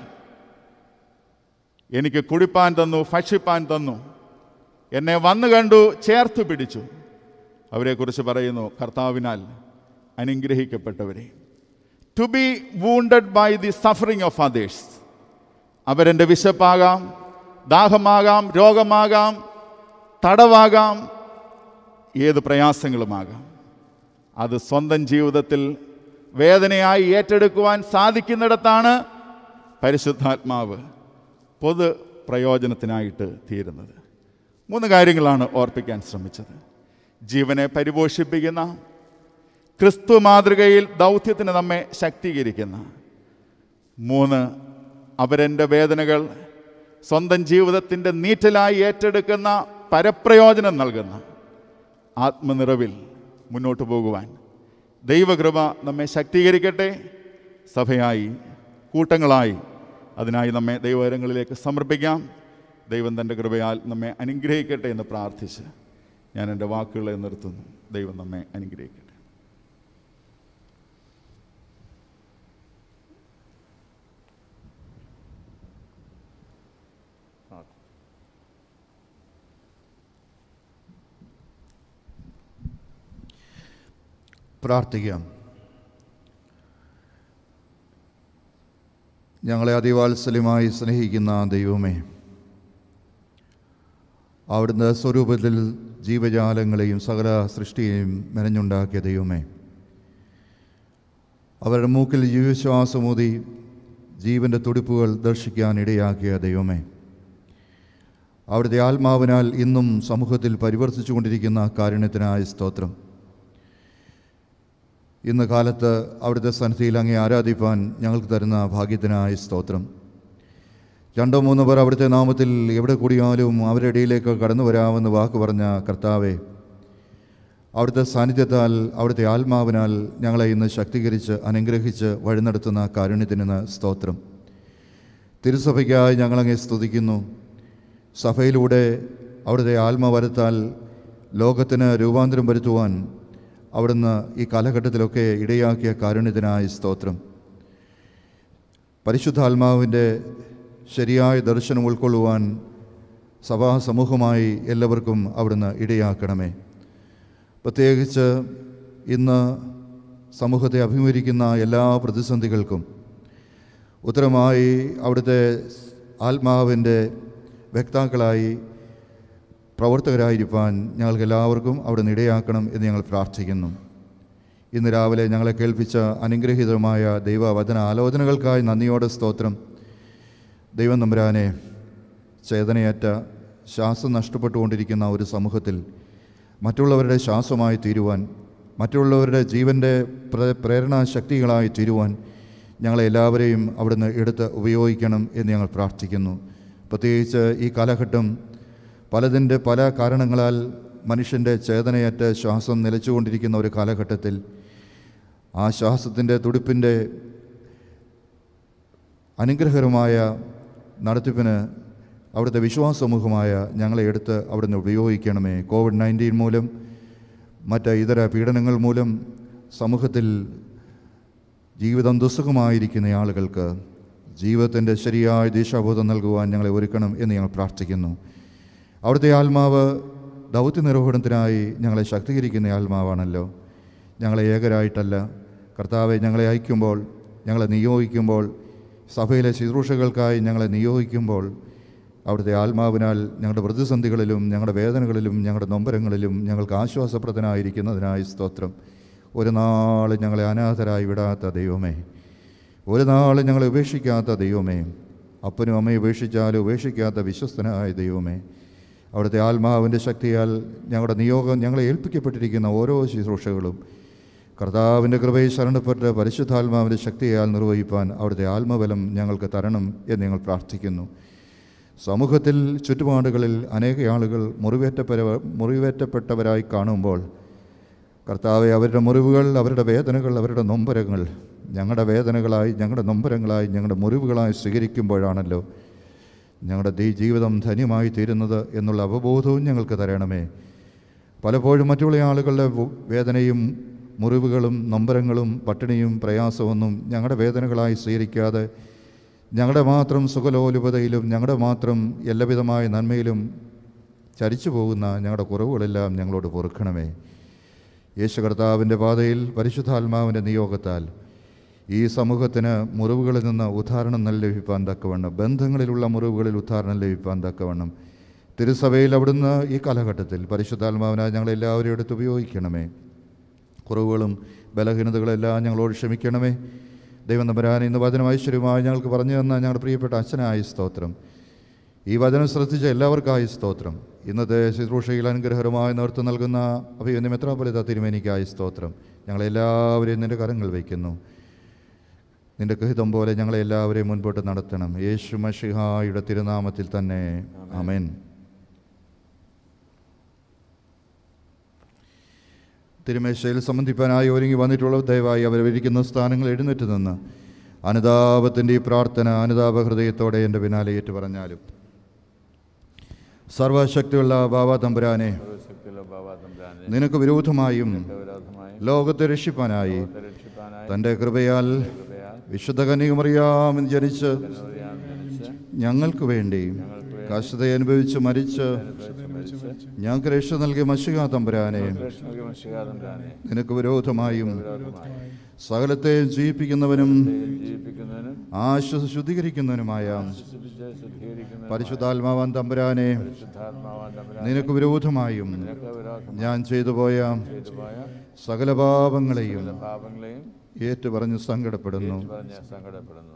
എനിക്ക് കുടിപ്പാൻ തന്നു ഭക്ഷിപ്പാൻ തന്നു എന്നെ വന്നു കണ്ടു ചേർത്ത് പിടിച്ചു അവരെക്കുറിച്ച് പറയുന്നു കർത്താവിനാൽ അനുഗ്രഹിക്കപ്പെട്ടവരെ to be wounded by the suffering of others അവരെൻ്റെ വിശപ്പാകാം ദാഹമാകാം രോഗമാകാം തടവാകാം ഏത് പ്രയാസങ്ങളുമാകാം അത് സ്വന്തം ജീവിതത്തിൽ വേദനയായി ഏറ്റെടുക്കുവാൻ സാധിക്കുന്നിടത്താണ് പരിശുദ്ധാത്മാവ് പൊതു പ്രയോജനത്തിനായിട്ട് തീരുന്നത് മൂന്ന് കാര്യങ്ങളാണ് ഓർപ്പിക്കാൻ ശ്രമിച്ചത് ജീവനെ പരിപോഷിപ്പിക്കുന്ന ക്രിസ്തു മാതൃകയിൽ ദൗത്യത്തിന് നമ്മെ ശക്തീകരിക്കുന്ന മൂന്ന് അവരെൻ്റെ വേദനകൾ സ്വന്തം ജീവിതത്തിൻ്റെ നീറ്റലായി ഏറ്റെടുക്കുന്ന പരപ്രയോജനം നൽകുന്ന ആത്മനിറവിൽ മുന്നോട്ട് പോകുവാൻ ദൈവകൃപ നമ്മെ ശക്തീകരിക്കട്ടെ സഭയായി കൂട്ടങ്ങളായി അതിനായി നമ്മെ ദൈവകരങ്ങളിലേക്ക് സമർപ്പിക്കാം ദൈവം തൻ്റെ കൃപയാൽ നമ്മെ അനുഗ്രഹിക്കട്ടെ എന്ന് പ്രാർത്ഥിച്ച് ഞാൻ എൻ്റെ വാക്കുകളെ നിർത്തുന്നു ദൈവം നമ്മെ അനുഗ്രഹിക്കട്ടെ പ്രാർത്ഥിക്കാം ഞങ്ങളെ അതിവാത്സല്യമായി സ്നേഹിക്കുന്ന ദൈവമേ അവിടുന്ന് സ്വരൂപത്തിൽ ജീവജാലങ്ങളെയും സകല സൃഷ്ടിയെയും മെനഞ്ഞുണ്ടാക്കിയ ദൈവമേ അവരുടെ മൂക്കിൽ ജീവശ്വാസമൂതി ജീവൻ്റെ തുടിപ്പുകൾ ദർശിക്കാൻ ഇടയാക്കിയ ദൈവമേ അവിടുത്തെ ആത്മാവിനാൽ ഇന്നും സമൂഹത്തിൽ പരിവർത്തിച്ചു കൊണ്ടിരിക്കുന്ന കാരുണ്യത്തിനായ സ്തോത്രം ഇന്ന് കാലത്ത് അവിടുത്തെ സന്നിധിയിൽ അങ്ങേ ആരാധിപ്പാൻ ഞങ്ങൾക്ക് തരുന്ന ഭാഗ്യത്തിനായ സ്തോത്രം രണ്ടോ മൂന്നോ പേർ അവിടുത്തെ നാമത്തിൽ എവിടെ കൂടിയാലും അവരുടെ ഇടയിലേക്ക് കടന്നു വരാമെന്ന് വാക്ക് പറഞ്ഞ കർത്താവെ അവിടുത്തെ സാന്നിധ്യത്താൽ അവിടുത്തെ ആത്മാവിനാൽ ഞങ്ങളെ ഇന്ന് ശക്തീകരിച്ച് അനുഗ്രഹിച്ച് വഴി നടത്തുന്ന കാരുണ്യത്തിന് സ്തോത്രം തിരുസഭയ്ക്കായി ഞങ്ങളങ്ങെ സ്തുതിക്കുന്നു സഭയിലൂടെ അവിടുത്തെ ആത്മവരത്താൽ ലോകത്തിന് രൂപാന്തരം വരുത്തുവാൻ അവിടുന്ന് ഈ കാലഘട്ടത്തിലൊക്കെ ഇടയാക്കിയ കാരുണ്യത്തിനായ സ്തോത്രം പരിശുദ്ധാത്മാവിൻ്റെ ശരിയായ ദർശനം ഉൾക്കൊള്ളുവാൻ സഭാ സമൂഹമായി എല്ലാവർക്കും അവിടുന്ന് ഇടയാക്കണമേ പ്രത്യേകിച്ച് ഇന്ന് സമൂഹത്തെ അഭിമുഖീകരിക്കുന്ന എല്ലാ പ്രതിസന്ധികൾക്കും ഉത്തരമായി അവിടുത്തെ ആത്മാവിൻ്റെ വ്യക്താക്കളായി പ്രവർത്തകരായിരിക്കാൻ ഞങ്ങൾക്ക് എല്ലാവർക്കും അവിടെ ഇടയാക്കണം എന്ന് ഞങ്ങൾ പ്രാർത്ഥിക്കുന്നു ഇന്ന് രാവിലെ ഞങ്ങളെ കേൾപ്പിച്ച അനുഗ്രഹീതമായ ദൈവവചന ആലോചനകൾക്കായി നന്ദിയോടെ സ്തോത്രം ദൈവം നമ്പുരാനെ ചേതനയേറ്റ ശ്വാസം നഷ്ടപ്പെട്ടുകൊണ്ടിരിക്കുന്ന ഒരു സമൂഹത്തിൽ മറ്റുള്ളവരുടെ ശ്വാസമായി തീരുവാൻ മറ്റുള്ളവരുടെ ജീവൻ്റെ പ്ര പ്രേരണാശക്തികളായി തീരുവാൻ ഞങ്ങളെ എല്ലാവരെയും അവിടുന്ന് എടുത്ത് ഉപയോഗിക്കണം എന്ന് ഞങ്ങൾ പ്രാർത്ഥിക്കുന്നു പ്രത്യേകിച്ച് ഈ കാലഘട്ടം പലതിൻ്റെ പല കാരണങ്ങളാൽ മനുഷ്യൻ്റെ ചേതനയേറ്റ ശ്വാസം നിലച്ചുകൊണ്ടിരിക്കുന്ന ഒരു കാലഘട്ടത്തിൽ ആ ശ്വാസത്തിൻ്റെ തുടിപ്പിൻ്റെ അനുഗ്രഹകരമായ നടത്തിപ്പിന് അവിടുത്തെ വിശ്വാസ സമൂഹമായ ഞങ്ങളെ എടുത്ത് അവിടുന്ന് ഉപയോഗിക്കണമേ കോവിഡ് നയൻറ്റീൻ മൂലം മറ്റ് ഇതര പീഡനങ്ങൾ മൂലം സമൂഹത്തിൽ ജീവിതം ദുസ്സുഖമായിരിക്കുന്ന ആളുകൾക്ക് ജീവിതത്തിൻ്റെ ശരിയായ ദിശാബോധം നൽകുവാൻ ഞങ്ങളെ ഒരുക്കണം എന്ന് ഞങ്ങൾ പ്രാർത്ഥിക്കുന്നു അവിടുത്തെ ആത്മാവ് ദൗത്യ നിർവഹണത്തിനായി ഞങ്ങളെ ശക്തീകരിക്കുന്ന ആത്മാവാണല്ലോ ഞങ്ങളെ ഏകരായിട്ടല്ല കർത്താവെ ഞങ്ങളെ അയക്കുമ്പോൾ ഞങ്ങളെ നിയോഗിക്കുമ്പോൾ സഭയിലെ ശുശ്രൂഷകൾക്കായി ഞങ്ങളെ നിയോഗിക്കുമ്പോൾ അവിടുത്തെ ആത്മാവിനാൽ ഞങ്ങളുടെ പ്രതിസന്ധികളിലും ഞങ്ങളുടെ വേദനകളിലും ഞങ്ങളുടെ നൊമ്പരങ്ങളിലും ഞങ്ങൾക്ക് ആശ്വാസപ്രദനായിരിക്കുന്നതിനായി സ്തോത്രം ഒരു നാൾ ഞങ്ങളെ അനാഥരായി വിടാത്ത ദൈവമേ ഒരു നാൾ ഞങ്ങളെ ഉപേക്ഷിക്കാത്ത ദൈവമേ അപ്പനും അമ്മയും ഉപേക്ഷിച്ചാലും ഉപേക്ഷിക്കാത്ത വിശ്വസ്തനായ ദൈവമേ അവിടുത്തെ ആത്മാവിൻ്റെ ശക്തിയാൽ ഞങ്ങളുടെ നിയോഗം ഞങ്ങളെ ഏൽപ്പിക്കപ്പെട്ടിരിക്കുന്ന ഓരോ ശുശ്രൂഷകളും കർത്താവിൻ്റെ കൃപയിൽ ശരണപ്പെട്ട് പരിശുദ്ധാത്മാവിൻ്റെ ശക്തിയാൽ നിർവഹിപ്പാൻ അവിടുത്തെ ആത്മബലം ഞങ്ങൾക്ക് തരണം എന്ന് ഞങ്ങൾ പ്രാർത്ഥിക്കുന്നു സമൂഹത്തിൽ ചുറ്റുപാടുകളിൽ അനേക ആളുകൾ മുറിവേറ്റപ്പര മുറിവേറ്റപ്പെട്ടവരായി കാണുമ്പോൾ കർത്താവെ അവരുടെ മുറിവുകൾ അവരുടെ വേദനകൾ അവരുടെ നൊമ്പരങ്ങൾ ഞങ്ങളുടെ വേദനകളായി ഞങ്ങളുടെ നൊമ്പരങ്ങളായി ഞങ്ങളുടെ മുറിവുകളായി സ്വീകരിക്കുമ്പോഴാണല്ലോ ഞങ്ങളുടെ ദീ ജീവിതം ധന്യമായി തീരുന്നത് എന്നുള്ള അവബോധവും ഞങ്ങൾക്ക് തരണമേ പലപ്പോഴും മറ്റുള്ള ആളുകളുടെ വു- വേദനയും മുറിവുകളും നൊമ്പരങ്ങളും പട്ടിണിയും പ്രയാസമൊന്നും ഞങ്ങളുടെ വേദനകളായി സ്വീകരിക്കാതെ ഞങ്ങളുടെ മാത്രം സുഖലോലുപതയിലും ഞങ്ങളുടെ മാത്രം എല്ലാവിധമായ നന്മയിലും ചരിച്ചു പോകുന്ന ഞങ്ങളുടെ കുറവുകളെല്ലാം ഞങ്ങളോട് പൊറുക്കണമേ യേശു കർത്താവിൻ്റെ പാതയിൽ പരിശുദ്ധാത്മാവിൻ്റെ നിയോഗത്താൽ ഈ സമൂഹത്തിന് മുറിവുകളിൽ നിന്ന് ഉദ്ധാരണം നല്ല ലഭിപ്പാൻ തക്കവണ്ണം ബന്ധങ്ങളിലുള്ള മുറിവുകളിൽ ഉദ്ധാരണം ലഭിപ്പാൻ തക്കവണ്ണം തിരുസഭയിൽ അവിടുന്ന് ഈ കാലഘട്ടത്തിൽ പരിശുദ്ധാത്മാവിനായി ഞങ്ങളെല്ലാവരും എടുത്ത് ഉപയോഗിക്കണമേ കുറവുകളും ബലഹീനതകളെല്ലാം ഞങ്ങളോട് ക്ഷമിക്കണമേ ദൈവം നമ്പരാൻ ഇന്ന് വചനം ഐശ്വര്യമായി ഞങ്ങൾക്ക് പറഞ്ഞു തന്ന ഞങ്ങളുടെ പ്രിയപ്പെട്ട അച്ഛനായ സ്തോത്രം ഈ വചനം ശ്രദ്ധിച്ച എല്ലാവർക്കായി സ്തോത്രം ഇന്നത്തെ ശുശ്രൂഷയിൽ അനുഗ്രഹകരമായി നേതൃത്വം നൽകുന്ന അഭിയന്യ മെത്രാപൊലിത തിരുമേനിക്കായി സ്തോത്രം ഞങ്ങളെല്ലാവരെയും നിൻ്റെ കരങ്ങൾ വയ്ക്കുന്നു നിന്റെ ഹിതം പോലെ ഞങ്ങളെല്ലാവരെയും മുൻപോട്ട് നടത്തണം യേശു മഷിഹായുടെ തിരുനാമത്തിൽ തന്നെ അമേൻ തിരുമേശയിൽ സംബന്ധിപ്പാനായി ഒരുങ്ങി വന്നിട്ടുള്ള ദയവായി അവർ ഇരിക്കുന്ന സ്ഥാനങ്ങൾ എഴുന്നേറ്റ് നിന്ന് അനുതാപത്തിൻ്റെ ഈ പ്രാർത്ഥന അനുതാപ ഹൃദയത്തോടെ എൻ്റെ പിന്നാലെ ഏറ്റു പറഞ്ഞാലും സർവശക്തിയുള്ള ബാബാ തമ്പുരാനെ സർവശക്തിയുള്ള ബാബാ തമ്പുരാനെ നിനക്ക് വിരോധമായും വിരോധമായി ലോകത്തെ രക്ഷിപ്പാനായി രക്ഷിപ്പാനായി തൻ്റെ കൃപയാൽ വിശുദ്ധ കന്യകുമറിയാമെന്ന് ജനിച്ച് അറിയാൻ ജനിച്ച് ഞങ്ങൾക്ക് വേണ്ടി കഷ്ടത അനുഭവിച്ച് മരിച്ച് ഞങ്ങൾക്ക് രക്ഷ നൽകിയ മഷിക തമ്പുരാനെ കൃഷ്ണകി മഷികാതമ്പുരാനെ നിനക്ക് വിരോധമായും സകലത്തെയും ജീവിപ്പിക്കുന്നവനും ജീവിപ്പിക്കുന്നതിനും ആശ്വസ ശുദ്ധീകരിക്കുന്നവനുമായ ശുദ്ധിച്ച് ശുദ്ധീകരിക്കുന്ന പരിശുദ്ധാത്മാവാൻ തമ്പുരാനെ ശുദ്ധാത്മാവാൻ തമ്പുരാൻ നിനക്ക് വിരോധമായും വിരോധം ഞാൻ ചെയ്തു പോയ ചെയ്തുപോയ സകല പാപങ്ങളെയും പാപങ്ങളെയും ഏറ്റുപറഞ്ഞ് സങ്കടപ്പെടുന്നു പറഞ്ഞ് സങ്കടപ്പെടുന്നു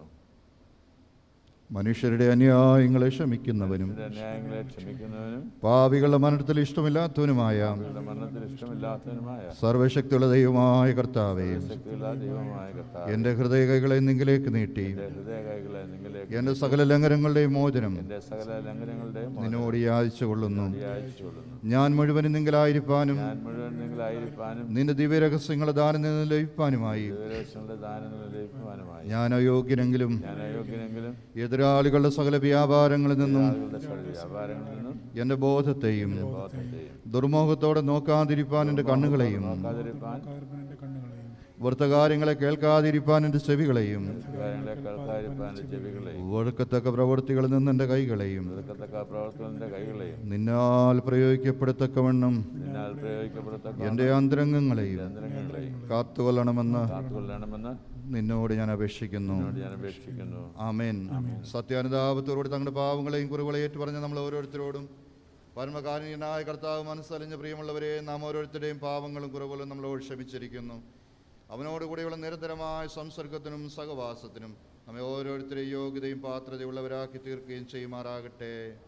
മനുഷ്യരുടെ അന്യായങ്ങളെ ക്ഷമിക്കുന്നവനും ഇതിന്റെ അന്യായങ്ങളെ ക്ഷമിക്കുന്നവനും പാപികളുടെ മരണത്തിൽ ഇഷ്ടമില്ലാത്തവനുമായ അവരുടെ മരണത്തിൽ ഇഷ്ടമില്ലാത്തവനുമായ സർവശക്തിയുള്ള ദൈവമായ കർത്താവേ ശക്തിയുള്ള ദൈവമായ കർത്താവ് എൻ്റെ ഹൃദയകൈകളെ നിങ്കിലേക്ക് നീട്ടി എന്റെ ഹൃദയ കൈകളെ നിങ്ങളിലേക്ക് എൻ്റെ സകല ലംഘനങ്ങളുടെയും മോചനം എന്റെ സകല ലംഘനങ്ങളുടെയും നിന്നോട് യാചിച്ചു കൊള്ളുന്നു അയച്ചുകൊള്ളുന്നു ഞാൻ മുഴുവനും നിങ്കിലായിരിക്കാനും ഞാൻ മുഴുവൻ നിങ്ങളായിരിക്കാനും നിന്റെ ദിവ്യരഹസ്യങ്ങളുടെ ദാനം നിന്ന് ലഭിക്കാനുമായി ദൈവരക്ഷങ്ങളുടെ ദാനങ്ങൾ ലഭിക്കുവാനുമായി ഞാൻ അയോഗ്യനെങ്കിലും ഞാൻ അയോഗ്യനെങ്കിലും എതിരാളികളുടെ സകല വ്യാപാരങ്ങളിൽ നിന്നും ആളുകളുടെ സകല വ്യാപാരങ്ങളിൽ നിന്നും എൻ്റെ ബോധത്തെയും ബോധത്തെയും ദുർമോഹത്തോടെ നോക്കാതിരിപ്പാൻ എൻ്റെ കണ്ണുകളെയും നോക്കാതിരിപ്പാൻ വൃത്തകാര്യങ്ങളെ കേൾക്കാതിരിപ്പാൻ എൻ്റെ ചെവികളെയും കാര്യങ്ങളെ കേൾക്കാതിരിപ്പാൻ എൻ്റെ ചെവികളെയും ഒഴുക്കത്തക്ക പ്രവൃത്തികളിൽ നിന്ന് എൻ്റെ കൈകളെയും ഒതുക്കത്തക്ക പ്രവർത്തനത്തിന്റെ കൈകളെയും നിന്നാൽ പ്രയോഗിക്കപ്പെടത്തക്കവണ്ണം നിന്നാൽ പ്രയോഗിക്കപ്പെടത്തക്ക എൻ്റെ അന്തരംഗങ്ങളെയും യന്ത്രങ്ങളെയും കാത്തുകൊള്ളണമെന്ന് കാത്തുകൊള്ളണമെന്ന് നിന്നോട് ഞാൻ അപേക്ഷിക്കുന്നു ഞാൻ അപേക്ഷിക്കുന്നു ആമേൻ സത്യാനുതാപത്തോടുകൂടി തങ്ങളുടെ പാവങ്ങളെയും കുറികളെ ഏറ്റുപറഞ്ഞ നമ്മൾ ഓരോരുത്തരോടും പരമകാരുണ്യനായ കർത്താവ് മനസ്സലിഞ്ഞ പ്രിയമുള്ളവരെ നാം ഓരോരുത്തരുടെയും പാവങ്ങളും കുറവുകളും നമ്മളോട് ക്ഷമിച്ചിരിക്കുന്നു അവനോടുകൂടിയുള്ള നിരന്തരമായ സംസർഗത്തിനും സഹവാസത്തിനും നമ്മെ ഓരോരുത്തരെയും യോഗ്യതയും പാത്രതയുള്ളവരാക്കി തീർക്കുകയും ചെയ്യുമാറാകട്ടെ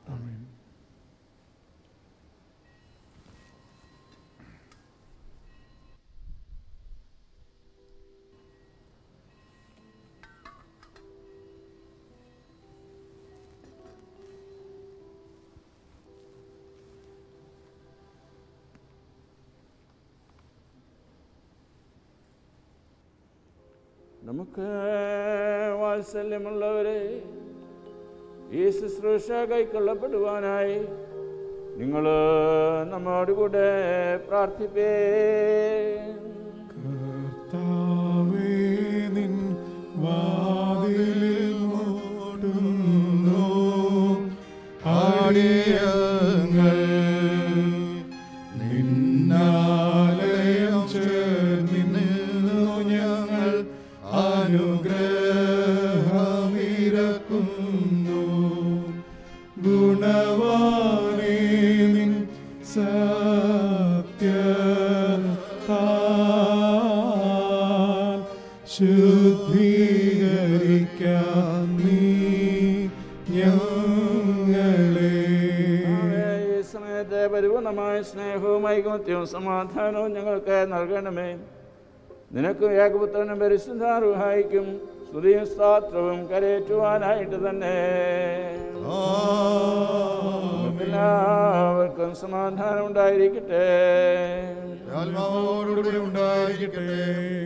നമുക്ക് വാത്സല്യമുള്ളവരെ ഈ ശുശ്രൂഷ കൈക്കൊള്ളപ്പെടുവാനായി നിങ്ങൾ നമ്മോടുകൂടെ പ്രാർത്ഥിപ്പേ കർത്താവേ നിൻ വാതിലിൽ മുട്ടുന്നു അടിയങ്ങൾ നിന്നാലയം ചേർന്നിന്നു ഞങ്ങൾ അനുഗ്രഹമിരക്കുന്നു ഗുണവാനേ നിൻ സത്യത്താൽ ശുദ്ധീകരിക്കാൻ നീ ഞങ്ങളെ ഈ സമയത്തെ പരിപൂർണമായ സ്നേഹവും ഐകമത്യവും സമാധാനവും ഞങ്ങൾക്ക് നൽകണമേ നിനക്കും ഏകപുത്രനും പരിശുദ്ധാറുഹായിക്കും സ്തുതിയും സ്താത്രവും കരയേറ്റുവാനായിട്ട് തന്നെ എല്ലാവർക്കും സമാധാനം ഉണ്ടായിരിക്കട്ടെ ആത്മാവോടുകൂടി ഉണ്ടായിരിക്കട്ടെ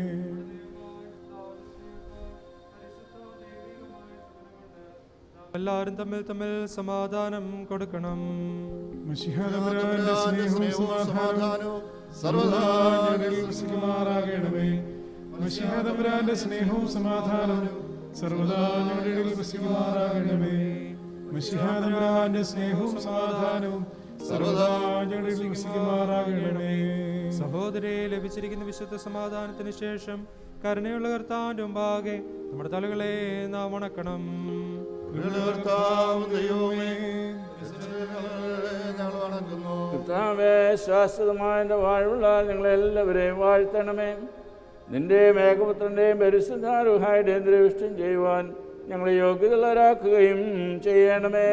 എല്ലാവരും തമ്മിൽ തമ്മിൽ സമാധാനം കൊടുക്കണം മഷിഹാതപുരാന്റെ സ്നേഹവും സമാധാനവും സർവദാ ഞങ്ങളിൽ വസിക്കുമാറാകണമേ മഷിഹാതപുരാന്റെ സ്നേഹവും സമാധാനവും സർവദാ ഞങ്ങളുടെ ഇടയിൽ വസിക്കുമാറാകണമേ മഷിഹാതപുരാന്റെ സ്നേഹവും സമാധാനവും സർവദാ ഞങ്ങളുടെ ഇടയിൽ വസിക്കുമാറാകണമേ സഹോദരെ ലഭിച്ചിരിക്കുന്ന വിശുദ്ധ സമാധാനത്തിന് ശേഷം കരുണയുള്ള കർത്താവിന്റെ മുമ്പാകെ നമ്മുടെ തലകളെ നാം ഉണക്കണം കർത്താവ് ദൈവമേ ഞങ്ങൾ വണങ്ങുന്നു കർത്താവേ ശാശ്വതമായ എൻ്റെ വാഴ്വുള്ള നിങ്ങളെല്ലാവരെയും വാഴ്ത്തണമേ നിന്റെയും ഏകപുത്രൻ്റെയും പരിശുദ്ധാരുഹായുടെയും ദൃഷ്ടം ചെയ്യുവാൻ ഞങ്ങളെ യോഗ്യതയുള്ളവരാക്കുകയും ചെയ്യണമേ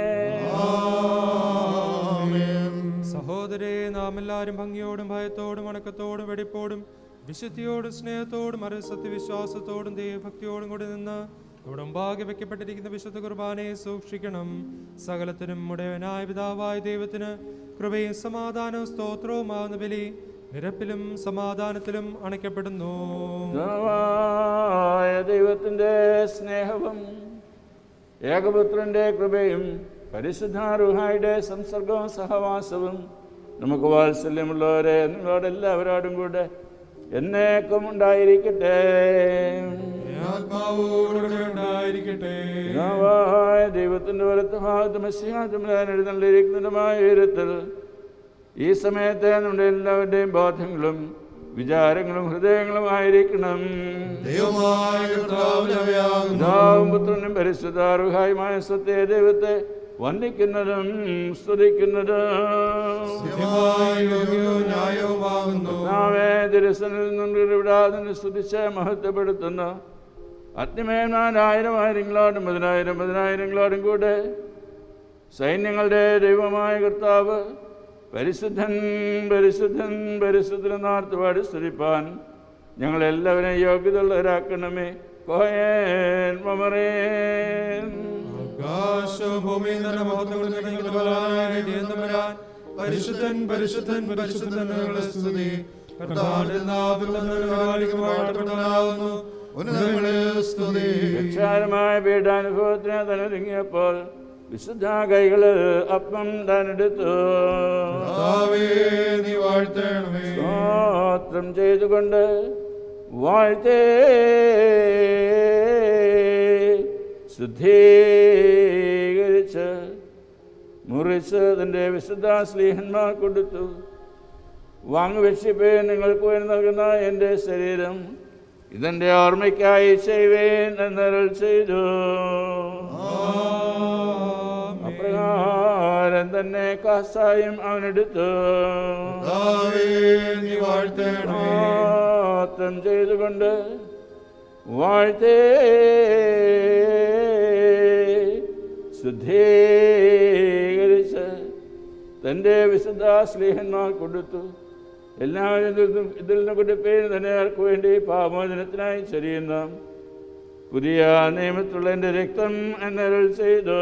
സഹോദരെ നാം എല്ലാവരും ഭംഗിയോടും ഭയത്തോടും വണക്കത്തോടും വെടിപ്പോടും വിശുദ്ധിയോടും സ്നേഹത്തോടും അറി സത്യവിശ്വാസത്തോടും ദൈവഭക്തിയോടും കൂടി നിന്ന് ഇവിടെ മുമ്പാകെ വെക്കപ്പെട്ടിരിക്കുന്ന വിശുദ്ധ കുർബാനയെ സൂക്ഷിക്കണം സകലത്തിനും ഉടയവനായ പിതാവായ ദൈവത്തിന് കൃപയും സമാധാനവും സ്തോത്രവുമാകുന്ന ബലി നിരപ്പിലും സമാധാനത്തിലും അണയ്ക്കപ്പെടുന്നു പിതാവായ ദൈവത്തിൻ്റെ സ്നേഹവും ഏകപുത്രൻ്റെ കൃപയും പരിശുദ്ധാരുഹായുടെ സംസർഗവും സഹവാസവും നമുക്ക് വാത്സല്യമുള്ളവരെ നിങ്ങളോടെല്ലാവരോടും കൂടെ എന്നേക്കും ഉണ്ടായിരിക്കട്ടെ ആത്മാവോടുകൂടെ ഉണ്ടായിരിക്കട്ടെ പിതാവായ ദൈവത്തിൻ്റെ വലത്ത് ഭാഗത്ത് മത്സ്യാചുമലാൻ എഴുന്നള്ളിരിക്കുന്നതുമായ ഉയരത്തിൽ ഈ സമയത്തെ നമ്മുടെ എല്ലാവരുടെയും ബോധങ്ങളും വിചാരങ്ങളും ഹൃദയങ്ങളും ആയിരിക്കണം ദൈവമായ കർത്താവിനവയാകുന്നു പിതാവും പുത്രനും പരിശുദ്ധാർഹായുമായ സത്യ ദൈവത്തെ വന്ദിക്കുന്നതും സ്തുതിക്കുന്നതും യോഗ്യവും ന്യായവുമാകുന്നു നാവേ ദിരസനിൽ നിന്ന് വിടാതെ സ്തുതിച്ച് മഹത്വപ്പെടുത്തുന്നു അഗ്നിമേന്മാരായിരം ആയിരങ്ങളോടും പതിനായിരം പതിനായിരങ്ങളോടും കൂടെ സൈന്യങ്ങളുടെ ദൈവമായ കർത്താവ് പരിശുദ്ധൻ പരിശുദ്ധൻ പരിശുദ്ധൻ നാർത്തുപാടി സ്തുതിപ്പാൻ ഞങ്ങളെല്ലാവരെയും യോഗ്യതയുള്ളവരാക്കണമേ കോയേൻ മമറേൻ ആകാശഭൂമി പരിശുദ്ധൻ പരിശുദ്ധൻ പരിശുദ്ധൻ എന്നുള്ള സ്തുതി കർത്താവിന്റെ നാമത്തിൽ വാഴ്ത്തപ്പെട്ടവനാകുന്നു ഉന്നതങ്ങളിൽ സ്തുതി രക്ഷാകരമായ പീഡാനുഭവത്തിന് തനൊരുങ്ങിയപ്പോൾ വിശുദ്ധ കൈകളിൽ അപ്പം താനെടുത്തു കർത്താവേ, നീ വാഴ്ത്തണമേ സ്തോത്രം ചെയ്തുകൊണ്ട് വാഴ്ത്തേ ശുദ്ധീകരിച്ച് മുറിച്ച് തൻ്റെ വിശുദ്ധ സ്ലീഹന്മാർ കൊടുത്തു വാങ്ങുവെച്ചിപ്പേ നിങ്ങൾക്ക് വേണ്ടി നൽകുന്ന എൻ്റെ ശരീരം ഇതെൻ്റെ ഓർമ്മയ്ക്കായി ചെയ്യുവേൻ എന്നരുൾ ചെയ്തു അപ്രകാരം തന്നെ കാസായും അവനെടുത്തു നീ വാഴ്ത്തേണമേ മാത്രം ചെയ്തുകൊണ്ട് വാഴ്ത്തേ ശുദ്ധീകരിച്ച് തൻ്റെ വിശുദ്ധ സ്നേഹന്മാർ കൊടുത്തു എല്ലാവരും ഇതിൽ നിന്ന് ഇതിൽ നിന്ന് കൊടുപ്പേന് തന്നെ ആർക്ക് വേണ്ടി പാമോചനത്തിനായി ചരിയുന്ന പുതിയ നിയമത്തുള്ള എൻ്റെ രക്തം എന്നരുൾ ചെയ്തു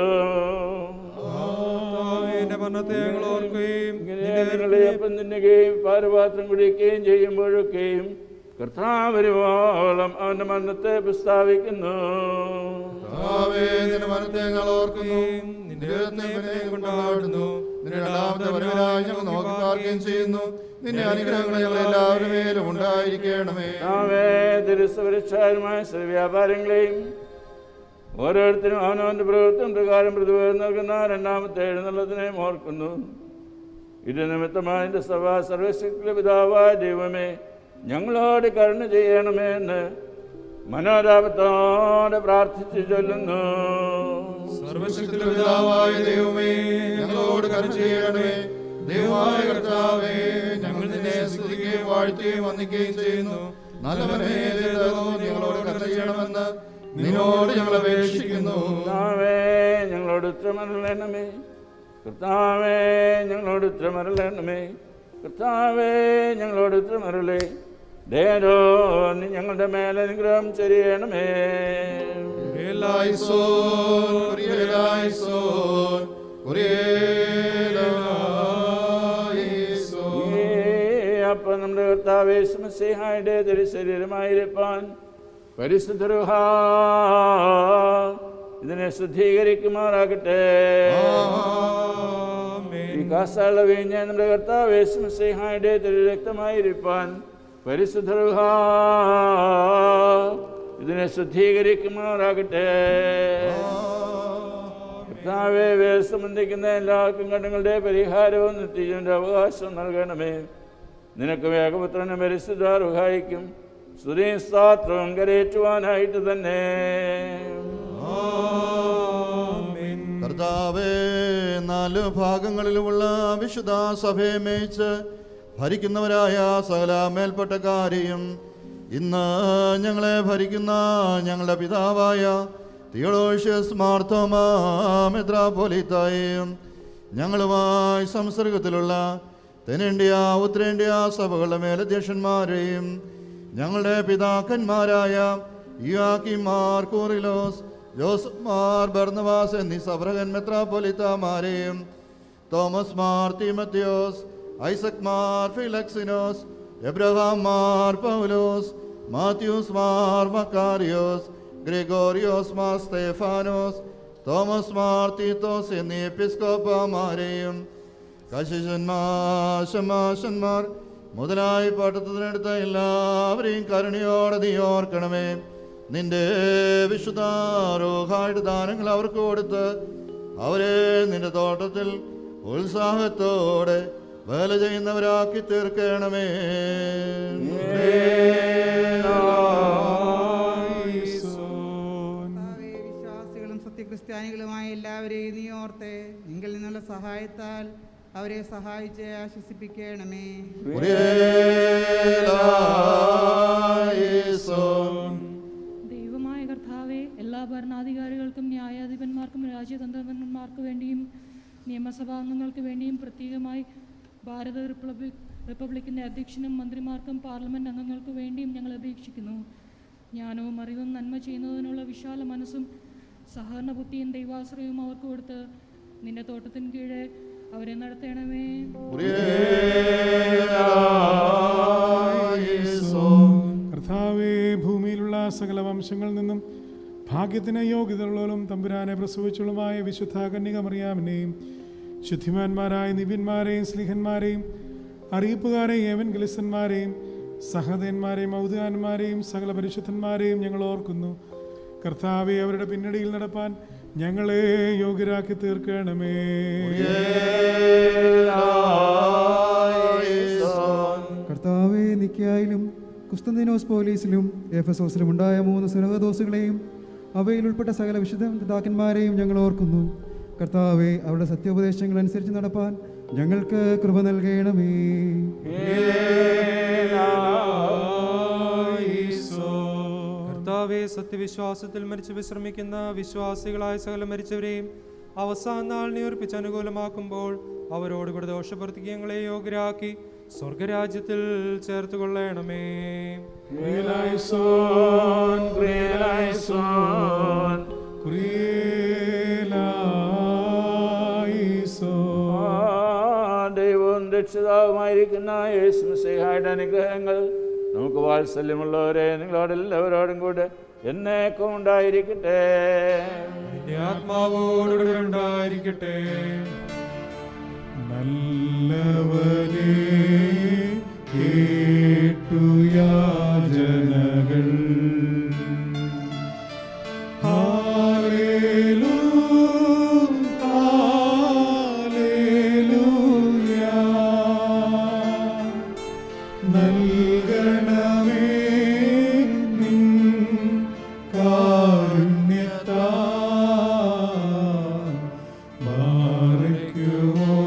എന്റെ മരണത്തെ ഞങ്ങൾ ഓർക്കുകയും ഇങ്ങനെ നിങ്ങളെ അപ്പം തിന്നുകയും പാരപാത്രം കുടിക്കുകയും ചെയ്യുമ്പോഴൊക്കെയും കർത്താവ് വരുവോളം അവന്റെ മരണത്തെ പ്രസ്താവിക്കുന്നു കർത്താവേ, നിന്റെ മരണത്തെ ഞങ്ങൾ ഓർക്കുന്നു നിന്റെ ഉയർത്തിനെ കൊണ്ടാടുന്നു നിന്റെ രണ്ടാമത്തെ വരവിനായി ഞങ്ങൾ നോക്കി പാർക്കുകയും ചെയ്യുന്നു നിന്റെ അനുഗ്രഹങ്ങൾ ഞങ്ങൾ എല്ലാവരുടെ മേലും ഉണ്ടായിരിക്കണമേ കർത്താവേ തിരുസവരക്ഷാരുമായ വ്യാപാരങ്ങളെയും ഓരോരുത്തരും അവനവന്റെ പ്രവൃത്തിയും പ്രകാരം പ്രതിഫലം നൽകുന്ന രണ്ടാമത്തെ എഴുന്നള്ളത്തിനെയും ഓർക്കുന്നു ഇത് നിമിത്തമായ എൻ്റെ സഭ സർവശക്തി പിതാവായ ദൈവമേ ഞങ്ങളോട് കരുണ ചെയ്യണമേ എന്ന് മനോരാപത്തോടെ പ്രാർത്ഥിച്ചു ചൊല്ലുന്നു സർവശക്തിയുള്ള പിതാവായ ദൈവമേ ഞങ്ങളോട് കരുണ ചെയ്യണമേ ദൈവമായ കർത്താവേ ഞങ്ങൾ നിന്നെ സ്തുതിക്കുകയും വാഴ്ത്തുകയും വന്ദിക്കുകയും ചെയ്യുന്നു നല്ലവനെ ഞങ്ങളോട് കരുണ ചെയ്യണമെന്ന് നിന്നോട് ഞങ്ങൾ അപേക്ഷിക്കുന്നു കർത്താവേ ഞങ്ങളോട് ഉത്തരമരളണമേ കർത്താവേ ഞങ്ങളോട് ഉത്തരമരളണമേ കർത്താവേ ഞങ്ങളോട് ഉത്തരമരളേ ദേരോ നീ ഞങ്ങളുടെ മേലെ അനുഗ്രഹം ചെറിയണമേ Kuριelaison, Kurielaison, Kurielaison. അപ്പം നമ്മുടെ കർത്താവേ സമസ്യഹായുടെ തിരുശരീരമായിരിക്കാൻ പരിശുദ്ധരുഹ ഇതിനെ ശുദ്ധീകരിക്കുമാറാകട്ടെ ഈ കാസാള വീഞ്ഞ നമ്മുടെ കർത്താവേ സമസ്യഹായുടെ തിരുരക്തമായിരിക്കാൻ പരിശുദ്ധരുഹ ഇതിനെ ശുദ്ധീകരിക്കുമാറാകട്ടെ കർത്താവെ വേൽ സംബന്ധിക്കുന്ന എല്ലാവർക്കും കണ്ണുങ്ങളുടെ പരിഹാരവും നിത്യജീവന്റെ അവകാശം നൽകണമേ നിനക്ക് വേഗപുത്രനും പരിശുദ്ധാർഹായിക്കും സ്തുതിയും സ്താത്രവും കരയേറ്റുവാനായിട്ട് തന്നെ കർത്താവേ നാല് ഭാഗങ്ങളിലുമുള്ള വിശുദ്ധ സഭയെ മേയിച്ച് ഭരിക്കുന്നവരായ സകല മേൽപ്പെട്ടക്കാരെയും ഇന്ന് ഞങ്ങളെ ഭരിക്കുന്ന ഞങ്ങളുടെ പിതാവായ തിയോളോഷ്യസ് മാർത്തോമാ മെത്രാപോലിത്തായും ഞങ്ങളുമായി സംസർഗത്തിലുള്ള തെന്നിന്ത്യ ഉത്തരേന്ത്യ സഭകളുടെ മേലധ്യക്ഷന്മാരെയും ഞങ്ങളുടെ പിതാക്കന്മാരായ യുവാക്കിമാർ കൂറിലോസ് ജോസഫ് മാർ ബർണവാസ് എന്നീ സഭ്രകൻ മെത്രാപ്പൊലിത്തമാരെയും Thomas Mar Timotheos Isaac Mar Philoxenos Abraham Mar Paulose Mathews Mar Makarios Gregorios Mar Stephanos Thomas Mar Theethos എന്നീ എപ്പിസ്കോപ്പമാരെയും കശിശന്മാർ ശമാശന്മാർ മുതലായി പട്ടത്തിനെടുത്ത എല്ലാവരെയും കരുണയോടെ നീ ഓർക്കണമേ നിന്റെ വിശുദ്ധ റോഹായുടെ ദാനങ്ങൾ അവർക്ക് കൊടുത്ത് അവരെ നിന്റെ തോട്ടത്തിൽ ഉത്സാഹത്തോടെ വേല ചെയ്യുന്നവരാക്കി തീർക്കണമേ കർത്താവേ, വിശ്വാസികളും സത്യക്രിസ്ത്യാനികളുമായ എല്ലാവരെയും നീ ഓർത്തെ നിങ്ങളിൽ നിന്നുള്ള സഹായത്താൽ അവരെ സഹായിച്ച് ആശ്വസിപ്പിക്കണമേ ദൈവമായ കർത്താവെ എല്ലാ ഭരണാധികാരികൾക്കും ന്യായാധിപന്മാർക്കും രാജ്യതന്ത്രജ്ഞന്മാർക്ക് വേണ്ടിയും നിയമസഭാംഗങ്ങൾക്ക് വേണ്ടിയും പ്രത്യേകമായി ഭാരത റിപ്പബ്ലിക് റിപ്പബ്ലിക്കിൻ്റെ അധ്യക്ഷനും മന്ത്രിമാർക്കും പാർലമെൻറ്റ് അംഗങ്ങൾക്ക് വേണ്ടിയും ഞങ്ങൾ അപേക്ഷിക്കുന്നു ജ്ഞാനവും അറിവും നന്മ ചെയ്യുന്നതിനുള്ള വിശാല മനസ്സും സഹകരണ ബുദ്ധിയും ദൈവാശ്രയവും അവർക്ക് കൊടുത്ത് നിന്റെ തോട്ടത്തിന് കീഴെ അവരെ നടത്തണമേ കർത്താവേ ഭൂമിയിലുള്ള സകല വംശങ്ങളിൽ നിന്നും ഭാഗ്യത്തിന് യോഗ്യതയുള്ളവരും തമ്പുരാനെ പ്രസവിച്ചുള്ളതുമായ വിശുദ്ധ കന്യക മറിയാമിനെയും ശുദ്ധിമാന്മാരായ നിവ്യന്മാരെയും സ്ലിഹന്മാരെയും അറിയിപ്പുകാരെയും ഏവൻഗലിസന്മാരെയും സഹതന്മാരെയും ഔദാന്മാരെയും സകല പരിശുദ്ധന്മാരെയും ഞങ്ങൾ ഓർക്കുന്നു കർത്താവെ അവരുടെ പിന്നടിയിൽ നടപ്പാൻ ഞങ്ങളെ യോഗ്യരാക്കി തീർക്കണമേ കർത്താവെ നിക്കായാലും കുസ്തന്തിനോസ് പോലീസിലും എഫസോസിലും ഉണ്ടായ മൂന്ന് സുനകദോസുകളെയും അവയിൽ ഉൾപ്പെട്ട സകല വിശുദ്ധ പിതാക്കന്മാരെയും ഞങ്ങൾ ഓർക്കുന്നു കർത്താവെ അവരുടെ സത്യോപദേശങ്ങൾ അനുസരിച്ച് നടപ്പാൻ ഞങ്ങൾക്ക് കൃപ നൽകണമേ കർത്താവെ സത്യവിശ്വാസത്തിൽ മരിച്ചു വിശ്രമിക്കുന്ന വിശ്വാസികളായ സകല മരിച്ചവരെയും അവസാന നാൾ നീർപ്പിച്ച് അനുകൂലമാക്കുമ്പോൾ അവരോട് കൂടെ ദോഷപ്രതിജ്ഞങ്ങളെ യോഗ്യരാക്കി സ്വർഗരാജ്യത്തിൽ ചേർത്തുകൊള്ളണമേ Creelaison, creelaison, creelaison. ദൈവവും രക്ഷിതാവുമായിരിക്കുന്ന യേശു മിശിഹായുടെ അനുഗ്രഹങ്ങൾ നമുക്ക് വാത്സല്യമുള്ളവരെ നിങ്ങളോടെല്ലാവരോടും കൂടെ എന്നേക്കും ഉണ്ടായിരിക്കട്ടെ നിന്റെ ആത്മാവോടുകൂടെ ഉണ്ടായിരിക്കട്ടെ നല്ലവനെ കേട്ടു യാചനകൾ ഹാലേലൂ ഹാലേലൂയ നൽകണമേ നിൻ കാരുണ്യത്താ മാറിക്കുമോ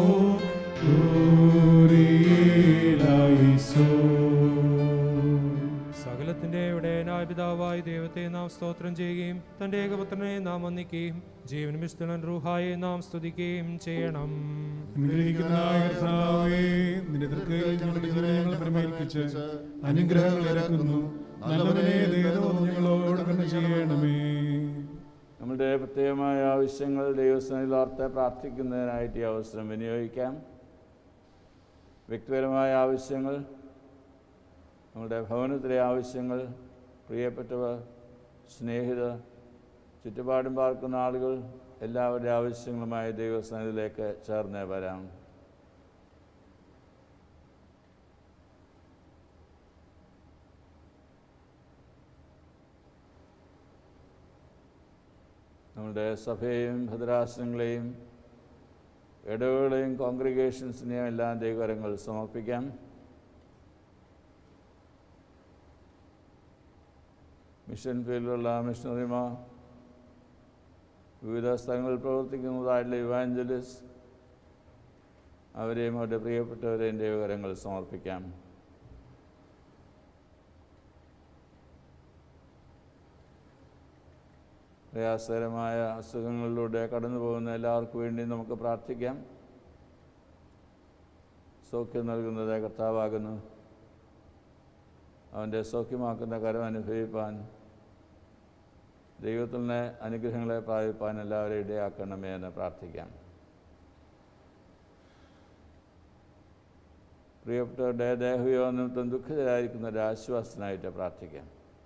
സകലത്തിന്റെ ഇടയനായ പിതാവായ ദൈവത്തെ നാം സ്തോത്രം ചെയ്യുകയും തന്റെ ഏകപുത്രനെ നാം വന്ദിക്കുകയും ജീവൻ മിസ്തുലൻ റൂഹായെ നാം സ്തുതിക്കുകയും ചെയ്യണം അനുഗ്രഹിക്കുന്നതായ കർത്താവേ നിന്റെ തൃക്കയിൽ ഞങ്ങളുടെ ജീവനെ ഞങ്ങൾ പ്രമേൽപ്പിച്ച് അനുഗ്രഹങ്ങൾ ഇറക്കുന്നു നല്ലവനെ ദൈവം ഞങ്ങളോട് കണ്ണു ചെയ്യണമേ നമ്മുടെ പ്രത്യേകമായ ആവശ്യങ്ങൾ ദൈവസ്ഥാനിൽ ഓർത്ത് പ്രാർത്ഥിക്കുന്നതിനായിട്ട് ഈ അവസരം വിനിയോഗിക്കാം വ്യക്തിപരമായ ആവശ്യങ്ങൾ നമ്മുടെ ഭവനത്തിലെ ആവശ്യങ്ങൾ പ്രിയപ്പെട്ടവർ സ്നേഹിതർ ചുറ്റുപാടും പാർക്കുന്ന ആളുകൾ എല്ലാവരുടെ ആവശ്യങ്ങളുമായി ദൈവസ്ഥാനത്തിലേക്ക് ചേർന്ന് വരാം നമ്മുടെ സഭയെയും ഭദ്രാസനങ്ങളെയും ഇടവുകളെയും കോൺഗ്രിഗേഷൻസിനെയും എല്ലാം ദൈവകരങ്ങൾ സമർപ്പിക്കാം മിഷൻ ഫീൽഡിലുള്ള മിഷണറിമാർ വിവിധ സ്ഥലങ്ങളിൽ പ്രവർത്തിക്കുന്നതായിട്ടുള്ള ഇവാഞ്ചലിസ്റ്റ് അവരെയും അവരുടെ പ്രിയപ്പെട്ടവരെയും ദൈവകരങ്ങൾ സമർപ്പിക്കാം പ്രയാസകരമായ അസുഖങ്ങളിലൂടെ കടന്നു പോകുന്ന എല്ലാവർക്കും വേണ്ടി നമുക്ക് പ്രാർത്ഥിക്കാം സൗഖ്യം നൽകുന്നത് കർത്താവാകുന്നു അവൻ്റെ സൗഖ്യമാക്കുന്ന കരം അനുഭവിപ്പാൻ ദൈവത്തിൽ നിന്ന് അനുഗ്രഹങ്ങളെ പ്രാപിപ്പാൻ എല്ലാവരെയും ഇടയാക്കണമേ എന്ന് പ്രാർത്ഥിക്കാം പ്രിയപ്പെട്ടവരുടെ ദേഹയോ നിമിത്തം ദുഃഖിതരായിരിക്കുന്ന ഒരു ആശ്വാസത്തിനായിട്ട് പ്രാർത്ഥിക്കാം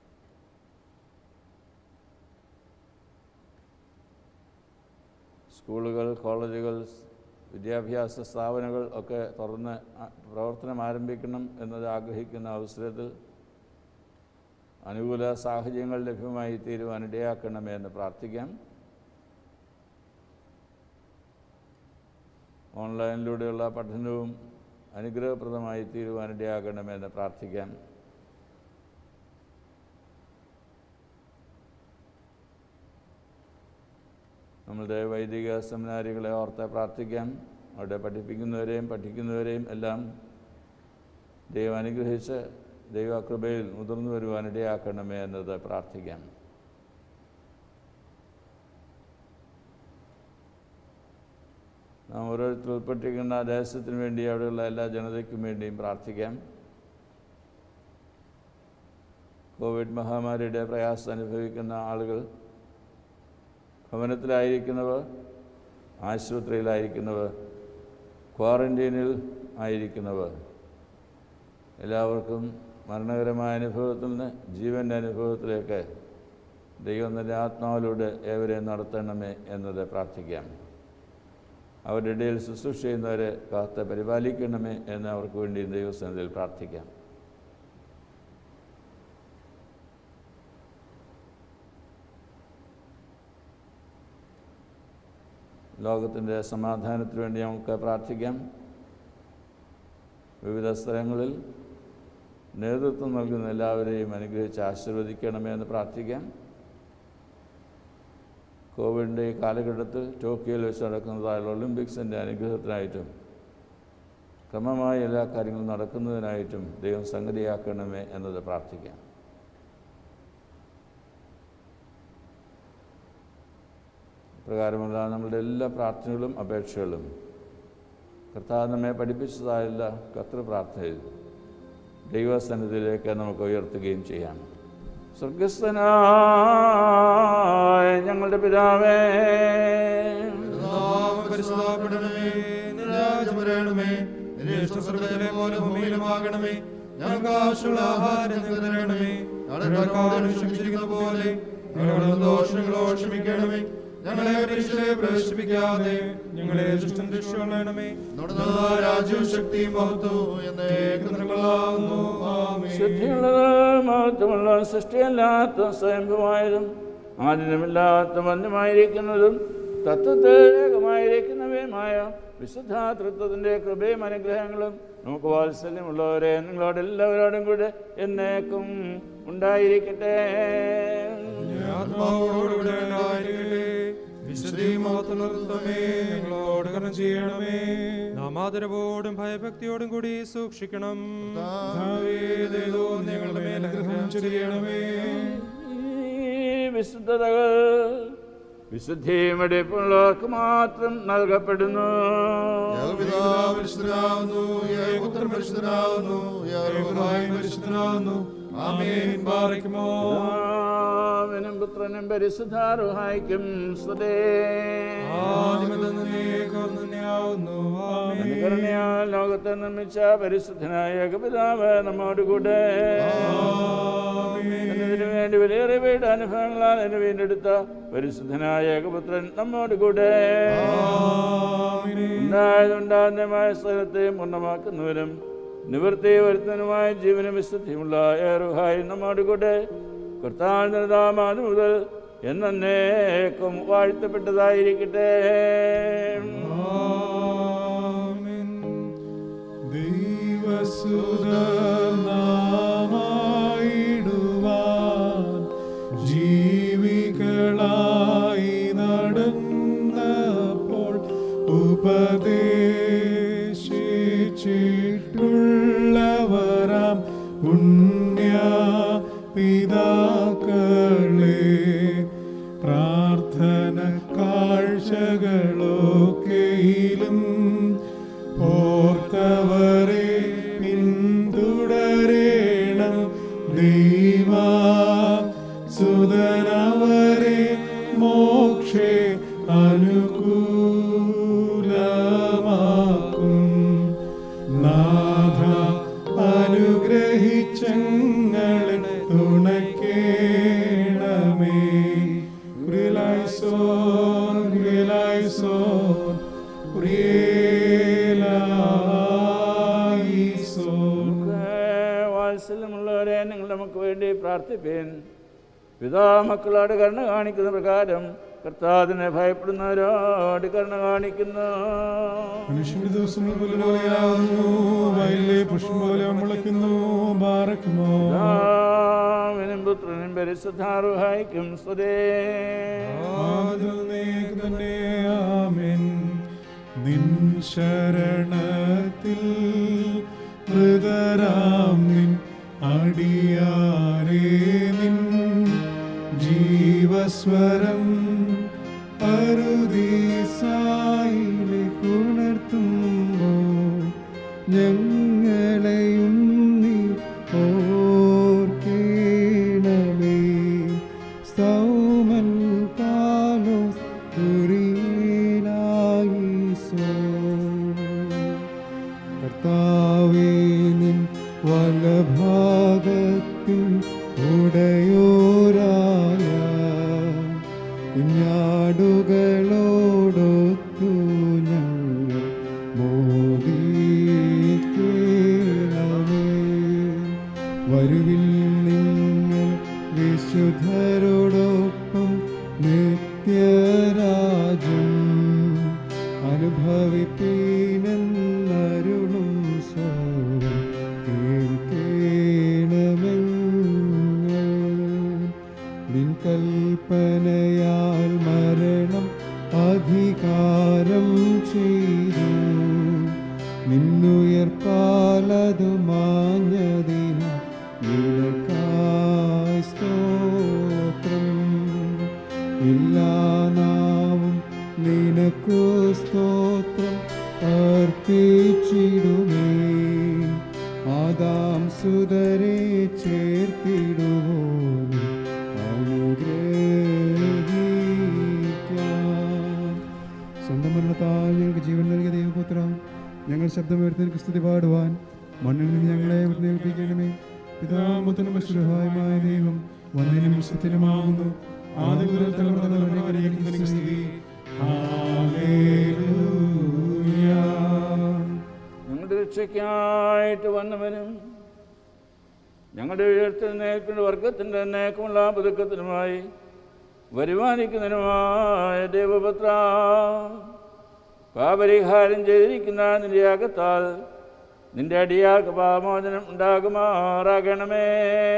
സ്കൂളുകൾ കോളേജുകൾ വിദ്യാഭ്യാസ സ്ഥാപനങ്ങൾ ഒക്കെ തുറന്ന് ആ- പ്രവർത്തനം ആരംഭിക്കണം എന്നത് ആഗ്രഹിക്കുന്ന അവസരത്തിൽ അനുകൂല സാഹചര്യങ്ങൾ ലഭ്യമായി തീരുവാൻ ഇടയാക്കണമേ എന്ന് പ്രാർത്ഥിക്കാം ഓൺലൈനിലൂടെയുള്ള പഠനവും അനുഗ്രഹപ്രദമായി തീരുവാൻ ഇടയാക്കണമെന്ന് പ്രാർത്ഥിക്കാം നമ്മളുടെ വൈദിക സെമിനാരികളെ ഓർത്ത് പ്രാർത്ഥിക്കാം അവിടെ പഠിപ്പിക്കുന്നവരെയും പഠിക്കുന്നവരെയും എല്ലാം ദൈവം അനുഗ്രഹിച്ച് ദൈവകൃപയിൽ മുതിർന്നു വരുവാൻ ഇടയാക്കണമേ എന്നത് പ്രാർത്ഥിക്കാം നാം ഓരോരുത്തർ ഉൾപ്പെട്ടിരിക്കുന്ന ദേശത്തിന് വേണ്ടി അവിടെയുള്ള എല്ലാ ജനതയ്ക്കും വേണ്ടിയും പ്രാർത്ഥിക്കാം കോവിഡ് മഹാമാരിയുടെ പ്രയാസം അനുഭവിക്കുന്ന ആളുകൾ ഭവനത്തിലായിരിക്കുന്നവർ ആശുപത്രിയിലായിരിക്കുന്നവർ ക്വാറന്റീനിൽ ആയിരിക്കുന്നവർ എല്ലാവർക്കും മരണകരമായ അനുഭവത്തിൽ നിന്ന് ജീവൻ്റെ അനുഭവത്തിലേക്ക് ദൈവം തൻ്റെ ആത്മാവിലൂടെ ഏവരെയും നടത്തണമേ എന്നത് പ്രാർത്ഥിക്കാം അവരുടെ ഇടയിൽ ശുശ്രൂഷ ചെയ്യുന്നവരെ കാത്ത് പരിപാലിക്കണമേ എന്ന് അവർക്ക് വേണ്ടി ദൈവസ്ഥാനത്തിൽ പ്രാർത്ഥിക്കാം ലോകത്തിൻ്റെ സമാധാനത്തിന് വേണ്ടി നമുക്ക് പ്രാർത്ഥിക്കാം വിവിധ സ്ഥലങ്ങളിൽ നേതൃത്വം നൽകുന്ന എല്ലാവരെയും അനുഗ്രഹിച്ച് ആശീർവദിക്കണമേ എന്ന് പ്രാർത്ഥിക്കാം കോവിഡിൻ്റെ ഈ കാലഘട്ടത്തിൽ ടോക്കിയോയിൽ വെച്ച് നടക്കുന്നതായുള്ള ഒളിമ്പിക്സിൻ്റെ അനുഗ്രഹത്തിനായിട്ടും ക്രമമായി എല്ലാ കാര്യങ്ങളും നടക്കുന്നതിനായിട്ടും ദൈവം സംഗതിയാക്കണമേ എന്നത് പ്രാർത്ഥിക്കാം പ്രകാരമുള്ള നമ്മളുടെ എല്ലാ പ്രാർത്ഥനകളും അപേക്ഷകളും കർത്താവ് നമ്മെ പഠിപ്പിച്ചതായുള്ള കർത്തൃ പ്രാർത്ഥനയിൽ ദൈവസന്നിധിയിലേക്ക് നമുക്ക് ഉയർത്തുകയും ചെയ്യാം സ്വർഗസ്ഥനായ ഞങ്ങളുടെ പിതാവേ നാമം പരിശുദ്ധപ്പെടണമേ നിന്റെ രാജ്യം വരണമേ നിന്റെ ഇഷ്ടസ്വർഗത്തിലെ പോലെ ഭൂമിയിലുമാകണമേ ഞങ്ങൾക്ക് ആവശ്യമുള്ള ആഹാരം ഞങ്ങൾക്ക് തരണമേ ഞങ്ങളുടെ കാര്യം ക്ഷമിച്ചിരിക്കുന്ന പോലെ ഞങ്ങളുടെ ദോഷങ്ങളോ ക്ഷമിക്കണമേ ഞങ്ങളെ പരീക്ഷയെ പ്രവേശിപ്പിക്കാതെ ഞങ്ങളെ ദുഷ്ടം രക്ഷണമേ രാജ്യവും ശക്തിയും മഹത്വവും എന്നേക്കുള്ളാവുന്നു ആമേൻ ശുദ്ധിയുള്ളത് മഹത്വമുള്ള സൃഷ്ടിയല്ലാത്ത സ്വയംഭമായതും ആദിനമില്ലാത്ത വന്യമായിരിക്കുന്നതും തത്വത്തിൽ ഏകമായിരിക്കുന്നവയുമായ വിശുദ്ധ തൃത്വത്തിൻ്റെ കൃപയും അനുഗ്രഹങ്ങളും നമുക്ക് വാത്സല്യമുള്ളവരെ നിങ്ങളോട് എല്ലാവരോടും കൂടെ എന്നേക്കും ഉണ്ടായിരിക്കട്ടെ ആത്മാവോടുകൂടെ ഉണ്ടായിരിക്കട്ടെ വിശുദ്ധിയും മഹത്വമേ ഞങ്ങളോട് കരണം ചെയ്യണമേ നാം ആദരവോടും ഭയഭക്തിയോടും കൂടി സൂക്ഷിക്കണം കർത്താവേ, ദൈവവും ഞങ്ങളുടെ മേൽ അനുഗ്രഹം ചൊരിയണമേ ഈ വിശുദ്ധതകൾ വിശുദ്ധിയും വെടിപ്പുള്ളവർക്ക് മാത്രം നൽകപ്പെടുന്നു പിതാവ് പരിശുദ്ധനാവുന്നു ഏകപുത്രൻ പരിശുദ്ധനാവുന്നു ഏകനായി പരിശുദ്ധനാവുന്നു ആമേൻ പാറിക്കുമോ പിതാവിനും പുത്രനും പരിശുദ്ധാരുഹായിക്കും സ്വതേ ആദിമതന്നെയാവുന്നു ആമേൻ അനുകരണയാൽ ലോകത്തെ നിർമ്മിച്ച പരിശുദ്ധനായ ഏകപിതാവ് നമ്മോടുകൂടെ എന്നതിനു വേണ്ടി വിലയേറിയ വീട് അനുഭവങ്ങളാൽ എന്നെ വീണ്ടെടുത്ത പരിശുദ്ധനായ ഏകപുത്രൻ നമ്മോടുകൂടെ ഉണ്ടായതുണ്ടാകുന്നതുമായ സ്ഥലത്തെ പൂർണ്ണമാക്കുന്നവരും നിവൃത്തി വരുത്തുന്നതിനുമായ ജീവനും വിശുദ്ധിയുമുള്ള ഏറുഹായി നമ്മോടുകൂടെ കർത്താവിനാമത് മുതൽ എന്നേക്കും വാഴ്ത്തപ്പെട്ടതായിരിക്കട്ടെ ആമേൻ ദൈവസുതനാമായിടുവാൻ ജീവികളായി നടന്നപ്പോൾ ഉപദേശിച്ചിട്ടുള്ളവരാം പുണ്യ പിതാക്കളെ പ്രാർത്ഥന കാഴ്ചകളൊക്കെയിലും ഓർത്തവരെ പിന്തുടരേണം ദൈവ സുതനവരെ മോക്ഷേ അനുകൂലമാക്കും നാഥ അനുഗ്രഹിച്ചങ്ങളെ തുണക്കേണമേ കുരിലായിസോൻ കുരിലായിസോൻ കുരിയേലായിസോൻ വാത്സല്യമുള്ളവരെ നിങ്ങൾ നമുക്ക് വേണ്ടി പ്രാർത്ഥിപ്പേൻ പിതാ മക്കളോട് കരുണ കാണിക്കുന്ന പ്രകാരം കർത്താവിനെ ഭയപ്പെടുന്നവരോട് കരുണ കാണിക്കുന്നു മനുഷ്യന്റെ ദിവസങ്ങൾ പുല്ലുപോലെയാകുന്നു വയലിലെ പുഷ്പം പോലെ മുളയ്ക്കുന്നു ബാറക്കുമോ പിതാവിനും പുത്രനും പരിശുദ്ധാറുഹായിക്കും സ്വതേ ആദിൽ നീക്ക് തന്നെ ആമേൻ നിൻ ശരണത്തിൽ മൃതരാം നിൻ അടിയാരേ നിൻ ജീവസ്വരം അരുതീസായിലെ ഉണർത്തുമ്പോൾ ഞങ്ങളെയും നീ ഓർക്കേണമേ സൗമൻ കാലോസ് കുറിയിലായിസോ കർത്താവേ നിൻ വലഭാഗത്തിൽ ഉടയോരായ കുഞ്ഞാടുകളോടൊത്തു ഞങ്ങൾ മോദിക്കേണമേ വരുവിൽ നിങ്ങൾ വിശുദ്ധരോടൊപ്പം നിത്യരാജം അനുഭവിപ്പീനെന്നരുളും സ്വരം കേൾക്കേണമെന്ന് നിൻ കൽപ്പനയാൽ മരണ നിനക്കായി സ്തോത്രം എല്ലാ നാവും നിനക്കു സ്തോത്രം അർപ്പിച്ചിടുമേ ആദാം സുതരെ ചേർത്തിടുവോനും അനുഗ്രഹിക്കാം സ്വന്തം മരണത്താൽ ഞങ്ങൾക്ക് ജീവൻ നൽകിയ ദൈവപുത്ര ഞങ്ങൾ ശബ്ദമുയർത്തി സ്തുതി പാടുവാൻ മണ്ണിൽ നിന്ന് ഞങ്ങളെ എഴുന്നേൽപ്പിക്കണമേ പിതാമുത്തനും അശ്വഹായമായ ദൈവം വന്ദനും സത്യനുമാകുന്നു ആദ്യ മുതൽ തലമുറ തലമുറ വരെയും നിനക്ക് സ്തുതി ഹല്ലേലൂയ ഞങ്ങളുടെ രക്ഷയ്ക്കായിട്ട് വന്നവനും ഞങ്ങളുടെ ഉയർത്തെഴുന്നേൽപ്പിൻ്റെ വർഗത്തിൻ്റെ നേക്കമുള്ള പുതുക്കത്തിനുമായി വരുമാനിക്കുന്നതിനുമായ ദേവപുത്ര പാപരിഹാരം ചെയ്തിരിക്കുന്ന നിന്റെ യാഗത്താൽ നിന്റെ അടിയാൾക്ക് പാമോചനം ഉണ്ടാകുമാറാകണമേ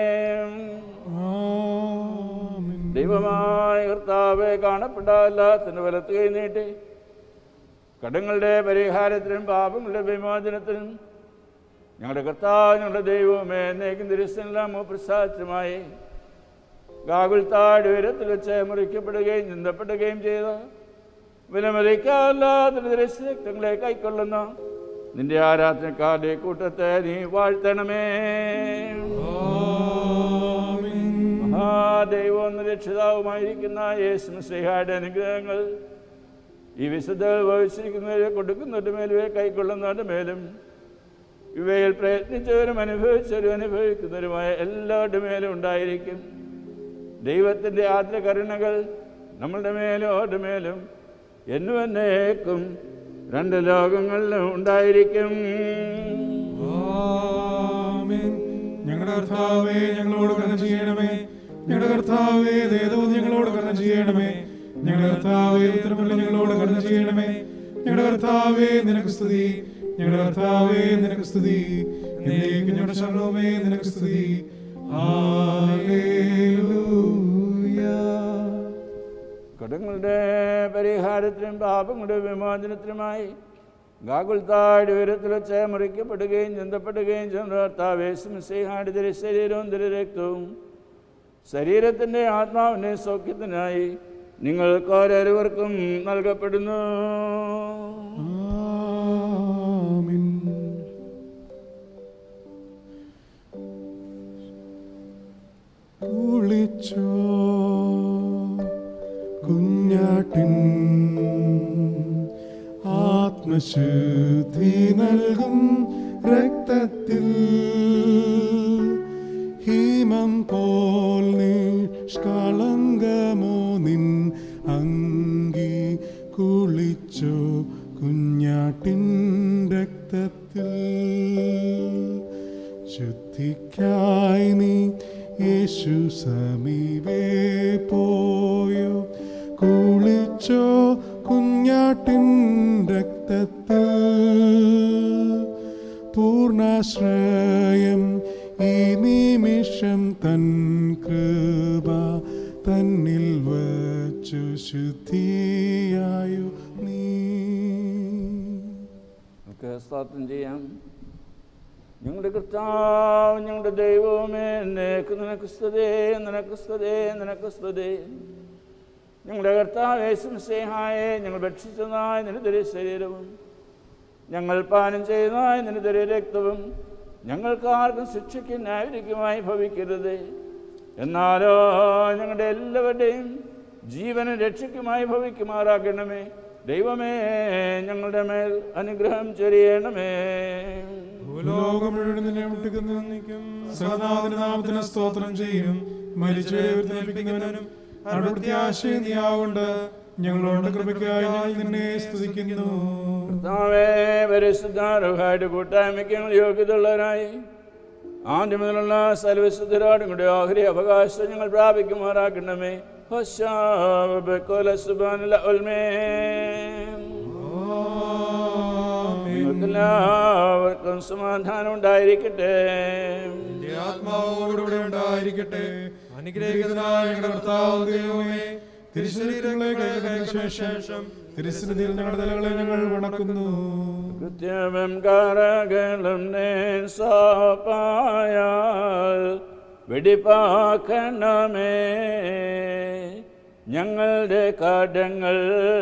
ദൈവമായ കർത്താവെ കാണപ്പെട്ട എല്ലാത്തിൻ്റെ വലത്ത് കൈ നീട്ടി കടങ്ങളുടെ പരിഹാരത്തിനും പാപങ്ങളുടെ വിമോചനത്തിനും ഞങ്ങളുടെ കർത്താവ് ഞങ്ങളുടെ ദൈവമേ എന്നേക്കും തിരുസെല്ലാം പ്രസാദമായി ഗാകുൽ താഴ് ഉയരത്തിൽ വെച്ച് മുറിക്കപ്പെടുകയും ചിന്തപ്പെടുകയും ചെയ്ത വിലമതിക്കാല്ലാത്ത ദൃശ്യക്തങ്ങളെ കൈക്കൊള്ളുന്ന നിന്റെ ആരാധനക്കാരുടെ കൂട്ടത്തെ നീ വാഴ്ത്തണമേ മഹാദൈവം രക്ഷിതാവുമായിരിക്കുന്ന യേശു മിശിഹായുടെ അനുഗ്രഹങ്ങൾ ഈ വിശുദ്ധ വഹിച്ചിരിക്കുന്നവരെ കൊടുക്കുന്നവരുടെ മേലും കൈക്കൊള്ളുന്നവരുടെ മേലും ഇവയിൽ പ്രയത്നിച്ചവരും അനുഭവിച്ചവരും അനുഭവിക്കുന്നവരുമായ എല്ലാവരുടെ മേലും ഉണ്ടായിരിക്കും ദൈവത്തിൻ്റെ ആദ്ര കരുണകൾ നമ്മളുടെ മേലും അവരുടെ മേലും എന്നും എന്നേക്കും രണ്ട് ലോകങ്ങളിലും ഉണ്ടായിരിക്കും ആമേൻ. ഞങ്ങളുടെ കർത്താവേ ഞങ്ങളോട് കരുണ ചെയ്യണമേ ഞങ്ങളുടെ കർത്താവേ ദേതോ ഞങ്ങളോട് കരുണ ചെയ്യണമേ ഞങ്ങളുടെ കർത്താവേ ഉത്തരമല്ല ഞങ്ങളോട് കരുണ ചെയ്യണമേ ഞങ്ങളുടെ കർത്താവേ നിനക്ക് സ്തുതി ഞങ്ങളുടെ കർത്താവേ നിനക്ക് സ്തുതി എന്നേക്കും ഞങ്ങളുടെ ശരണവുമേ നിനക്ക് സ്തുതി ഹല്ലേലൂയ കടങ്ങളുടെ പരിഹാരത്തിനും പാപങ്ങളുടെ വിമോചനത്തിനുമായി ഗാകുൽ താഴ് ഉയരത്തിൽ വെച്ച് മുറിക്കപ്പെടുകയും ചിന്തപ്പെടുകയും ചെയ്യുന്ന കർത്താവേ സിംസിഹാടി തിരു ശരീരവും തിരു രക്തവും ശരീരത്തിൻ്റെ ആത്മാവിൻ്റെ സൗഖ്യത്തിനായി നിങ്ങൾക്ക് ഓരോരുവർക്കും നൽകപ്പെടുന്നു ആമേൻ കുളിച്ചോ കുഞ്ഞാട്ടിൻ ആത്മശുദ്ധി നൽകും രക്തത്തിൽ ഹിമം പോൽ നിഷ്കളങ്കമോ നിൻ അങ്കി കുളിച്ചോ കുഞ്ഞാട്ടിൻ രക്തത്തിൽ ശുദ്ധിക്കായി നീ യേശു സമീപേ പോയോ കുളിച്ചോ കുഞ്ഞാട്ടിൻ രക്തത്തിൽ പൂർണ്ണാശ്രയം ഈ നിമിഷം തൻ കൃപ തന്നിൽ വച്ചു ശുദ്ധിയായോ നീ നമുക്ക് സ്തോത്രം ചെയ്യാം ഞങ്ങളുടെ കർത്താവ് ഞങ്ങളുടെ ദൈവമേ എന്നേക്ക് നിനക്ക് സ്തുതേ നിനക്ക് സ്തുതേ നിനക്ക് സ്തുതേ ഞങ്ങളുടെ കർത്താവ് യേശുസ്നേഹായെ ഞങ്ങൾ ഭക്ഷിച്ചതായ നിരുതര ശരീരവും ഞങ്ങൾ പാനം ചെയ്തതായ നിരുതര രക്തവും ഞങ്ങൾക്ക് ആർക്കും ശിക്ഷയ്ക്ക് ന്യായവിധിക്കുമായി ഭവിക്കരുത് എന്നാലോ ഞങ്ങളുടെ എല്ലാവരുടെയും ജീവനും രക്ഷയ്ക്കുമായി ഭവിക്കുമാറാക്കണമേ ദൈവമേ ഞങ്ങളുടെ മേൽ അനുഗ്രഹം ചൊരിയണമേ ഭൂലോകം മുഴുവൻ നിന്നെ മുട്ടിക്കുന്നു സഹനാഥന്റെ നാമത്തിന് സ്തോത്രം ചെയ്യും മരിച്ചവരെ ഉയർത്തെഴുന്നേൽപ്പിക്കുന്നവനും അവിടുത്തെ ആശയം നീയാവുകൊണ്ട് ഞങ്ങളോട് കൃപയ്ക്കായി ഞങ്ങൾ നിന്നെ സ്തുതിക്കുന്നു കർത്താവേ പരിശുദ്ധാരോഹായിട്ട് കൂട്ടായ്മയ്ക്ക് ഞങ്ങൾ യോഗ്യതയുള്ളവരായി ആദ്യം മുതലുള്ള സർവശുദ്ധരാടും കൂടി ഓഹരി അവകാശം ഞങ്ങൾ പ്രാപിക്കുമാറാക്കണമേ എല്ലാവർക്കും സമാധാനം ഉണ്ടായിരിക്കട്ടെ നിന്റെ ആത്മാവോടുകൂടെ ഉണ്ടായിരിക്കട്ടെ അനുഗ്രഹിക്കുന്നതായ ഞങ്ങളുടെ കർത്താവ് ദൈവമേ തിരുശരീരങ്ങളെ കൈകളിന് ശേഷം തിരുസന്നിധിയിൽ ഞങ്ങളുടെ തലകളെ ഞങ്ങൾ വണക്കുന്നു കൃത്യമം കറകളും നേസാപ്പായാൽ വെടിപ്പാക്കണമേ ഞങ്ങളുടെ കടങ്ങൾ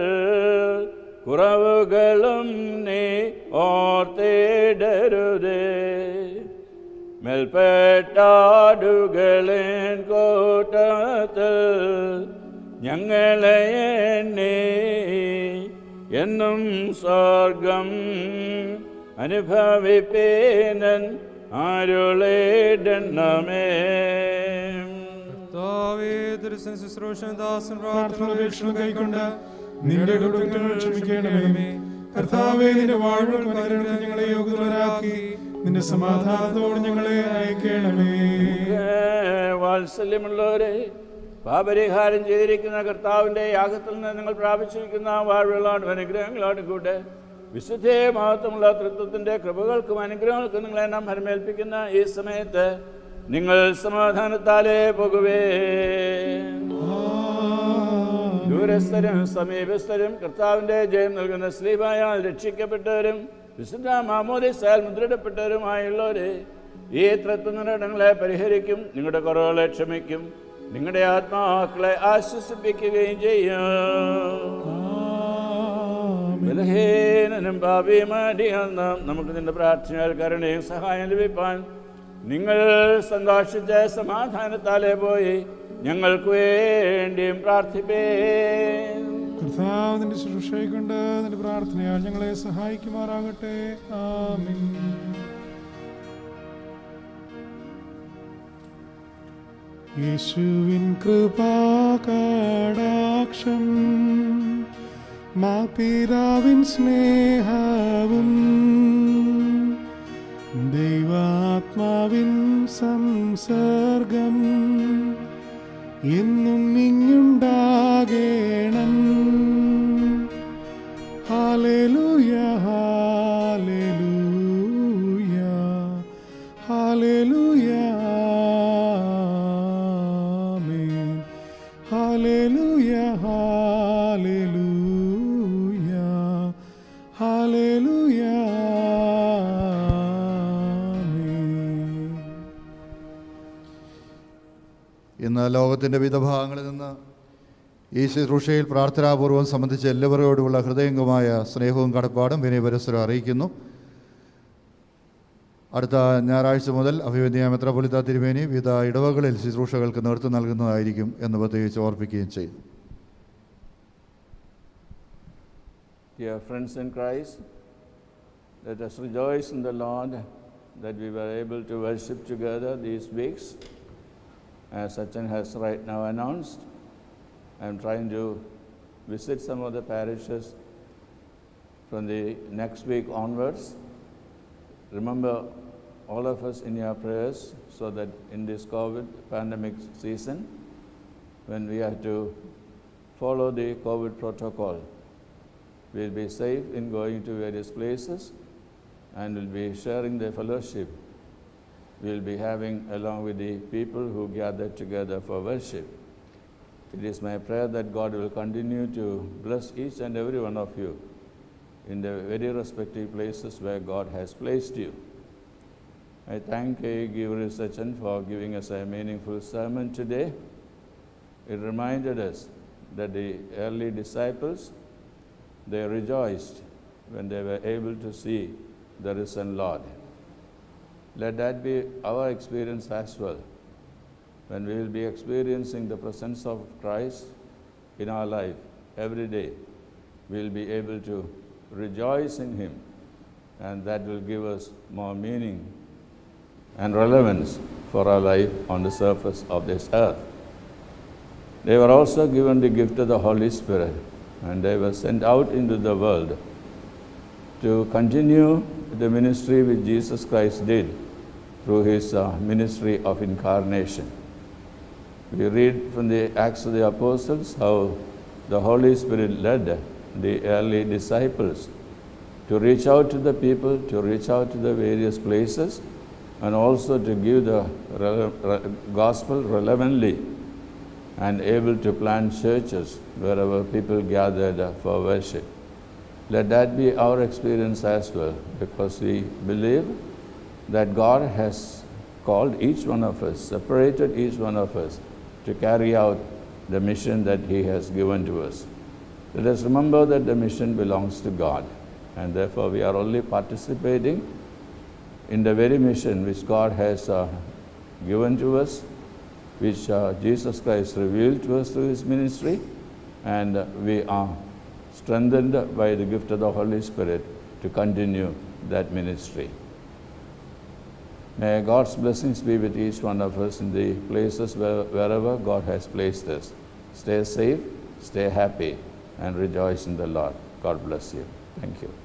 കുറവുകളും നീ ഓർത്തിടരുതേ മേൽപ്പെട്ടാടുകളേൻ കോട്ടത്തിൽ ഞങ്ങളെ എണ്ണി എന്നും സ്വർഗം അനുഭവിപ്പേനൻ ആരുളേടണമേ കർത്താവേ, തിരുസൻ ശുശ്രൂഷൻ ദാസൻ പ്രാർത്ഥന പ്രാർത്ഥന അപേക്ഷകൾ കൈക്കൊണ്ട് നിന്റെ കുറ്റങ്ങൾ ക്ഷമിക്കണമേ കർത്താവേ നിന്റെ വാഴ്വുകൾക്ക് അനുഗ്രഹത്തിൽ ഞങ്ങളെ യോഗ്യതരാക്കി നിന്റെ സമാധാനത്തോട് ഞങ്ങളെ അയക്കണമേ വാത്സല്യമുള്ളവരെ പാപരിഹാരം ചെയ്തിരിക്കുന്ന കർത്താവിൻ്റെ യാഗത്തിൽ നിന്ന് നിങ്ങൾ പ്രാപിച്ചിരിക്കുന്ന വാഴ്വുകളാണ് അനുഗ്രഹങ്ങളാണ് കൂടെ വിശുദ്ധയെ മഹത്വമുള്ള തൃത്വത്തിൻ്റെ കൃപകൾക്കും അനുഗ്രഹങ്ങൾക്കും നിങ്ങളെ നാം ഭരമേൽപ്പിക്കുന്ന ഈ സമയത്ത് നിങ്ങൾ സമാധാനത്താലേ പോകുവേ ദൂരസ്ഥരും സമീപസ്ഥരും കർത്താവിൻ്റെ ജയം നൽകുന്ന സ്ലീപായാൽ രക്ഷിക്കപ്പെട്ടവരും വിശുദ്ധ മാമോദിസാൽ മുദ്രയിടപ്പെട്ടവരുമായുള്ളവരെ ഈ തത്വനിടങ്ങളെ പരിഹരിക്കും നിങ്ങളുടെ കുറവുകളെ ക്ഷമിക്കും നിങ്ങളുടെ ആത്മാക്കളെ ആശ്വസിപ്പിക്കുകയും ചെയ്യും ബലഹീനനും പാപിയുമാടിയാന്ന നമുക്ക് നിന്റെ പ്രാർത്ഥനയാൽ കരുണയും സഹായം ലഭിപ്പാൻ നിങ്ങൾ സന്തോഷിച്ച സമാധാനത്താലെ പോയി ഞങ്ങൾക്ക് വേണ്ടിയും പ്രാർത്ഥിപ്പേ കർത്താവ് നിന്റെ ശുശ്രൂഷയെ കൊണ്ട് നിന്റെ പ്രാർത്ഥനയാൽ ഞങ്ങളെ സഹായിക്കുമാറാകട്ടെ ആമീൻ യേശുവിൻ കൃപാകടാക്ഷം മാ പിതാവിൻ സ്നേഹവും ദൈവാത്മാവിൻ സംസർഗം എന്നും ഇങ്ങുണ്ടാകേണം hallelujah hallelujah hallelujah amen hallelujah hallelujah hallelujah amen ഇന്ന് ലോകത്തിൻ്റെ വിവിധ ഭാഗങ്ങളിൽ നിന്ന് ഈ ശുശ്രൂഷയിൽ പ്രാർത്ഥനാപൂർവ്വം സംബന്ധിച്ച് എല്ലാവരോടുമുള്ള ഹൃദയംഗമായ സ്നേഹവും കടപ്പാടും വിനയപരസ്പരം അറിയിക്കുന്നു അടുത്ത ഞായറാഴ്ച മുതൽ അഭിവന്യ മെത്രാപൊലിത്ത തിരുമേനി വിവിധ ഇടവകളിൽ ശുശ്രൂഷകൾക്ക് നേതൃത്വം നൽകുന്നതായിരിക്കും എന്ന് പ്രത്യേകിച്ച് ഓർപ്പിക്കുകയും ചെയ്യും Dear friends in Christ, let us rejoice in the Lord that we were able to worship together these weeks. As Sachin has right now announced, I am trying to visit some of the parishes from the next week onwards. Remember all of us in your prayers so that in this COVID pandemic season, when we have to follow the COVID protocol, we'll be safe in going to various places and will be sharing the fellowship we'll be having along with the people who gather together for worship. It is my prayer that God will continue to bless each and every one of you in the very respective places where God has placed you. I thank uh, Giver Sachin for giving us a meaningful sermon today. It reminded us that the early disciples they rejoiced when they were able to see the risen Lord. Let that be our experience as well. When we will be experiencing the presence of Christ in our life every day, we will be able to rejoice in Him, and that will give us more meaning and relevance for our life on the surface of this earth. They were also given the gift of the Holy Spirit, and they were sent out into the world to continue the ministry which Jesus Christ did through his uh, ministry of incarnation. We read from the Acts of the Apostles how the Holy Spirit led the early disciples to reach out to the people, to reach out to the various places, and also to give the rele- re- gospel relevantly and able to plant churches wherever people gathered uh, for worship. Let that be our experience as well, because we believe that God has called each one of us, separated each one of us to carry out the mission that He has given to us. Let us remember that the mission belongs to God, and therefore we are only participating in the very mission which God has uh, given to us, which uh, Jesus Christ revealed to us through His ministry, and uh, we are strengthened by the gift of the Holy Spirit to continue that ministry. May God's blessings be with each one of us in the places where, wherever God has placed us. Stay safe, stay happy, and rejoice in the Lord. God bless you. Thank you.